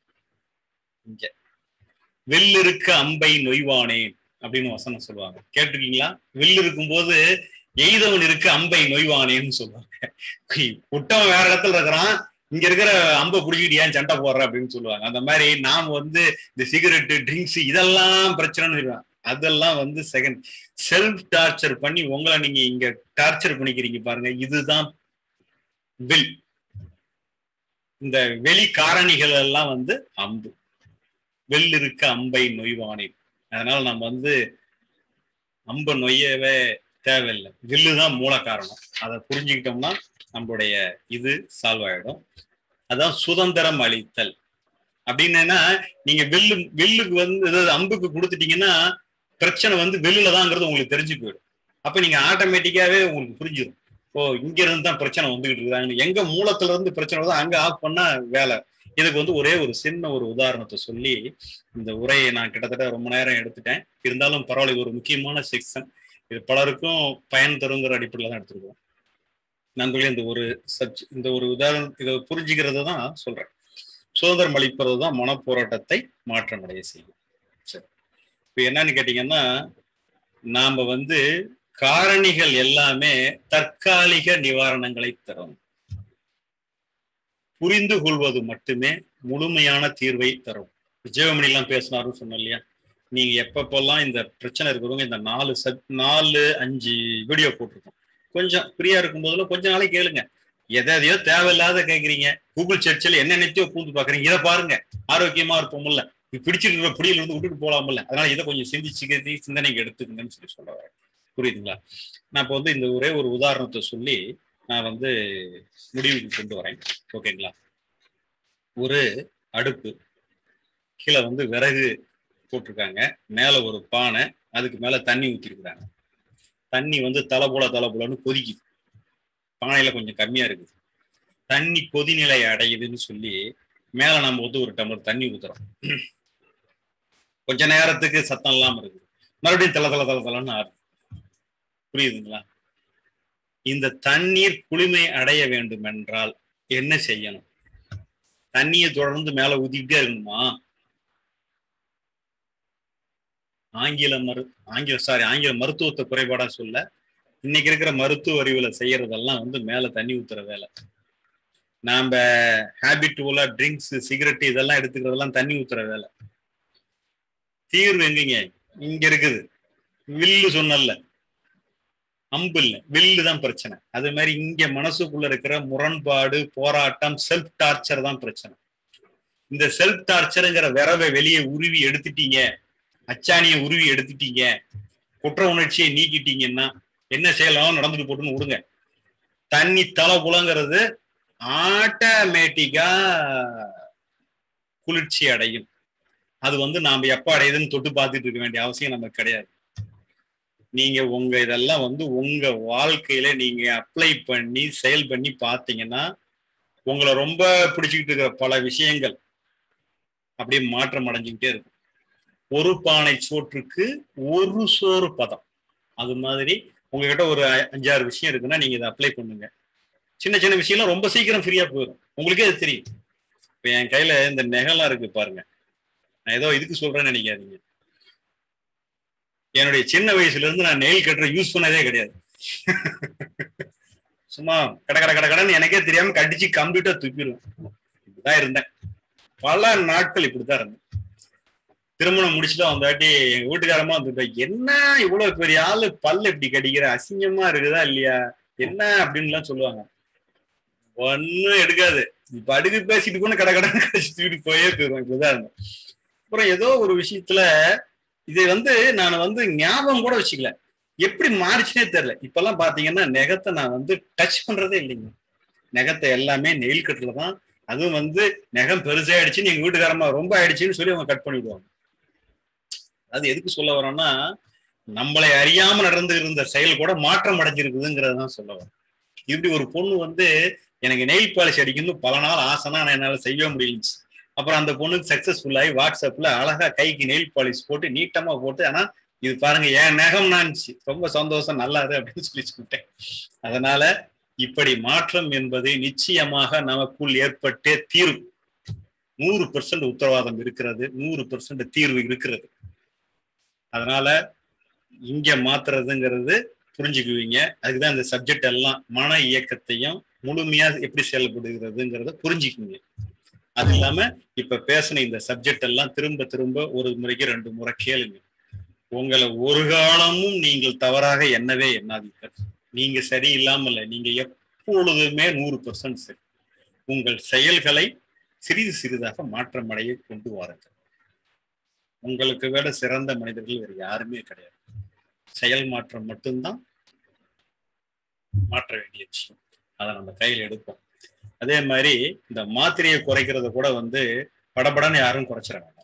இங்க வில்லிருக்க அம்பை நொய்வானேன் அப்படின்னு வசனம் சொல்லுவாங்க கேட்டிருக்கீங்களா வில் இருக்கும்போது எய்தவன் இருக்க அம்பை நொய்வானேன்னு சொல்லுவாங்க குட்டவன் வேற இடத்துல இருக்கிறான் இங்க இருக்கிற அம்பை புடிச்சிட்டு ஏன் சண்டை போடுற அப்படின்னு சொல்லுவாங்க அந்த மாதிரி நாம் வந்து இந்த சிகரெட்டு ட்ரிங்க்ஸ் இதெல்லாம் பிரச்சனைன்னு சொல்லுவாங்க அதெல்லாம் வந்து செகண்ட் செல்ஃப் டார்ச்சர் பண்ணி உங்களை நீங்க இங்க டார்ச்சர் பண்ணிக்கிறீங்க பாருங்க இதுதான் வில் இந்த வெளி காரணிகள் எல்லாம் வந்து அம்பு வெல் இருக்க அம்பை நொய்வானே அதனால நம்ம வந்து அம்பை நொய்யவே தேவையில்லை வில்லு தான் மூல காரணம் அதை புரிஞ்சுக்கிட்டோம்னா நம்மளுடைய இது சால்வ் ஆயிடும் அதான் சுதந்திரம் அளித்தல் அப்படின்னா நீங்க வில்லு வில்லுக்கு வந்து ஏதாவது அம்புக்கு கொடுத்துட்டீங்கன்னா பிரச்சனை வந்து வெளியில தான்ங்கிறது உங்களுக்கு தெரிஞ்சு போயிடும் அப்ப நீங்க ஆட்டோமேட்டிக்காவே உங்களுக்கு புரிஞ்சிடும் ஓ இங்க இருந்து தான் பிரச்சனை வந்துகிட்டு இருக்காங்க எங்க மூலத்துல இருந்து பிரச்சனை வருதோ அங்க ஆஃப் பண்ணா வேலை இதுக்கு வந்து ஒரே ஒரு சின்ன ஒரு உதாரணத்தை சொல்லி இந்த உரையை நான் கிட்டத்தட்ட ரொம்ப நேரம் எடுத்துட்டேன் இருந்தாலும் பரவாயில்ல இது ஒரு முக்கியமான செக்ஷன் இது பலருக்கும் பயன் தருங்கிற அடிப்படையில் தான் எடுத்துருக்கோம் நண்பர்களே இந்த ஒரு சப்ஜ் இந்த ஒரு உதாரணம் இதை புரிஞ்சுக்கிறது தான் சொல்றேன் சுதந்திரம் அளிப்பது தான் மனப்போராட்டத்தை மாற்றமடைய செய்யும் சரி இப்போ என்னன்னு கேட்டீங்கன்னா நாம வந்து காரணிகள் எல்லாமே தற்காலிக நிவாரணங்களை தரும் புரிந்து கொள்வது மட்டுமே முழுமையான தீர்வை தரும் விஜயமணி எல்லாம் பேசினாருன்னு சொன்னோம் இல்லையா நீங்க எப்பப்பெல்லாம் இந்த பிரச்சனை இருக்கிறவங்க இந்த நாலு சத் நாலு அஞ்சு வீடியோ போட்டிருக்கோம் கொஞ்சம் ஃப்ரீயா இருக்கும் போதெல்லாம் கொஞ்ச நாளைக்கு கேளுங்க எதை எதையோ தேவையில்லாத கேட்குறீங்க கூகுள் சர்ச்சில் என்ன நினைச்சோ பூந்து பாக்குறீங்க இதை பாருங்க ஆரோக்கியமா இருப்போம்ல பிடிச்சிருக்கிற பிடியில இருந்து விட்டுட்டு போலாமல்ல அதனால இதை கொஞ்சம் சிந்திச்சுக்கிறது சிந்தனைக்கு எடுத்துக்கங்கன்னு சொல்லி சொல்ல வரேன் புரியுதுங்களா நான் இப்போ வந்து இந்த ஒரே ஒரு உதாரணத்தை சொல்லி நான் வந்து முடிவுக்கு கொண்டு வரேன் ஓகேங்களா ஒரு அடுப்பு கீழே வந்து விறகு போட்டிருக்காங்க மேல ஒரு பானை அதுக்கு மேல தண்ணி ஊற்றிருக்கிறாங்க தண்ணி வந்து தலை போல தலை போலன்னு கொதிக்குது பானையில கொஞ்சம் கம்மியா இருக்குது தண்ணி கொதிநிலை அடையுதுன்னு சொல்லி மேல நம்ம வந்து ஒரு டம்ளர் தண்ணி ஊத்துறோம் கொஞ்ச நேரத்துக்கு சத்தம் இல்லாம இருக்குது மறுபடியும் தலை தலை தலை தலைன்னு ஆறுது புரியுதுங்களா இந்த தண்ணீர் குளிமை அடைய வேண்டும் என்றால் என்ன செய்யணும் தண்ணியை தொடர்ந்து மேல ஊத்திக்கிட்டே இருக்கணுமா ஆங்கில மரு ஆங்கில சாரி ஆங்கில மருத்துவத்தை குறைபாடா சொல்ல இன்னைக்கு இருக்கிற மருத்துவ அறிவுல செய்யறதெல்லாம் வந்து மேல தண்ணி ஊத்துற வேலை நாம ஹேபிட்டுவலா ட்ரிங்க்ஸ் சிகரெட் இதெல்லாம் எடுத்துக்கிறதெல்லாம் தண்ணி ஊத்துற வேலை தீர்வு எங்கீங்க இங்க இருக்குது வில்லு சொன்னல அம்பு இல்ல வில்லு தான் பிரச்சனை அது மாதிரி இங்க மனசுக்குள்ள இருக்கிற முரண்பாடு போராட்டம் செல்ஃப் டார்ச்சர் தான் பிரச்சனை இந்த செல்ஃப் டார்ச்சருங்கிற விரவை வெளியே உருவி எடுத்துட்டீங்க அச்சாணியை உருவி எடுத்துட்டீங்க குற்ற உணர்ச்சியை நீக்கிட்டீங்கன்னா என்ன செய்யலாம் நடந்துட்டு போட்டுன்னு விடுங்க தண்ணி தலை புலங்கிறது ஆட்டோமேட்டிக்கா குளிர்ச்சி அடையும் அது வந்து நாம எப்ப அடையுதுன்னு தொட்டு பார்த்துட்டு இருக்க வேண்டிய அவசியம் நமக்கு கிடையாது நீங்க உங்க இதெல்லாம் வந்து உங்க வாழ்க்கையில நீங்க அப்ளை பண்ணி செயல் பண்ணி பார்த்தீங்கன்னா உங்களை ரொம்ப பிடிச்சிக்கிட்டு இருக்கிற பல விஷயங்கள் அப்படியே மாற்றம் அடைஞ்சுக்கிட்டே இருக்கும் ஒரு பானை சோற்றுக்கு ஒரு சோறு பதம் அது மாதிரி உங்ககிட்ட ஒரு அஞ்சாறு விஷயம் இருக்குன்னா நீங்க இதை அப்ளை பண்ணுங்க சின்ன சின்ன விஷயம்லாம் ரொம்ப சீக்கிரம் ஃப்ரீயா போயிடும் உங்களுக்கே அது தெரியும் இப்ப என் கையில இந்த நெகெல்லாம் இருக்கு பாருங்க நான் ஏதோ இதுக்கு சொல்றேன்னு நினைக்காதீங்க என்னுடைய சின்ன வயசுல இருந்து நான் நெயில் கட்டுற யூஸ் பண்ணதே கிடையாது சும்மா கட கட கட கடன்னு எனக்கே தெரியாம கடிச்சு கம்ப்ளீட்டா துப்பிடுவேன் இப்படிதான் இருந்தேன் பல நாட்கள் இப்படித்தான் இருந்தேன் திருமணம் முடிச்சுட்டு அந்த வாட்டி எங்க வீட்டுக்காரமா வந்துட்டு என்ன இவ்வளவு பெரிய ஆளு பல்லு இப்படி கடிக்கிற அசிங்கமா இருக்குதா இல்லையா என்ன அப்படின்லாம் சொல்லுவாங்க ஒன்னும் எடுக்காது இப்ப அடுக்கு பேசிட்டு கூட கடை கடை கடிச்சு தூக்கிட்டு போயே போயிடுவேன் இப்படிதான் இருந்தேன் அப்புறம் ஏதோ ஒரு விஷயத்துல இதை வந்து நான் வந்து ஞாபகம் கூட வச்சுக்கல எப்படி மாறிச்சுனே தெரியல இப்பெல்லாம் பாத்தீங்கன்னா நெகத்தை நான் வந்து டச் பண்றதே இல்லைங்க நெகத்தை எல்லாமே நெயில் கட்டுல தான் அதுவும் வந்து நெகம் பெருசாயிடுச்சுன்னு எங்க வீட்டுக்காரமா ரொம்ப ஆயிடுச்சுன்னு சொல்லி அவங்க கட் பண்ணிவிடுவாங்க அது எதுக்கு சொல்ல வரோம்னா நம்மளை அறியாம நடந்து இருந்த செயல் கூட மாற்றம் அடைஞ்சிருக்குதுங்கிறது தான் சொல்ல வரோம் இப்படி ஒரு பொண்ணு வந்து எனக்கு நெயில் பாலிஷ் அடிக்கணும் பல நாள் ஆசைனா நான் என்னால செய்ய முடியலச்சு அப்புறம் அந்த பொண்ணுக்கு சக்சஸ்ஃபுல் ஆகி வாட்ஸ்அப்ல அழகா கைக்கு நெயில் பாலிஷ் போட்டு நீட்டமா போட்டு ஆனா இது பாருங்க என் நகம் நான்ச்சு ரொம்ப சந்தோஷம் நல்லா இரு அப்படின்னு சொல்லி சொல்லிட்டேன் அதனால இப்படி மாற்றம் என்பது நிச்சயமாக நமக்குள் ஏற்பட்டே தீரும் நூறு பெர்சன்ட் உத்தரவாதம் இருக்கிறது நூறு பெர்சன்ட் தீர்வு இருக்கிறது அதனால இங்க மாத்துறதுங்கிறது புரிஞ்சுக்குவீங்க அதுக்குதான் இந்த சப்ஜெக்ட் எல்லாம் மன இயக்கத்தையும் முழுமையா எப்படி செயல்படுகிறதுங்கிறத புரிஞ்சுக்குவீங்க அது இல்லாம இப்ப பேசின இந்த சப்ஜெக்ட் எல்லாம் திரும்ப திரும்ப ஒரு முறைக்கு ரெண்டு முறை கேளுங்க உங்களை ஒரு காலமும் நீங்கள் தவறாக எண்ணவே எண்ணாதீர்கள் நீங்க சரியில்லாமல் நீங்க எப்பொழுதுமே நூறு பெர்சன்ட் சரி உங்கள் செயல்களை சிறிது சிறிதாக மாற்றமடைய கொண்டு வாருங்கள் உங்களுக்கு விட சிறந்த மனிதர்கள் வேறு யாருமே கிடையாது செயல் மாற்றம் மட்டும்தான் மாற்ற வேண்டிய விஷயம் அதை நம்ம கையில் எடுப்போம் அதே மாதிரி இந்த மாத்திரையை குறைக்கிறத கூட வந்து படபடன்னு யாரும் குறைச்சிட வேண்டாம்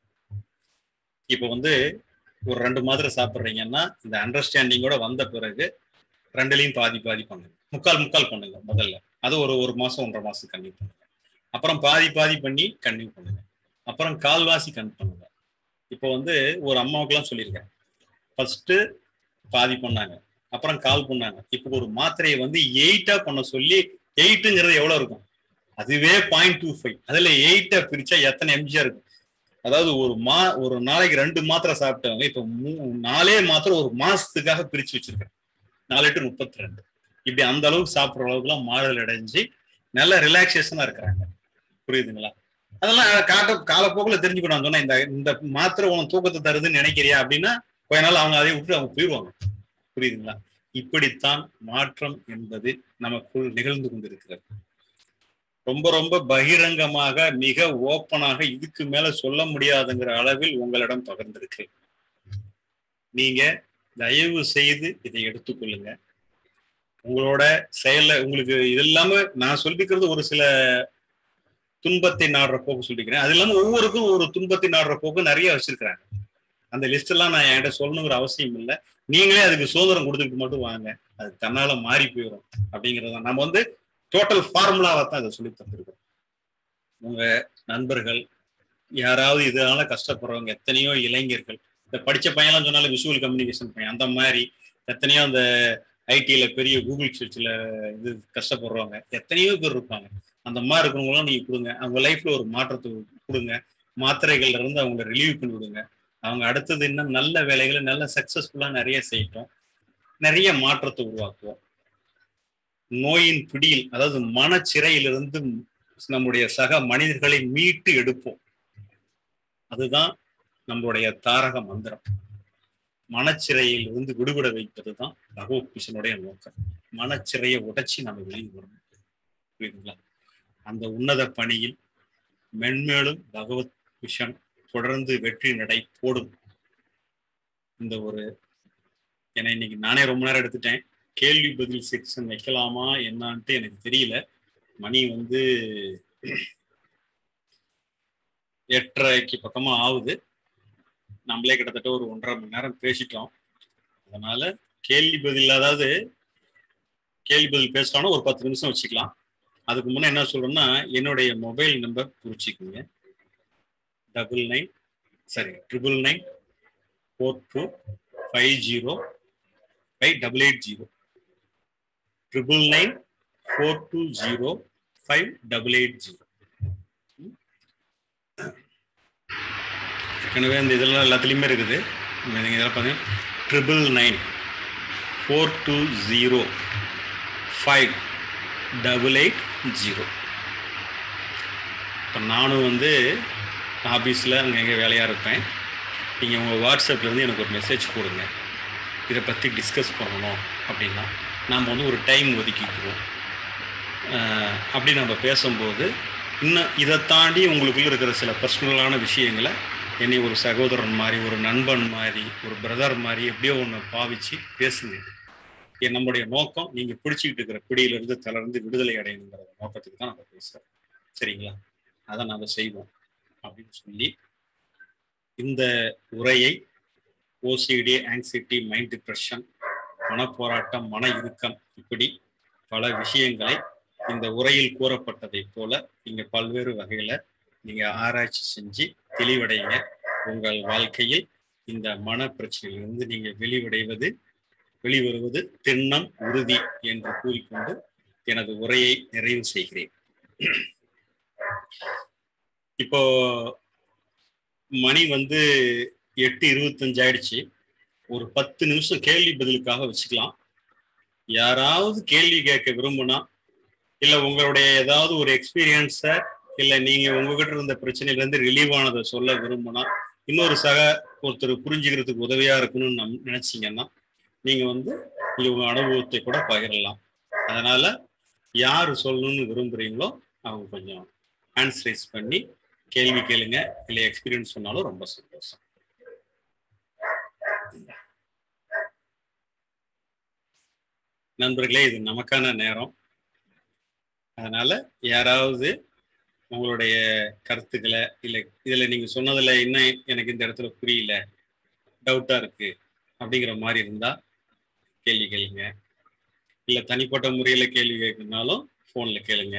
இப்போ வந்து ஒரு ரெண்டு மாத்திரை சாப்பிட்றீங்கன்னா இந்த அண்டர்ஸ்டாண்டிங்கோட வந்த பிறகு ரெண்டுலையும் பாதி பாதி பண்ணுங்க முக்கால் முக்கால் பண்ணுங்க முதல்ல அது ஒரு ஒரு மாசம் ஒன்றரை மாசம் கன்டினியூ பண்ணுங்க அப்புறம் பாதி பாதி பண்ணி கன்டினியூ பண்ணுங்க அப்புறம் கால்வாசி கன் பண்ணுங்க இப்போ வந்து ஒரு அம்மாவுக்குலாம் சொல்லியிருக்கேன் ஃபர்ஸ்ட் பாதி பண்ணாங்க அப்புறம் கால் பண்ணாங்க இப்போ ஒரு மாத்திரையை வந்து எயிட்டா பண்ண சொல்லி எயிட்டுங்கிறது எவ்வளவு இருக்கும் அதுவே பாயிண்ட் டூ ஃபைவ் அதுல எயிட்டா பிரிச்சா எத்தனை எம்ஜிஆர் இருக்கும் அதாவது ஒரு மா ஒரு நாளைக்கு ரெண்டு மாத்திரை சாப்பிட்டவங்க இப்ப மூ நாலே மாத்திரை ஒரு மாசத்துக்காக பிரிச்சு வச்சிருக்கேன் நாலு டு முப்பத்தி ரெண்டு இப்படி அந்த அளவுக்கு சாப்பிட்ற அளவுக்குலாம் மாடல் அடைஞ்சு நல்ல ரிலாக்ஸேஷனா இருக்கிறாங்க புரியுதுங்களா அதெல்லாம் காட்ட காலப்போக்கில் தெரிஞ்சுக்கணும் சொன்னா இந்த இந்த மாத்திரை உனக்கு தூக்கத்தை தருதுன்னு நினைக்கிறியா அப்படின்னா கொஞ்ச நாள் அவங்க அதை விட்டு அவங்க போயிடுவாங்க புரியுதுங்களா இப்படித்தான் மாற்றம் என்பது நமக்குள் நிகழ்ந்து கொண்டிருக்கிறது ரொம்ப ரொம்ப பகிரங்கமாக மிக ஓப்பனாக இதுக்கு மேல சொல்ல முடியாதுங்கிற அளவில் உங்களிடம் பகிர்ந்திருக்கு நீங்க தயவு செய்து இதை எடுத்துக்கொள்ளுங்க உங்களோட செயல உங்களுக்கு இது இல்லாம நான் சொல்லிக்கிறது ஒரு சில துன்பத்தை நாடுற போக்கு சொல்லிக்கிறேன் அது இல்லாம ஒவ்வொருக்கும் ஒரு துன்பத்தை நாடுற போக்கு நிறைய வச்சிருக்கிறாங்க அந்த லிஸ்ட் எல்லாம் நான் என்கிட்ட சொல்லணுங்கிற அவசியம் இல்லை நீங்களே அதுக்கு சுதந்திரம் கொடுத்துட்டு மட்டும் வாங்க அது தன்னால மாறி போயிடும் அப்படிங்கிறது நம்ம வந்து டோட்டல் ஃபார்முலாவை தான் இதை சொல்லி தந்திருக்கோம் உங்க நண்பர்கள் யாராவது இதனால கஷ்டப்படுறவங்க எத்தனையோ இளைஞர்கள் இந்த படிச்ச பையன்லாம் சொன்னாலும் விஷுவல் கம்யூனிகேஷன் பையன் அந்த மாதிரி எத்தனையோ அந்த ஐடியில பெரிய கூகுள் சர்ச்சில் இது கஷ்டப்படுறவங்க எத்தனையோ பேர் இருப்பாங்க அந்த மாதிரி இருக்கிறவங்களும் நீங்க கொடுங்க அவங்க லைஃப்ல ஒரு மாற்றத்தை கொடுங்க மாத்திரைகள்ல இருந்து அவங்கள ரிலீவ் பண்ணி விடுங்க அவங்க அடுத்தது இன்னும் நல்ல வேலைகளை நல்ல சக்சஸ்ஃபுல்லா நிறைய செய்யட்டும் நிறைய மாற்றத்தை உருவாக்குவோம் நோயின் பிடியில் அதாவது மனச்சிறையிலிருந்து நம்முடைய சக மனிதர்களை மீட்டு எடுப்போம் அதுதான் நம்மளுடைய தாரக மந்திரம் மனச்சிறையில் இருந்து விடுபட வைப்பது தான் பகவத் கிருஷ்ணனுடைய நோக்கம் மனச்சிறையை உடைச்சி நம்ம வெளியே வரணும் புரியுதுங்களா அந்த உன்னத பணியில் மென்மேலும் பகவத் விஷன் தொடர்ந்து வெற்றி நடை போடும் இந்த ஒரு ஏன்னா இன்னைக்கு நானே ரொம்ப நேரம் எடுத்துட்டேன் கேள்வி பதில் செக்ஷன் வைக்கலாமா என்னான்ட்டு எனக்கு தெரியல மணி வந்து எட்டரைக்கு பக்கமா ஆகுது நம்மளே கிட்டத்தட்ட ஒரு ஒன்றரை மணி நேரம் பேசிட்டோம் அதனால கேள்வி பதில் அதாவது கேள்வி பதில் பேசலாம்னா ஒரு பத்து நிமிஷம் வச்சுக்கலாம் அதுக்கு முன்னே என்ன சொல்றேன்னா என்னுடைய மொபைல் நம்பர் குறிச்சிக்கோங்க double nine sorry triple nine four two five zero five double eight zero triple nine four two zero five double eight zero ஏற்கனவே இந்த இதெல்லாம் எல்லாத்துலேயுமே இருக்குது நீங்கள் இதெல்லாம் பார்த்தீங்கன்னா triple nine four two zero five double eight zero இப்போ நானும் வந்து ஆஃபீஸில் அங்கே எங்கே வேலையாக இருப்பேன் நீங்கள் உங்கள் வாட்ஸ்அப்லேருந்து எனக்கு ஒரு மெசேஜ் கொடுங்க இதை பற்றி டிஸ்கஸ் பண்ணணும் அப்படின்னா நாம் வந்து ஒரு டைம் ஒதுக்கிக்குவோம் அப்படி நம்ம பேசும்போது இன்னும் இதை தாண்டி உங்களுக்குள்ள இருக்கிற சில பர்சனலான விஷயங்களை என்னை ஒரு சகோதரன் மாதிரி ஒரு நண்பன் மாதிரி ஒரு பிரதர் மாதிரி எப்படியோ ஒன்று பாவிச்சு பேசுங்க என் நம்முடைய நோக்கம் நீங்கள் பிடிச்சிக்கிட்டு இருக்கிற பிடியிலிருந்து தளர்ந்து விடுதலை அடையணுங்கிற நோக்கத்துக்கு தான் நம்ம பேசுகிறோம் சரிங்களா அதை நாம் செய்வோம் அப்படின்னு சொல்லி இந்த உரையை ஓசிடி ஆங்ஸைட்டி மைண்ட் டிப்ரெஷன் மனப்போராட்டம் மன இறுக்கம் இப்படி பல விஷயங்களை இந்த உரையில் கூறப்பட்டதை போல நீங்க பல்வேறு வகையில நீங்க ஆராய்ச்சி செஞ்சு தெளிவடைங்க உங்கள் வாழ்க்கையில் இந்த மன பிரச்சனையிலிருந்து நீங்க வெளிவடைவது வெளிவருவது திண்ணம் உறுதி என்று கூறிக்கொண்டு எனது உரையை நிறைவு செய்கிறேன் இப்போ மணி வந்து எட்டு இருபத்தஞ்சு ஆயிடுச்சு ஒரு பத்து நிமிஷம் கேள்வி பதிலுக்காக வச்சுக்கலாம் யாராவது கேள்வி கேட்க விரும்புனா இல்ல உங்களுடைய ஏதாவது ஒரு எக்ஸ்பீரியன்ஸ இல்ல நீங்க உங்ககிட்ட இருந்த பிரச்சனையில இருந்து ரிலீவ் ஆனதை சொல்ல விரும்புனா இன்னொரு சக ஒருத்தர் புரிஞ்சுக்கிறதுக்கு உதவியா இருக்கணும்னு நம் நினைச்சீங்கன்னா நீங்க வந்து நீங்க உங்க அனுபவத்தை கூட பகிரலாம் அதனால யார் சொல்லணும்னு விரும்புறீங்களோ அவங்க கொஞ்சம் ஹேண்ட்ஸ் ரைஸ் பண்ணி கேள்வி கேளுங்க இல்லை எக்ஸ்பீரியன்ஸ் சொன்னாலும் ரொம்ப சந்தோஷம் நண்பர்களே இது நமக்கான நேரம் அதனால யாராவது உங்களுடைய கருத்துக்களை இல்லை இதுல நீங்க சொன்னதுல என்ன எனக்கு இந்த இடத்துல புரியல டவுட்டா இருக்கு அப்படிங்கிற மாதிரி இருந்தா கேள்வி கேளுங்க இல்லை தனிப்பட்ட முறையில கேள்வி கேட்கணும்னாலும் ஃபோன்ல கேளுங்க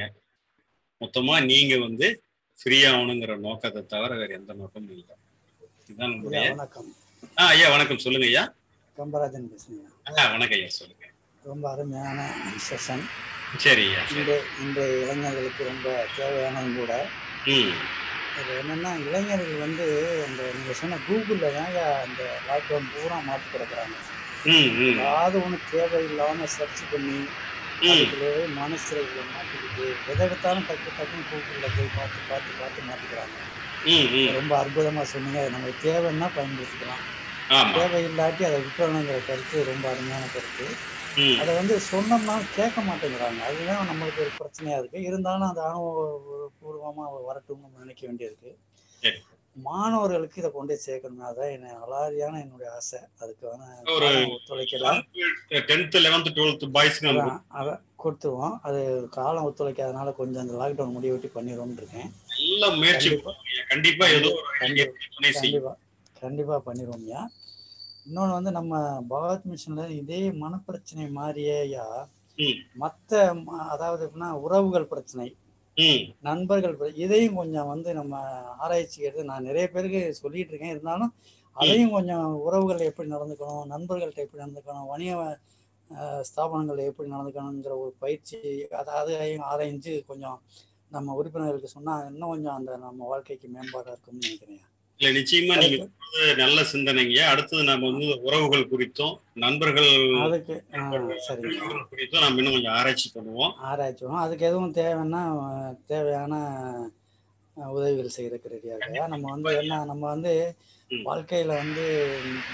மொத்தமா நீங்க வந்து ஃப்ரீ ஆகணுங்கிற நோக்கத்தை தவிர வேற எந்த நோக்கமும் இல்லை இதுதான் ஐயா நம்முடைய வணக்கம் ஆ ஐயா வணக்கம் சொல்லுங்க ஐயா கம்பராஜன் பேசுறீங்க ஆ வணக்கம் ஐயா சொல்லுங்க ரொம்ப அருமையான செஷன் சரி ஐயா சரி இந்த இன்றைய இளைஞர்களுக்கு ரொம்ப தேவையானதும் கூட ம் இது என்னன்னா இளைஞர்கள் வந்து அந்த நீங்க சொன்ன கூகுளில் தான் அந்த லாக்டவுன் பூரா மாற்றி கிடக்குறாங்க ம் ம் ஏதாவது ஒன்று தேவையில்லாம சர்ச் பண்ணி ம் அதுக்குள்ளேயே மனசிறைகளை மாட்டிக்கிட்டு எதை எடுத்தாலும் டக்கு டக்குன்னு கூகுளில் போய் பார்த்து பார்த்து பார்த்து மாற்றிக்கிறாங்க ம் ம் ரொம்ப அற்புதமாக சொன்னீங்க அது நமக்கு தேவைன்னா பயன்படுத்திக்கலாம் ஆமா தேவையில்லாட்டி அதை விட்டுறணுங்கிற கருத்து ரொம்ப அருமையான கருத்து ம் அதை வந்து சொன்னோம்னா கேட்க மாட்டேங்கிறாங்க அதுதான் நம்மளுக்கு ஒரு பிரச்சனையா இருக்கு இருந்தாலும் அந்த அனுபவபூர்வமா வரட்டும்னு நம்ம நினைக்க வேண்டியிருக்கு சரி. மாணவர்களுக்கு இதை கொண்டு போய் சேர்க்கணும் அதான் என்ன அலாதியான என்னுடைய ஆசை அதுக்கான ஒரு காலம் ஒத்துழைக்கல டென்த் லெவன்த் டுவெல்த் பாய்ஸ்க்கு நம்ம அதான் அதை கொடுத்துருவோம் அது காலம் ஒத்துழைக்காதனால கொஞ்சம் அந்த லாக்டவுன் முடிய வெட்டி பண்ணிடுவோம்னு இருக்கேன் நல்ல முயற்சி கண்டிப்பா பண்ணுங்க. கண்டிப்பா ஏதோ ஒரு கண்டிப்பா இயற்கை துணை செய்யும் கண்டிப்பா கண்டிப்பா பண்ணிடுவோம்யா இன்னொன்று வந்து நம்ம பகவத் மிஷன்ல இதே மனப்பிரச்சனை மாதிரிయేயா ம் மற்ற அதாவது எப்படின்னா உறவுகள் பிரச்சனை ம் நண்பர்கள் பிர- இதையும் கொஞ்சம் வந்து நம்ம ஆராய்ச்சி எடுத்து நான் நிறைய பேருக்கு சொல்லிட்டு இருக்கேன் இருந்தாலும் அதையும் கொஞ்சம் உறவுகள் எப்படி நடந்துக்கணும் நண்பர்கள்ட்ட எப்படி நடந்துக்கணும் வணிக அஹ், ஸ்தாபனங்கள்ல எப்படி நடந்துக்கணுங்கிற ஒரு பயிற்சி அதை அதையும் ஆராய்ஞ்சு கொஞ்சம் நம்ம உறுப்பினர்களுக்கு சொன்னா இன்னும் கொஞ்சம் அந்த நம்ம வாழ்க்கைக்கு மேம்பாடா இருக்கும்னு நினைக்கிறேன் இல்ல நிச்சயமா நீங்க அதுக்கு சொல்றது நல்ல சிந்தனைங்க அடுத்தது நம்ம வந்து உறவுகள் குறித்தும் நண்பர்கள் அதுக்கு ஆ, சரிங்க நண்பர்கள் குறித்தும் நம்ம இன்னும் கொஞ்சம் ஆராய்ச்சி பண்ணுவோம் ஆராய்ச்சி பண்ணணும். அதுக்கு எதுவும் தேவைன்னா அஹ், தேவையான அஹ், உதவிகள் செய்யறதுக்கு ரெடியாக இருக்கா நம்ம வந்து என்ன நம்ம வந்து ம். வாழ்க்கையில வந்து ம்,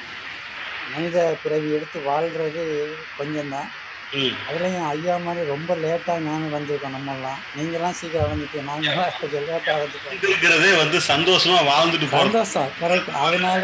மனித பிறவி எடுத்து வாழ்றது கொஞ்சம்தான் ம் அதுலயும் ஐயா மாதிரி ரொம்ப லேட்டா ஞானம் வந்திருக்கோம் நம்மெல்லாம் நீங்கெல்லாம் சீக்கிரம் வளர்ந்துட்டீங்க நாங்கெல்லாம் கொஞ்சம் லேட்டா வந்துட்டோம் இருக்கிறதே வந்து சந்தோஷமா வாழ்ந்துட்டு போறோம் சந்தோஷம் கரெக்ட் அதனால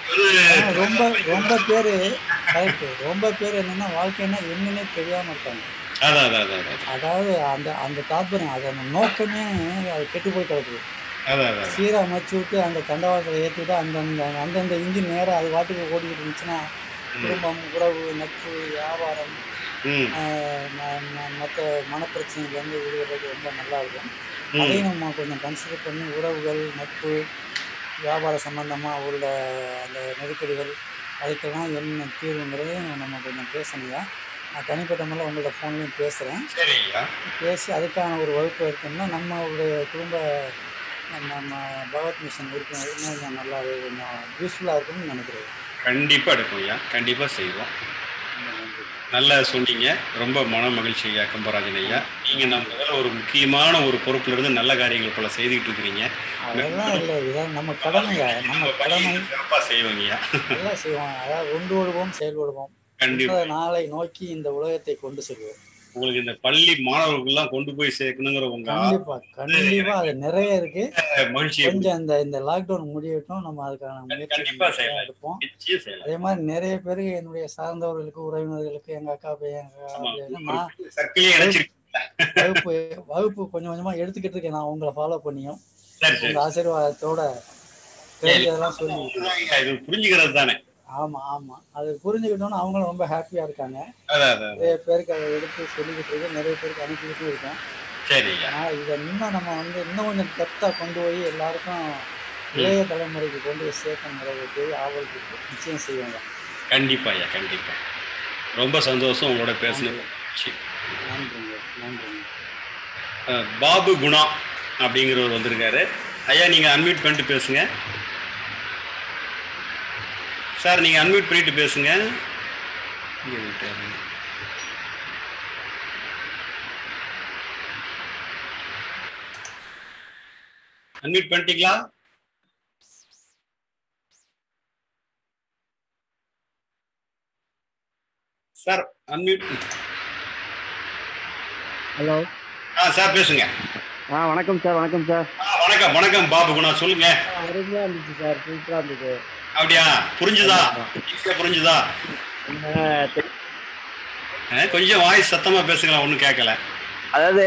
ஆனா ரொம்ப ரொம்ப பேரு கரெக்ட் ரொம்ப பேர் என்னன்னா வாழ்க்கைன்னா என்னன்னே தெரியாம இருக்காங்க அதான் அதான் அதான் அதான். அதாவது அந்த அந்த தாத்பரியம் அது அந்த நோக்கமே அது கெட்டு போய் கிடக்குது அதான் அதான் சீரா அமைச்சு விட்டு அந்த தண்டவாளத்தில் ஏற்றி விட்டு அந்தந்த அந்தந்த இன்ஜின் நேரம் அது வாட்டுக்கு ஓடிக்கிட்டு இருந்துச்சுன்னா குடும்பம் உறவு நட்பு வியாபாரம் ம் மற்ற மனப்பிரச்சனைகள்லேருந்து விடுபடுறது ரொம்ப நல்லா இருக்கும் ம் அதையும் நம்ம கொஞ்சம் கன்சிடர் பண்ணி உறவுகள் நட்பு வியாபார சம்பந்தமாக உள்ள அந்த நெருக்கடிகள் அதுக்கெல்லாம் என்ன தீர்வுங்கிறதையும் நம்ம கொஞ்சம் பேசணுங்க நான் தனிப்பட்ட முறையில் உங்கள்ட்ட ஃபோன்லேயும் பேசுகிறேன் சரி ஐயா பேசி அதுக்கான ஒரு வகுப்பு எடுத்தோம்னா நம்மளுடைய குடும்ப நம்ம பகவத் மிஷன் உறுப்பினர் இன்னும் கொஞ்சம் நல்லா கொஞ்சம் யூஸ்ஃபுல்லாக இருக்கும்னு நினைக்கிறேன் கண்டிப்பா எடுப்போம் ஐயா கண்டிப்பா செய்வோம் ரொம்ப நன்றி நல்லா சொன்னீங்க ரொம்ப மன மகிழ்ச்சி ஐயா கம்பராஜன் ஐயா நீங்க நம்ம முதல்ல ஒரு முக்கியமான ஒரு பொறுப்புல இருந்து நல்ல காரியங்கள் பல செய்துக்கிட்டு இருக்கிறீங்க அதெல்லாம் இல்லை இதான் நம்ம கடமைங்க நம்ம கடமை சிறப்பா செய்வோங்க ஐயா நல்லா செய்வோம் அதாவது ஒன்று விடுவோம் செயல்படுவோம் கண்டிப்பா இந்த நாளை நோக்கி இந்த உலகத்தை கொண்டு செல்வோம் உங்களுக்கு இந்த பள்ளி மாணவர்கள்லாம் கொண்டு போய் சேர்க்கணுங்கிற உங்க கண்டிப்பா கண்டிப்பா அது நிறைய இருக்கு ஆசை, மகிழ்ச்சியை கொஞ்சம் இந்த இந்த லாக்டவுன் முடியட்டும் நம்ம அதுக்கான கண்டிப்பா முயற்சி செய்யலாம். எடுப்போம் நிச்சயம் செய்யலாம் அதே மாதிரி நிறைய பேருக்கு என்னுடைய சார்ந்தவர்களுக்கு உறவினர்களுக்கு எங்க அக்கா பையன் எங்க ஆமா. அப்படின்னு நான் சர்க்கிளே இணைச்சிருக்கீங்க வகுப்பு வகுப்பு கொஞ்சம் கொஞ்சமா எடுத்துக்கிட்டு இருக்கேன் நான் உங்களை ஃபாலோ பண்ணியும் சரி சரி உங்க ஆசீர்வாதத்தோட தெரிஞ்சதெல்லாம் சொல்லி இதுதாங்க, இது புரிஞ்சுக்கிறது தானே ஆமா ஆமா அது புரிஞ்சுக்கிட்டோன்னு அவங்களும் ரொம்ப ஹாப்பியா இருக்காங்க அதான் அதான் அதான். நிறைய பேருக்கு அதை எடுத்து சொல்லிக்கிட்டு இருக்கேன் நிறைய பேருக்கு அனுப்பிக்கிட்டு இருக்கேன் சரி ஐயா ஆனால் இதை இன்னும் நம்ம வந்து இன்னும் கொஞ்சம் டெப்த்தாக கொண்டு போய் எல்லாருக்கும் இளைய தலைமுறைக்கு கொண்டு போய் சேர்க்கணுங்கிற ஒரு பெரிய ஆவல் இருக்கு நிச்சயம் செய்வாங்க கண்டிப்பா ஐயா கண்டிப்பா ரொம்ப சந்தோஷம் உங்களோட பேசினது மகிழ்ச்சி நன்றிங்க நன்றிங்க அஹ், பாபு குணா அப்படிங்கிறவர் வந்திருக்காரு ஐயா நீங்க அன்மியூட் பண்ணிட்டு பேசுங்க சார் நீங்க அன்மியூட் பண்ணிட்டு பேசுங்க இங்க விட்டாரு. அன்மியூட் பண்ணிட்டீங்களா சார் அன்மியூட் ஹலோ ஆ சார் பேசுங்க ஆ வணக்கம் சார் வணக்கம் சார் ஆ, வணக்கம் வணக்கம் பாபு குணா சொல்லுங்க அருமையாக இருந்துச்சு சார் சூப்பராக இருந்தது அப்படியா புரிஞ்சுதா ஈஸியா புரிஞ்சுதா ஆ, தெ- ஆ, கொஞ்சம் வாய்ஸ் சத்தமா பேசுங்களா ஒன்றும் கேட்கல அதாவது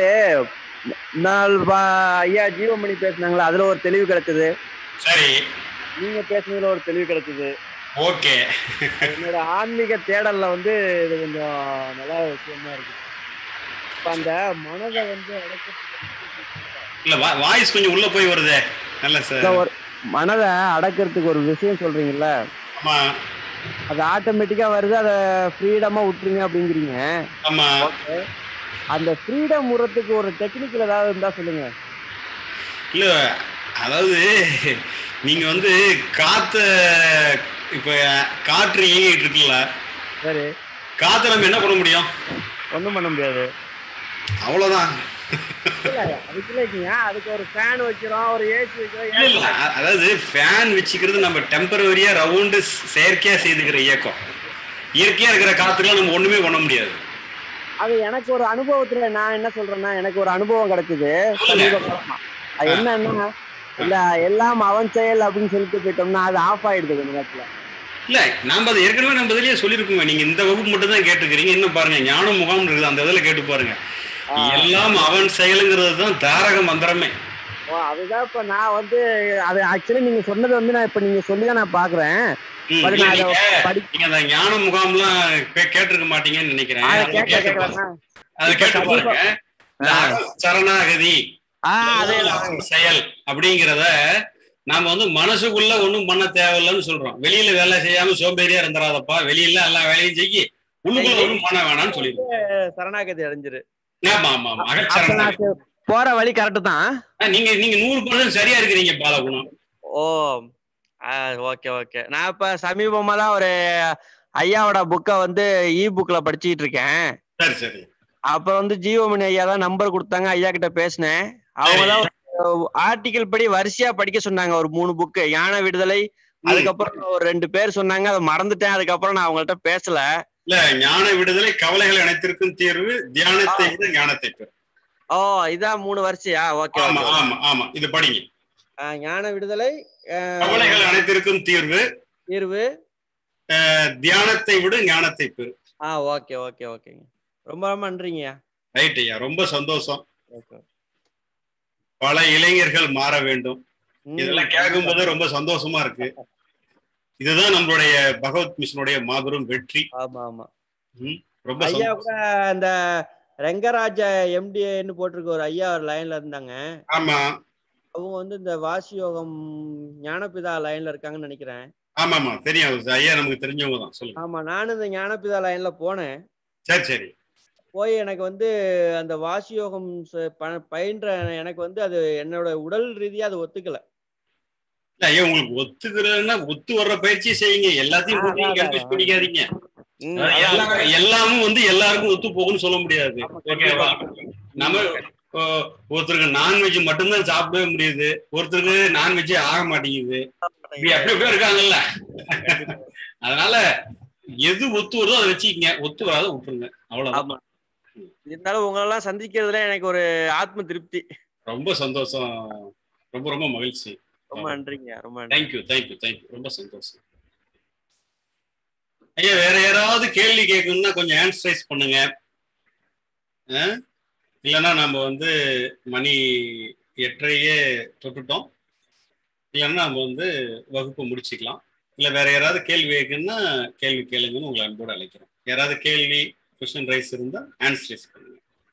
நாள் பா- ஐயா ஜீவமணி பேசுனாங்களா அதில் ஒரு தெளிவு கிடைச்சது சரி நீங்கள் பேசுனதுல ஒரு தெளிவு கிடைச்சது ஓகே என்னோட ஆன்மீக தேடல்ல வந்து இது கொஞ்சம் நல்ல விஷயமா இருக்கு இப்போ அந்த மனதை வந்து அடக்கிறதுக்கு இல்ல வா- வாய்ஸ் கொஞ்சம் உள்ள போய் வருதே நல்ல சார் இந்த ஒரு மனதை அடக்கிறதுக்கு ஒரு விஷயம் சொல்றீங்கல்ல ஆமா அது ஆட்டோமேட்டிக்கா வருது அதை ஃப்ரீடமா விட்டுருங்க அப்படிங்கிறீங்க ஆமா ஓகே அந்த ஃப்ரீடம் விடுறதுக்கு ஒரு டெக்னிக்கல் ஏதாவது இருந்தா சொல்லுங்க இல்ல அதாவது நீங்க வந்து காத்த இப்ப காற்று இயங்கிட்டு இருக்குல்ல சரி காத்தை நம்ம என்ன பண்ண முடியும் ஒன்றும் பண்ண முடியாது அவ்வளவுதான் இல்ல, அதுக்கு இல்லைங்க அதுக்கு ஒரு ஃபேன் வைக்கிறோம் ஒரு ஏசி வைக்கிறோம் இல்ல, இல்ல. அ- அதாவது ஃபேன் வச்சுக்கிறது நம்ம டெம்பரவரியா ரவுண்டு செயற்கையா செய்துக்கிற இயக்கம் இயற்கையா இருக்கிற காத்துலாம் நம்ம ஒண்ணுமே பண்ண முடியாது அது எனக்கு ஒரு அனுபவத்துல நான் என்ன சொல்றேன்னா எனக்கு ஒரு அனுபவம் கிடைச்சது சொல்லுங்க. சமீப காலமா. அது என்னன்னா இல்ல எல்லாம் அவன் செயல் அப்படின்னு சொல்லிட்டு போயிட்டோம்னா அது ஆஃப் ஆயிடுது கொஞ்ச நேரத்துல இல்ல நாம அதை ஏற்கனவே நம்ம இதுலயே சொல்லியிருக்கோங்க நீங்க இந்த வகுப்பு மட்டும் தான் கேட்டுக்கிறீங்க இன்னும் பாருங்க ஞான முகாம் இருக்குது அந்த இதுல கேட்டு பாருங்க ஆ. எல்லாம் அவன் செயலுங்கிறது தான் தாரக மந்திரமே ஓ, அதுதான் இப்ப நான் வந்து அது ஆக்சுவலி நீங்க சொன்னது வந்து நான் இப்ப நீங்க சொல்லி தான் நான் பாக்குறேன் ம், பட் இல்ல, நான் அதை நீங்க படி நீங்க அந்த ஞான முகாம்லாம் கே- கேட்டிருக்க மாட்டீங்கன்னு நினைக்கிறேன் அதை அதை கேட்க கேட்டு கேட்கறேன்னா பாருங்க. அதை இப்ப கேட்டு சமீப- பாருங்க இந்த ஆ. அக சரணாகதி ஆ அதே எல்லாம் அவன் செயல் அப்படிங்கிறத நாம வந்து மனசுக்குள்ள ஒண்ணும் பண்ண தேவையில்லைன்னு சொல்றோம் வெளியில வேலை செய்யாம சோம்பேறியா இருந்துடாதப்பா வெளியில எல்லா வேலையும் செய்யி உள்ளுக்குள்ள ஒண்ணும் பண்ண வேணாம்னு சொல்லிருக்கோம் சரணாகதி அடைஞ்சிரு ஆமா ஆமா ஆமா அப்ப அகச்சரணாகதி நான் சே- போற வழி கரெக்ட் தான் ஆ, நீங்க நீங்க நூறு பர்சன்ட் சரியா இருக்கிறீங்க பாலகுணம் ஓ ஓகே ஓகே நான் இப்ப சமீபமா தான் ஒரு ஐயாவோட புக்கை வந்து இ புக்ல படிச்சுக்கிட்டு இருக்கேன் சரி சரி அப்புறம் வந்து ஜீவமணி ஐயா தான் நம்பர் கொடுத்தாங்க ஐயா கிட்ட பேசினேன் அவங்க தான் ஆர்டிகல் படி வரிசையா படிக்க சொன்னாங்க ஒரு மூணு புக்கு யானை விடுதலை அதுக்கப்புறம் ஒரு ரெண்டு பேர் சொன்னாங்க அதை மறந்துட்டேன் அதுக்கப்புறம் நான் அவங்கள்ட்ட பேசல இல்ல ஞான விடுதலை கவலைகள் அனைத்திற்கும் தீர்வு தியானத்தை விட ஞானத்தை பெறும் ஓ இதான் மூணு வரிசையா ஓகே ஆமா ஆமா ஆமா இது படிங்க ஞான விடுதலை அஹ், கவலைகள் அனைத்திற்கும் தீர்வு தீர்வு அஹ், தியானத்தை விட ஞானத்தை பெறு ஆ ஓகே ஓகே ஓகேங்க ரொம்ப ரொம்ப நன்றிங்கய்யா ரைட் ஐயா ரொம்ப சந்தோஷம் ஓகே பல இளைஞர்கள் மாற வேண்டும் ம், இதெல்லாம் கேட்கும்போது ரொம்ப சந்தோஷமா இருக்கு இதுதான் நம்மளுடைய பகவத் மிஷனுடைய மாபெரும் வெற்றி ஆமா ஆமா ம், ரொம்ப ஐயா சந்தோஷம் கூட அந்த ரெங்கராஜ எம்டிஏன்னு போட்டிருக்க ஒரு ஐயா ஒரு லைன்ல இருந்தாங்க ஆமா அவங்க வந்து இந்த வாசியோகம் ஞானபிதா லைன்ல இருக்காங்கன்னு நினைக்கிறேன் ஆமா ஆமா தெரியும் அது ஐயா நமக்கு தெரிஞ்சவங்க தான் சொல்லுங்க ஆமா நானும் இந்த ஞானபிதா லைன்ல போனேன் சரி சரி போய் எனக்கு வந்து அந்த வாசியோகம் ச- ப- பயின்ற எனக்கு வந்து அது என்னோட உடல் ரீதியா அது ஒத்துக்கல இல்ல ஐயா உங்களுக்கு ஒத்துக்கிறதுன்னா ஒத்து வர்ற பயிற்சி செய்யுங்க எல்லாத்தையும் போட்டு அதான், கன்ஃபியூஸ் அதான். பண்ணிக்காதீங்க ம், அதாவது அதான். எல்லா- எல்லாமும் வந்து எல்லாருக்கும் ஒத்து போகும்னு சொல்ல முடியாது ஆமா, ஓகேவா கண்டிப்பா. நம்ம இப்போ ஒருத்தருக்கு நான்வெஜ் மட்டும்தான் சாப்பிடவே முடியுது ஒருத்தருக்கு நான்வெஜ் ஆக மாட்டேங்குது இப்படி அப்படி அப்படியே இருக்காங்கல்ல அதனால எது ஒத்து வருதோ அதை வச்சுக்கங்க ஒத்து வராத விட்டுருங்க அவ்வளவுதான் ஆமா இருந்தாலும் உங்களெல்லாம் சந்திக்கிறதுல எனக்கு ஒரு ஆத்ம திருப்தி ரொம்ப சந்தோஷம் ரொம்ப ரொம்ப மகிழ்ச்சி ரொம்ப நன்றிங்க ரொம்ப நன்றி தேங்க்யூ தேங்க்யூ தேங்க்யூ ரொம்ப சந்தோஷம் ஐயா வேற யாராவது கேள்வி கேட்கணும்னா கொஞ்சம் ஆன்சரைஸ் பண்ணுங்க ஆ? இல்லைன்னா நம்ம வந்து மணி எட்டரையே தொட்டுட்டோம் இல்லைன்னா நம்ம வந்து வகுப்பு முடிச்சுக்கலாம் இல்லை வேற யாராவது கேள்வி கேட்கணும்னா கேள்வி கேளுங்கன்னு உங்களை அன்போடு அழைக்கிறேன் யாராவது கேள்வி கொஸ்டின் ரைஸ் இருந்தா ஆன்சரைஸ் பண்ணுங்க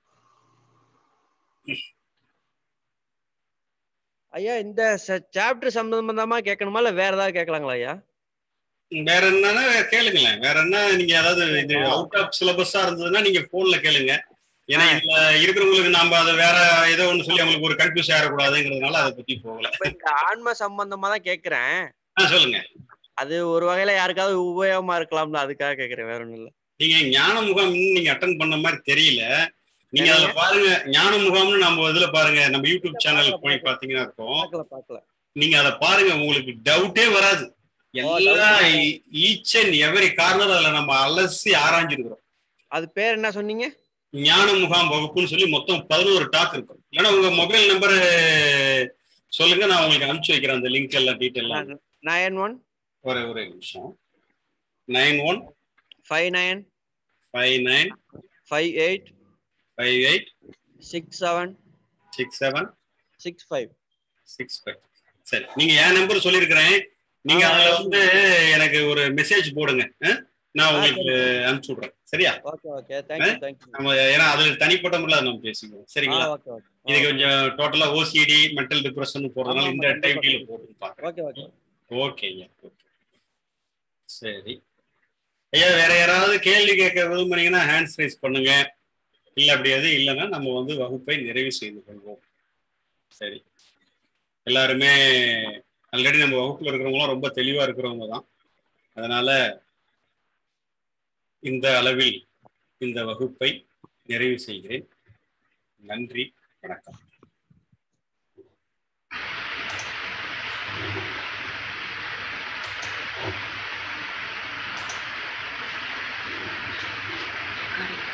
ஐயா இந்த சாப்டர் சம்பந்தமா கேட்கணுமா இல்ல வேற ஏதாவது கேட்கலாங்களா ஐயா வேற என்னன்னா கேளுங்களேன் வேற என்ன நீங்க ஏதாவது இது அவுட் ஆஃப் சிலபஸா இருந்ததுன்னா நீங்க போன்ல கேளுங்க ஏன்னா இதுல இருக்கிறவங்களுக்கு நாம அதை வேற ஏதோ ஒண்ணு சொல்லி அவங்களுக்கு ஒரு கன்ஃபியூஸ் ஆயிடக்கூடாதுங்கிறதுனால அதை பத்தி போகல இப்ப இந்த ஆன்ம சம்பந்தமா தான் கேக்குறேன் ஆ, சொல்லுங்க அது ஒரு வகையில யாருக்காவது உபயோகமா இருக்கலாம்ல அதுக்காக கேக்குறேன் வேற ஒண்ணும் இல்ல நீங்க ஞான முகாம் இன்னும் நீங்க அட்டன் பண்ண மாதிரி தெரியல நீங்க அதுல பாருங்க ஞான முகாம்னு நம்ம இதுல பாருங்க நம்ம யூடியூப் சேனல் போய் பாத்தீங்கன்னா இருக்கும் பாக்கல பாக்கல நீங்க அதை பாருங்க உங்களுக்கு டவுட்டே வராது எல்லா ஈச் அண்ட் எவரி கார்னர் அதுல நம்ம அலசி ஆராய்ஞ்சிருக்கிறோம் அது பேர் என்ன சொன்னீங்க ஞான முகாம் வகுப்புன்னு சொல்லி மொத்தம் பதினோரு டாக் இருக்கும் இல்லைன்னா உங்க மொபைல் நம்பர் சொல்லுங்க நான் உங்களுக்கு அனுப்பிச்சு வைக்கிறேன் அந்த லிங்க் எல்லாம் டீட்டெயில் நயன் ஒன் ஒரே ஒரே நிமிஷம் nine one five nine five nine five eight five eight six seven six seven six five six five சரி நீங்க என் நம்பர் சொல்லியிருக்கிறேன் நீங்க ஆ, அதுல வந்து எனக்கு ஒரு மெசேஜ் போடுங்க ஆ? நான் உங்களுக்கு அனுப்பிச்சு விடுறேன் சரியா ஓகே ஓகே தேங்க்யூ தேங்க்யூ நம்ம ஏன்னா அதுல தனிப்பட்ட முறையில் நம்ம பேசிக்குவோம் ஆ சரிங்களா ஓகே ஓகே இது கொஞ்சம் டோட்டலா ஓசிடி மென்டல் டிப்ரெஷன் போறதுனால ஆமா, இந்த ஆமா, டைப்ல கண்டிப்பா. போட்டு பாக்குறேன் ஓகே ஓகே ஓகேங்க ஓகே சரி ஐயா வேற யாராவது கேள்வி கேட்க விரும்புனீங்கன்னா ஹேண்ட்ஸ் ரைஸ் பண்ணுங்க இல்ல அப்படியாது இல்லைன்னா நம்ம வந்து வகுப்பை நிறைவு செய்து கொள்வோம் சரி எல்லாருமே ஆல்ரெடி நம்ம வகுப்புல இருக்கிறவங்களாம் ரொம்ப தெளிவா இருக்கிறவங்க தான் அதனால இந்த அளவில் இந்த வகுப்பை நிறைவு செய்கிறேன் நன்றி வணக்கம் Got it.